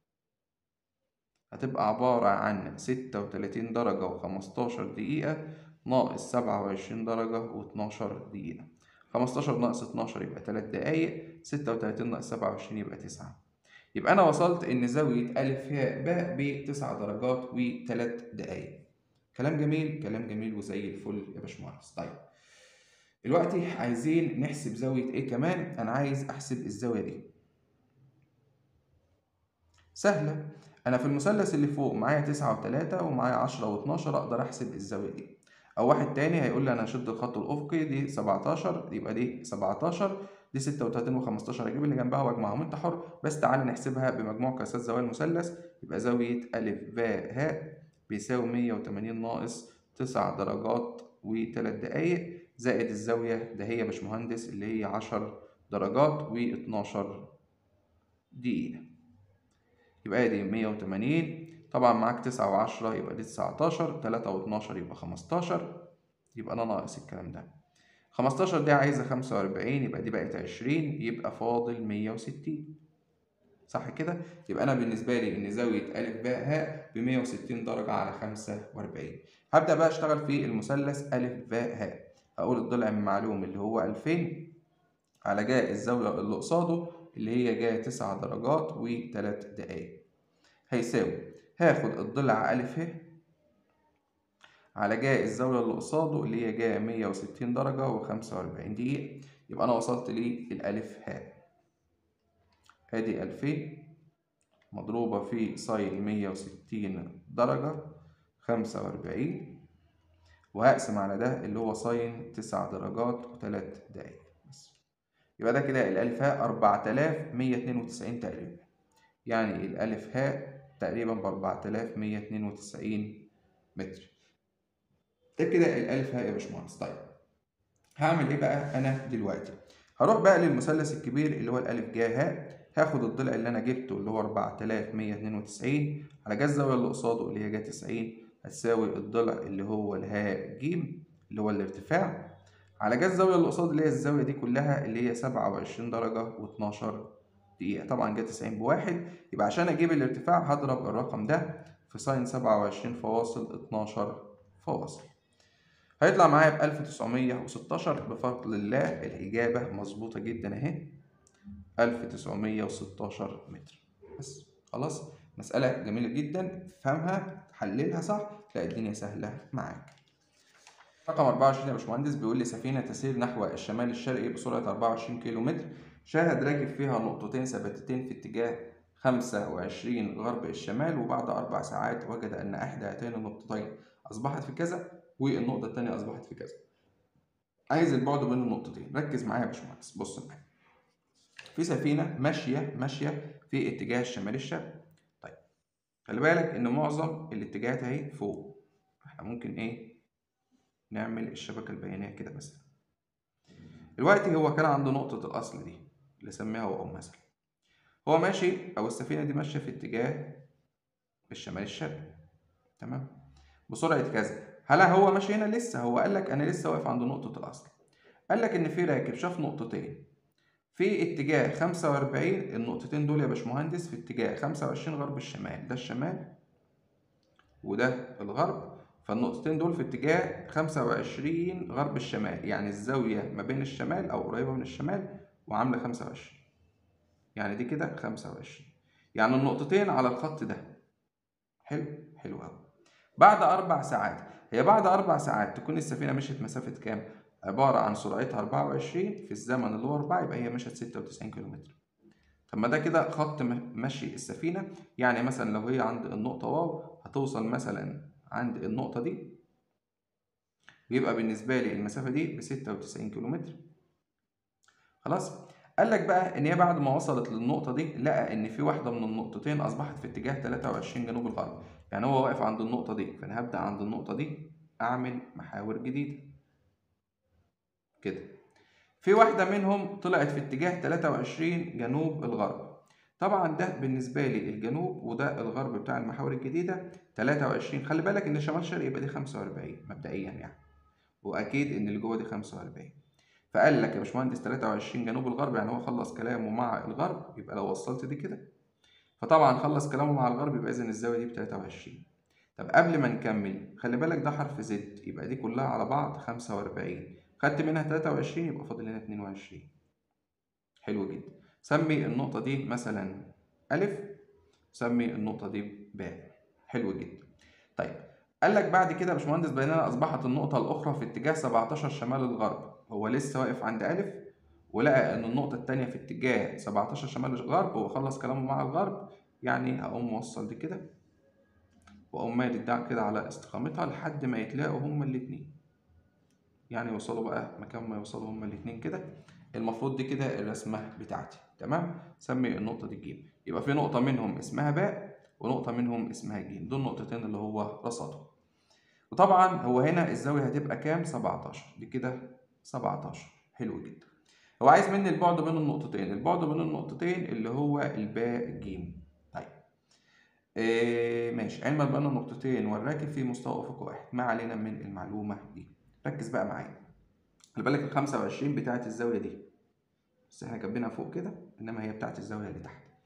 هتبقى عبارة عن 36 درجة و15 دقيقة ناقص سبعة وعشرين درجة واتناشر دقيقة خمستاشر ناقص اتناشر يبقى تلات دقايق ستة وتلاتين ناقص سبعة وعشرين يبقى تسعة يبقى أنا وصلت إن زاوية ألف هاء باء بتسع درجات وتلات دقايق كلام جميل كلام جميل وزي الفل يا باشمهندس طيب دلوقتي عايزين نحسب زاوية إيه كمان أنا عايز أحسب الزاوية دي سهلة أنا في المثلث اللي فوق معايا تسعة وتلاتة ومعايا عشرة واتناشر أقدر أحسب الزاوية دي او واحد تاني هيقول لي انا هشد الخط الافقي دي 17 يبقى دي 17 دي 36 و15 اجيب اللي جنبها واجمعهم انت حر بس تعالى نحسبها بمجموع قياسات زوايا المثلث يبقى زاويه ا ب ه بيساوي 180 ناقص 9 درجات و3 دقايق زائد الزاويه ده هي يا باشمهندس اللي هي 10 درجات و12 دقيقه يبقى دي 180 طبعا معاك تسعة وعشرة يبقى دي تسعتاشر تلاتة واتناشر يبقى خمستاشر يبقى أنا ناقص الكلام ده خمستاشر دي عايزة خمسة وأربعين يبقى دي بقت عشرين يبقى فاضل مية وستين صح كده يبقى انا بالنسبه لي ان زاويه ا ب ه ب 160 درجه على 45 هبدا بقى اشتغل في المثلث ا ب ه هقول الضلع المعلوم اللي هو 2000 على جاء الزاويه اللي قصاده اللي هي جايه 9 درجات و3 دقائق هيساوي هاخد الضلع ا ه على جاء الزاوية اللي قصاده اللي هي جاية 160 درجة و45 دقيقة يبقى أنا وصلت للألف ه ادي ألفين مضروبة في ساين مية وستين درجة خمسة وأربعين وهقسم على ده اللي هو ساين تسع درجات وتلات دقايق بس يبقى ده كده الألف ها أربعة آلاف مية اتنين وتسعين تقريبا يعني الألف ها تقريبا بأربعة آلاف مية اتنين وتسعين متر ده كده الألف ها يا باشمهندس طيب هعمل إيه بقى أنا دلوقتي؟ هروح بقى للمثلث الكبير اللي هو الألف جا ها هاخد الضلع اللي انا جبته اللي هو 4192 على جا الزاويه اللي قصاده اللي هي جا 90 هتساوي الضلع اللي هو الهاء ج اللي هو الارتفاع على جا الزاويه اللي قصاد اللي هي الزاويه دي كلها اللي هي 27 درجه و12 دقيقه طبعا جا 90 بواحد يبقى عشان اجيب الارتفاع هضرب الرقم ده في ساين 27 فواصل 12 فواصل هيطلع معايا ب 1916 بفضل الله الإجابة مظبوطة جدا أهي 1916 متر بس خلاص مسألة جميلة جدا تفهمها تحللها صح تلاقي الدنيا سهلة معاك رقم 24 يا باشمهندس بيقول لي سفينة تسير نحو الشمال الشرقي بسرعة 24 كيلو متر شاهد راكب فيها نقطتين ثابتتين في اتجاه 25 غرب الشمال وبعد أربع ساعات وجد أن إحدى هاتين النقطتين أصبحت في كذا والنقطة التانية أصبحت في كذا عايز البعد بين النقطتين ركز معايا يا باشمهندس بص معايا في سفينة ماشية ماشية في اتجاه الشمال الشرقي طيب خلي بالك إن معظم الاتجاهات أهي فوق احنا ممكن إيه نعمل الشبكة البيانية كده مثلا دلوقتي هو كان عنده نقطة الأصل دي اللي سميها واو مثلا هو ماشي أو السفينة دي ماشية في اتجاه الشمال الشرقي تمام بسرعة كذا هل هو ماشي هنا لسه هو قال لك أنا لسه واقف عند نقطة الأصل قال لك إن في راكب شاف نقطتين في اتجاه 45 النقطتين دول يا باشمهندس في اتجاه 25 غرب الشمال ده الشمال وده الغرب فالنقطتين دول في اتجاه 25 غرب الشمال يعني الزاوية ما بين الشمال أو قريبة من الشمال وعاملة 25 يعني دي كده 25 يعني النقطتين على الخط ده حلو حلو أوي بعد أربع ساعات هي بعد أربع ساعات تكون السفينة مشيت مسافة كام؟ عبارة عن سرعتها 24 في الزمن اللي هو 4 يبقى هي مشت 96 كيلومتر طب ما ده كده خط مشي السفينة يعني مثلا لو هي عند النقطة واو هتوصل مثلا عند النقطة دي ويبقى بالنسبة لي المسافة دي ب 96 كيلومتر خلاص قال لك بقى ان هي بعد ما وصلت للنقطة دي لقى ان في واحدة من النقطتين اصبحت في اتجاه 23 جنوب الغرب يعني هو واقف عند النقطة دي فانا هبدأ عند النقطة دي اعمل محاور جديدة كده في واحدة منهم طلعت في اتجاه 23 جنوب الغرب طبعا ده بالنسبة لي الجنوب وده الغرب بتاع المحاور الجديدة 23 خلي بالك ان شمال شرق يبقى دي 45 مبدئيا يعني واكيد ان اللي جوه دي 45 فقال لك يا باشمهندس 23 جنوب الغرب يعني هو خلص كلامه مع الغرب يبقى لو وصلت دي كده فطبعا خلص كلامه مع الغرب يبقى اذا الزاوية دي ب 23 طب قبل ما نكمل خلي بالك ده حرف زد يبقى دي كلها على بعض 45 خدت منها 23 يبقى فاضل هنا 22 حلو جدا سمي النقطة دي مثلا ألف سمي النقطة دي باء حلو جدا طيب قال لك بعد كده يا باشمهندس بيننا أصبحت النقطة الأخرى في اتجاه 17 شمال الغرب هو لسه واقف عند ألف ولقى إن النقطة التانية في اتجاه 17 شمال الغرب وخلص كلامه مع الغرب يعني هقوم موصل دي كده وأقوم مادي الدعم كده على استقامتها لحد ما يتلاقوا هما الاتنين يعني يوصلوا بقى مكان ما يوصلوا هما الاتنين كده المفروض دي كده الرسمة بتاعتي تمام سمي النقطة دي ج يبقى في نقطة منهم اسمها باء ونقطة منهم اسمها ج دول نقطتين اللي هو رصدهم وطبعا هو هنا الزاوية هتبقى كام 17 دي كده 17 حلو جدا هو عايز مني البعد بين النقطتين البعد بين النقطتين اللي هو الباء ج طيب إيه ماشي علما بأن النقطتين والراكب في مستوى أفق واحد ما علينا من المعلومة دي ركز بقى معايا خلي بالك ال 25 بتاعت الزاوية دي بس احنا كاتبينها فوق كده انما هي بتاعت الزاوية اللي تحت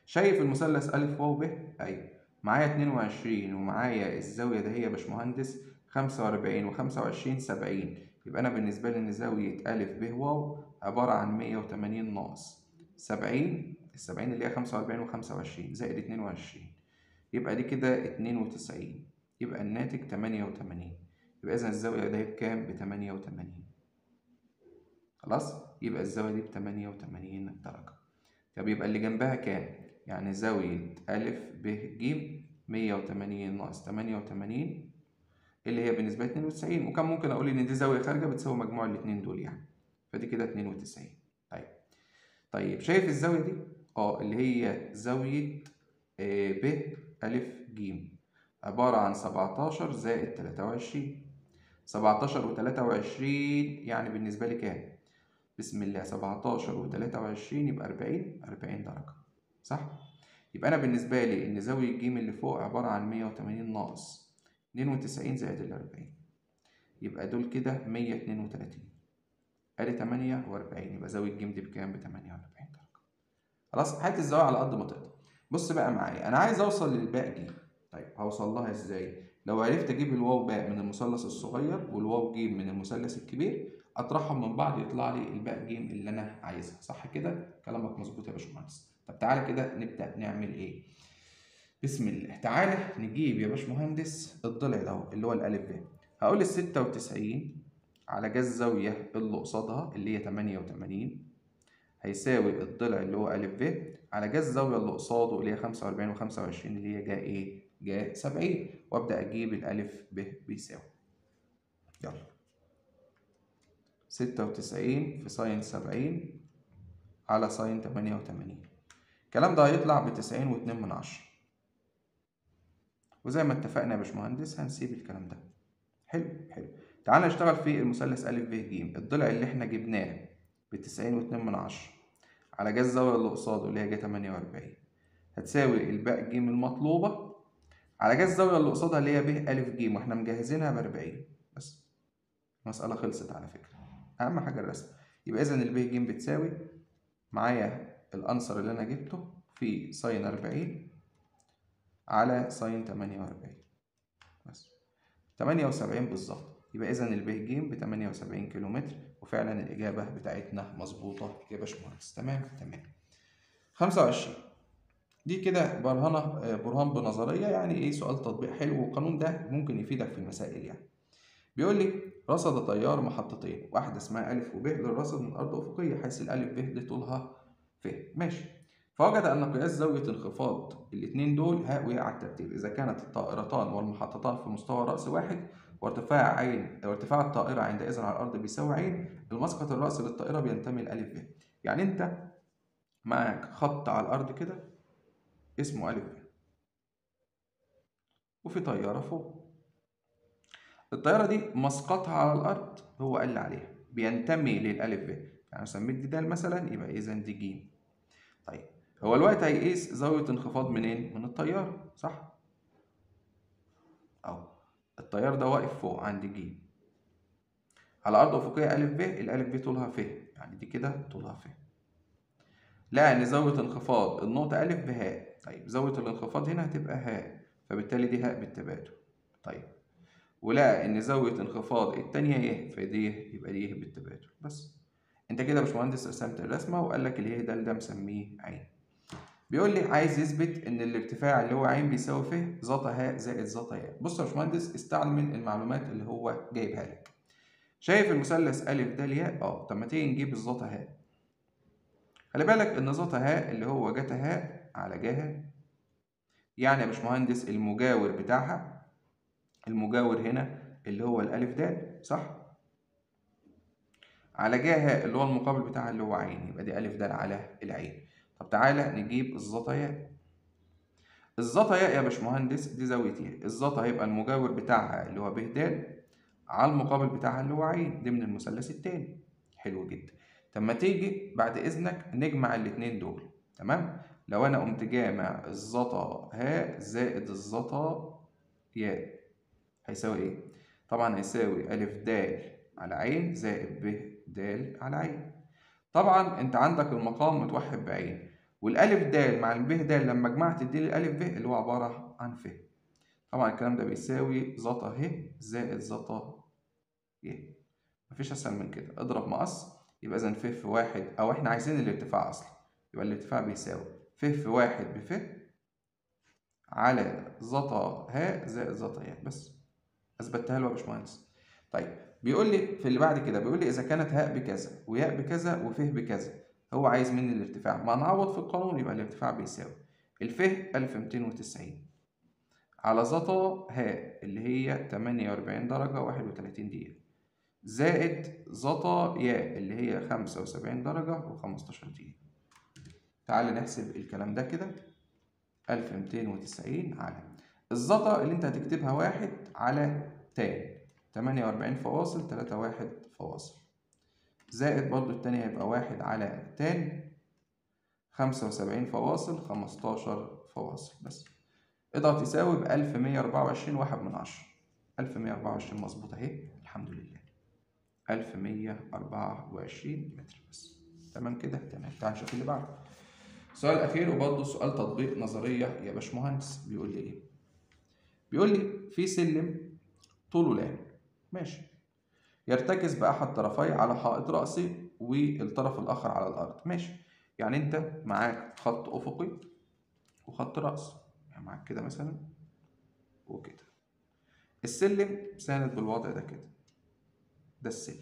شايف المثلث أ واو ب أيوه معايا 22 ومعايا الزاوية ده هي يا باشمهندس 45 و25 70 يبقى أنا بالنسبة لي إن زاوية أ ب واو عبارة عن 180 ناقص 70 السبعين اللي هي 45 و25 زائد 22 يبقى دي كده 92 يبقى الناتج 88 يبقى إذا الزاوية ده بكام؟ ب 88 خلاص؟ يبقى الزاوية دي ب 88 درجة طب يبقى اللي جنبها كام؟ يعني زاوية أ ب ج 180 ناقص 88 اللي هي بالنسبة لي 92 وكان ممكن أقول إن دي زاوية خارجة بتساوي مجموع الاتنين دول يعني فدي كده 92 طيب طيب شايف الزاوية دي؟ اه اللي هي زاوية آه ب أ ج عبارة عن 17 زائد 23 17 و 23 يعني بالنسبة لي كام؟ بسم الله 17 و 23 يبقى 40 40 درجة صح؟ يبقى أنا بالنسبة لي إن زاوية ج اللي فوق عبارة عن 180 ناقص 92 زائد ال 40 يبقى دول كده 132 أدي 48 يبقى زاوية ج دي بكام؟ ب 48 درجة خلاص هات الزاوية على قد ما تقدر بص بقى معايا أنا عايز أوصل للباء دي طيب هوصل لها إزاي؟ لو عرفت أجيب الواو باء من المثلث الصغير والواو ج من المثلث الكبير أطرحهم من بعض يطلع لي الباء ج اللي أنا عايزها صح كده؟ كلامك مظبوط يا باشمهندس طب تعالى كده نبدأ نعمل إيه؟ بسم الله تعالى نجيب يا باشمهندس الضلع ده اللي هو الألف ب هقول ال 96 على جذر الزاوية اللي قصادها اللي هي 88 هيساوي الضلع اللي هو أ ب على جذر الزاوية اللي قصاده اللي هي 45 و 25 اللي هي جا إيه؟ جا 70 وأبدأ أجيب الألف ب بيساوي يلا 96 في ساين 70 على ساين 88 الكلام ده هيطلع ب 90 و2 من عشرة وزي ما اتفقنا يا باشمهندس هنسيب الكلام ده حلو حلو تعال نشتغل في المثلث أ ب ج الضلع اللي احنا جبناه ب 90 و2 من عشرة على جذر الزاوية اللي قصاده اللي هي جا 48 هتساوي الباء ج المطلوبة على جذر الزاوية اللي قصادها اللي هي ب أ ج واحنا مجهزينها ب 40 بس المسألة خلصت على فكرة أهم حاجة الرسم يبقى إذا الب ج بتساوي معايا الأنصر اللي أنا جبته في ساين 40 على ساين 48 بس 78 بالظبط يبقى إذا الب ج ب 78 كيلو متر وفعلا الإجابة بتاعتنا مظبوطة يا باشمهندس تمام تمام 25 دي كده برهنة برهان بنظرية يعني إيه سؤال تطبيق حلو والقانون ده ممكن يفيدك في المسائل يعني بيقول لي رصد طيار محطتين واحدة اسمها أ وب للرصد من أرض أفقية حيث الألف ب دي طولها ف ماشي فوجد أن قياس زاوية انخفاض الاتنين دول ها وهي على الترتيب إذا كانت الطائرتان والمحطتان في مستوى رأس واحد وارتفاع عين وارتفاع الطائرة عندئذ على الأرض بيساوي عين المسقط الرأسي للطائرة بينتمي لألف ب يعني أنت معاك خط على الأرض كده اسمه ألف ب وفي طيارة فوق الطيارة دي مسقطها على الأرض هو قال عليها بينتمي للألف ب يعني سميت دي د مثلا يبقى إذا دي ج طيب هو الوقت هيقيس زاوية انخفاض منين؟ من الطيارة صح؟ أهو الطيار ده واقف فوق عند ج على أرض أفقية أ ب الألف ب طولها ف يعني دي كده طولها ف لقى إن زاوية انخفاض النقطة أ بهاء طيب زاوية الانخفاض هنا هتبقى هاء فبالتالي دي هاء بالتبادل طيب ولقى إن زاوية انخفاض التانية ي فدي ي يبقى دي ي بالتبادل بس أنت كده يا باشمهندس رسمت الرسمة وقال لك اللي هي ده ده مسميه عين بيقول لي عايز يثبت ان الارتفاع اللي هو عين بيساوي ف زتا ه زائد زتا ي بص يا باشمهندس استعمل المعلومات اللي هو جايبها لك شايف المثلث ا د ي اه طب ما تيجي نجيب الزتا ه خلي بالك ان زتا ه اللي هو جتا ه على جه يعني يا باشمهندس المجاور بتاعها المجاور هنا اللي هو الالف د صح على جه اللي هو المقابل بتاعها اللي هو عين يبقى دي الف د على العين طب تعالى نجيب الزتا ياء الزتا ياء يا باشمهندس دي زاوية ي الزتا هيبقى المجاور بتاعها اللي هو ب د على المقابل بتاعها اللي هو عين دي من المثلث التاني حلو جدا طب ما تيجي بعد إذنك نجمع الاتنين دول تمام لو أنا قمت جامع الزتا ه زائد الزتا ياء هيساوي إيه؟ طبعا هيساوي أ د على عين زائد ب د على عين طبعا انت عندك المقام متوحد بعين والالف د مع الب د لما جمعت تديني الالف ب اللي هو عباره عن ف طبعا الكلام ده بيساوي زتا ه زائد زتا ي مفيش اسهل من كده اضرب مقص يبقى اذا ف في واحد او احنا عايزين الارتفاع اصلا يبقى الارتفاع بيساوي ف في واحد بف على زتا ه زائد زتا ي بس اثبتها له يا باشمهندس طيب بيقول لي في اللي بعد كده بيقول لي اذا كانت هاء بكذا وياء بكذا وف بكذا هو عايز مني الارتفاع ما نعوض في القانون يبقى الارتفاع بيساوي الف 1290 على زتا ه اللي هي 48 درجة 31 دقيقة زائد زتا ي اللي هي 75 درجة و15 دقيقة تعال نحسب الكلام ده كده 1290 على الزتا اللي انت هتكتبها واحد على تان 48 فواصل 3 واحد فواصل زائد برضو التاني هيبقى واحد على تان 75 فواصل 15 فواصل بس اضغط يساوي ب 1124 واحد من عشرة 1124 مظبوط اهي الحمد لله 1124 متر بس تمام كده تمام تعال نشوف اللي بعده السؤال الاخير وبرضه سؤال تطبيق نظريه يا باشمهندس بيقول لي ايه بيقول لي في سلم طوله لام ماشي يرتكز باحد طرفيه على حائط راسي والطرف الاخر على الارض ماشي يعني انت معاك خط افقي وخط راسي يعني معاك كده مثلا وكده السلم ساند بالوضع ده كده ده السلم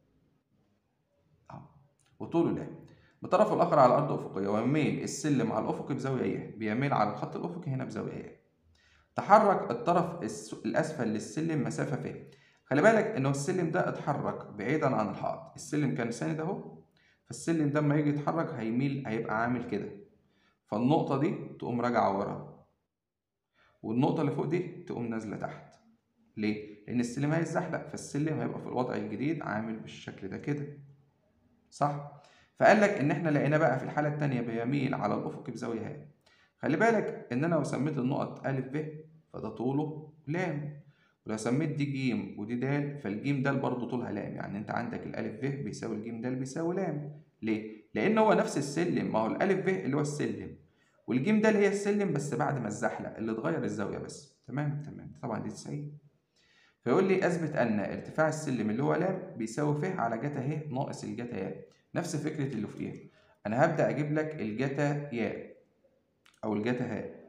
اه وطوله لام بطرفه الاخر على الارض افقيه ويميل السلم على الافق بزاويه ي بيميل على الخط الافقي هنا بزاويه ي تحرك الطرف الاسفل للسلم مسافه ف خلي بالك ان السلم ده اتحرك بعيدا عن الحائط السلم كان ساند اهو فالسلم ده لما يجي يتحرك هيميل هيبقى عامل كده فالنقطه دي تقوم راجعه ورا والنقطه اللي فوق دي تقوم نازله تحت ليه لان السلم هيتزحلق فالسلم هيبقى في الوضع الجديد عامل بالشكل ده كده صح فقال لك ان احنا لقينا بقى في الحاله الثانيه بيميل على الافق بزاويه ه خلي بالك ان انا لو سميت النقط ا ب فده طوله لام ولو سميت دي ج ودي د فالجيم د برضه طولها لام يعني انت عندك الالف ب بيساوي الجيم د بيساوي لام ليه لان هو نفس السلم ما هو الالف ب اللي هو السلم والجيم د هي السلم بس بعد ما اتزحلق اللي اتغير الزاويه بس تمام تمام طبعا دي 90 فيقول لي اثبت ان ارتفاع السلم اللي هو لام بيساوي ف على جتا ه ناقص الجتا ي نفس فكره اللي فوقيها انا هبدا اجيب لك الجتا ي او الجتا ه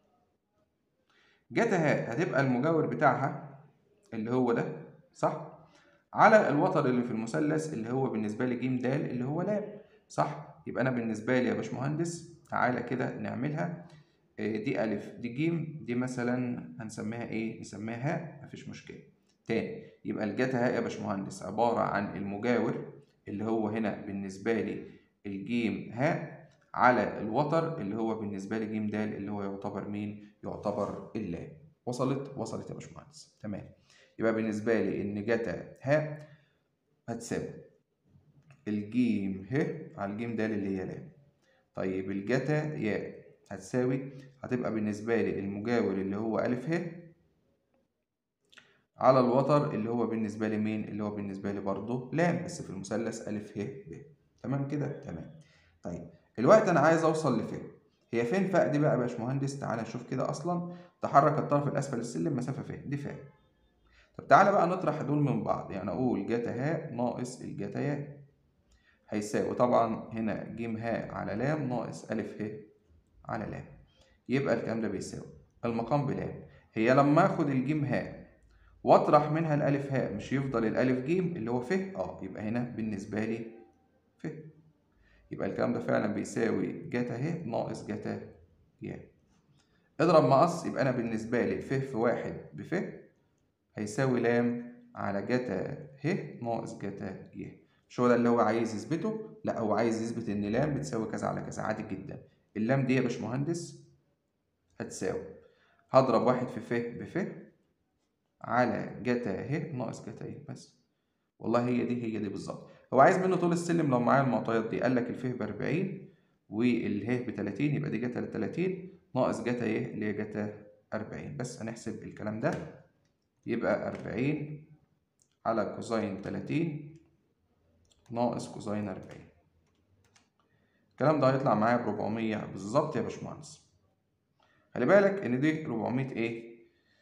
جتا ه هتبقى المجاور بتاعها اللي هو ده صح على الوتر اللي في المثلث اللي هو بالنسبه لي ج د اللي هو لام صح يبقى انا بالنسبه لي يا باشمهندس تعالى كده نعملها دي ألف دي جيم دي مثلا هنسميها إيه؟ نسميها هاء مفيش مشكلة. تاني يبقى الجتا هاء يا باشمهندس عبارة عن المجاور اللي هو هنا بالنسبة لي الجيم هاء على الوتر اللي هو بالنسبة لي جيم د اللي هو يعتبر مين؟ يعتبر اللام. وصلت؟ وصلت يا باشمهندس. تمام. يبقى بالنسبة لي إن جتا هاء هتساوي الجيم ه على الجيم د اللي هي لام. طيب الجتا ياء هتساوي هتبقى بالنسبة لي المجاور اللي هو أ ه على الوتر اللي هو بالنسبة لي مين؟ اللي هو بالنسبة لي برضه لام بس في المثلث أ ه ب تمام كده؟ تمام طيب الوقت أنا عايز أوصل لف هي فين فاء دي بقى يا باشمهندس؟ تعالى نشوف كده أصلا تحرك الطرف الأسفل للسلم مسافة ف دي فاء طب تعالى بقى نطرح دول من بعض يعني أقول جتا ه ناقص الجتا ي هيساوي طبعا هنا ج ه على لام ناقص أ ه على لام يبقى الكلام ده بيساوي المقام بلام هي لما اخد الجيم هاء واطرح منها الالف هاء مش يفضل الالف جيم اللي هو ف اه يبقى هنا بالنسبه لي ف يبقى الكلام ده فعلا بيساوي جتا ه ناقص جتا ي اضرب مقص يبقى انا بالنسبه لي ف في واحد بف هيساوي لام على جتا ه ناقص جتا ي مش هو ده اللي هو عايز يثبته لا هو عايز يثبت ان لام بتساوي كذا على كذا عادي جدا اللام دي يا باشمهندس هتساوي هضرب واحد في ف بف على جتا ه ناقص جتا ي بس والله هي دي هي دي بالظبط هو عايز منه طول السلم لو معايا المعطيات دي قال لك الف ب 40 والهه ب 30 يبقى دي جتا ل 30 ناقص جتا ي اللي هي جتا 40 بس هنحسب الكلام ده يبقى 40 على كوزين 30 ناقص كوزين 40 الكلام ده هيطلع معايا ب 400 بالظبط يا باشمهندس خلي بالك ان دي 400 ايه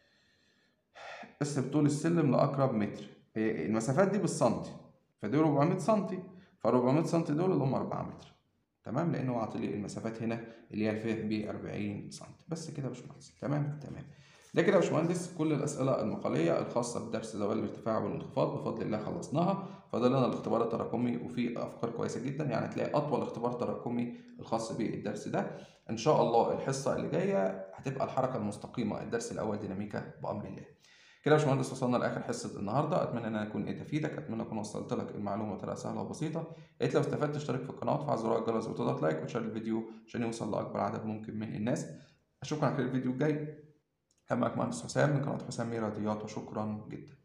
بس بطول السلم لاقرب متر إيه، المسافات دي بالسنتي فدي 400 سنتي ف 400 سنتي دول اللي هم 4 متر تمام لانه عاطي لي المسافات هنا اللي هي الفيه ب 40 سنتي بس كده يا باشمهندس تمام تمام ده كده يا باشمهندس كل الاسئله المقاليه الخاصه بدرس زوال الارتفاع والانخفاض بفضل الله خلصناها فاضل لنا الاختبار التراكمي وفي افكار كويسه جدا يعني تلاقي اطول اختبار تراكمي الخاص بالدرس ده ان شاء الله الحصه اللي جايه هتبقى الحركه المستقيمه الدرس الاول ديناميكا بامر الله كده يا باشمهندس وصلنا لاخر حصه النهارده اتمنى ان انا اكون قدرت افيدك اتمنى اكون وصلت لك المعلومه بطريقه سهله وبسيطه يا ريت لو استفدت اشترك في القناه وتفعل زرار الجرس وتضغط لايك وتشير الفيديو عشان يوصل لاكبر عدد ممكن من الناس اشوفكم على خير الفيديو الجاي كان معاك مهندس حسام من قناه حسام رياضيات وشكرا جدا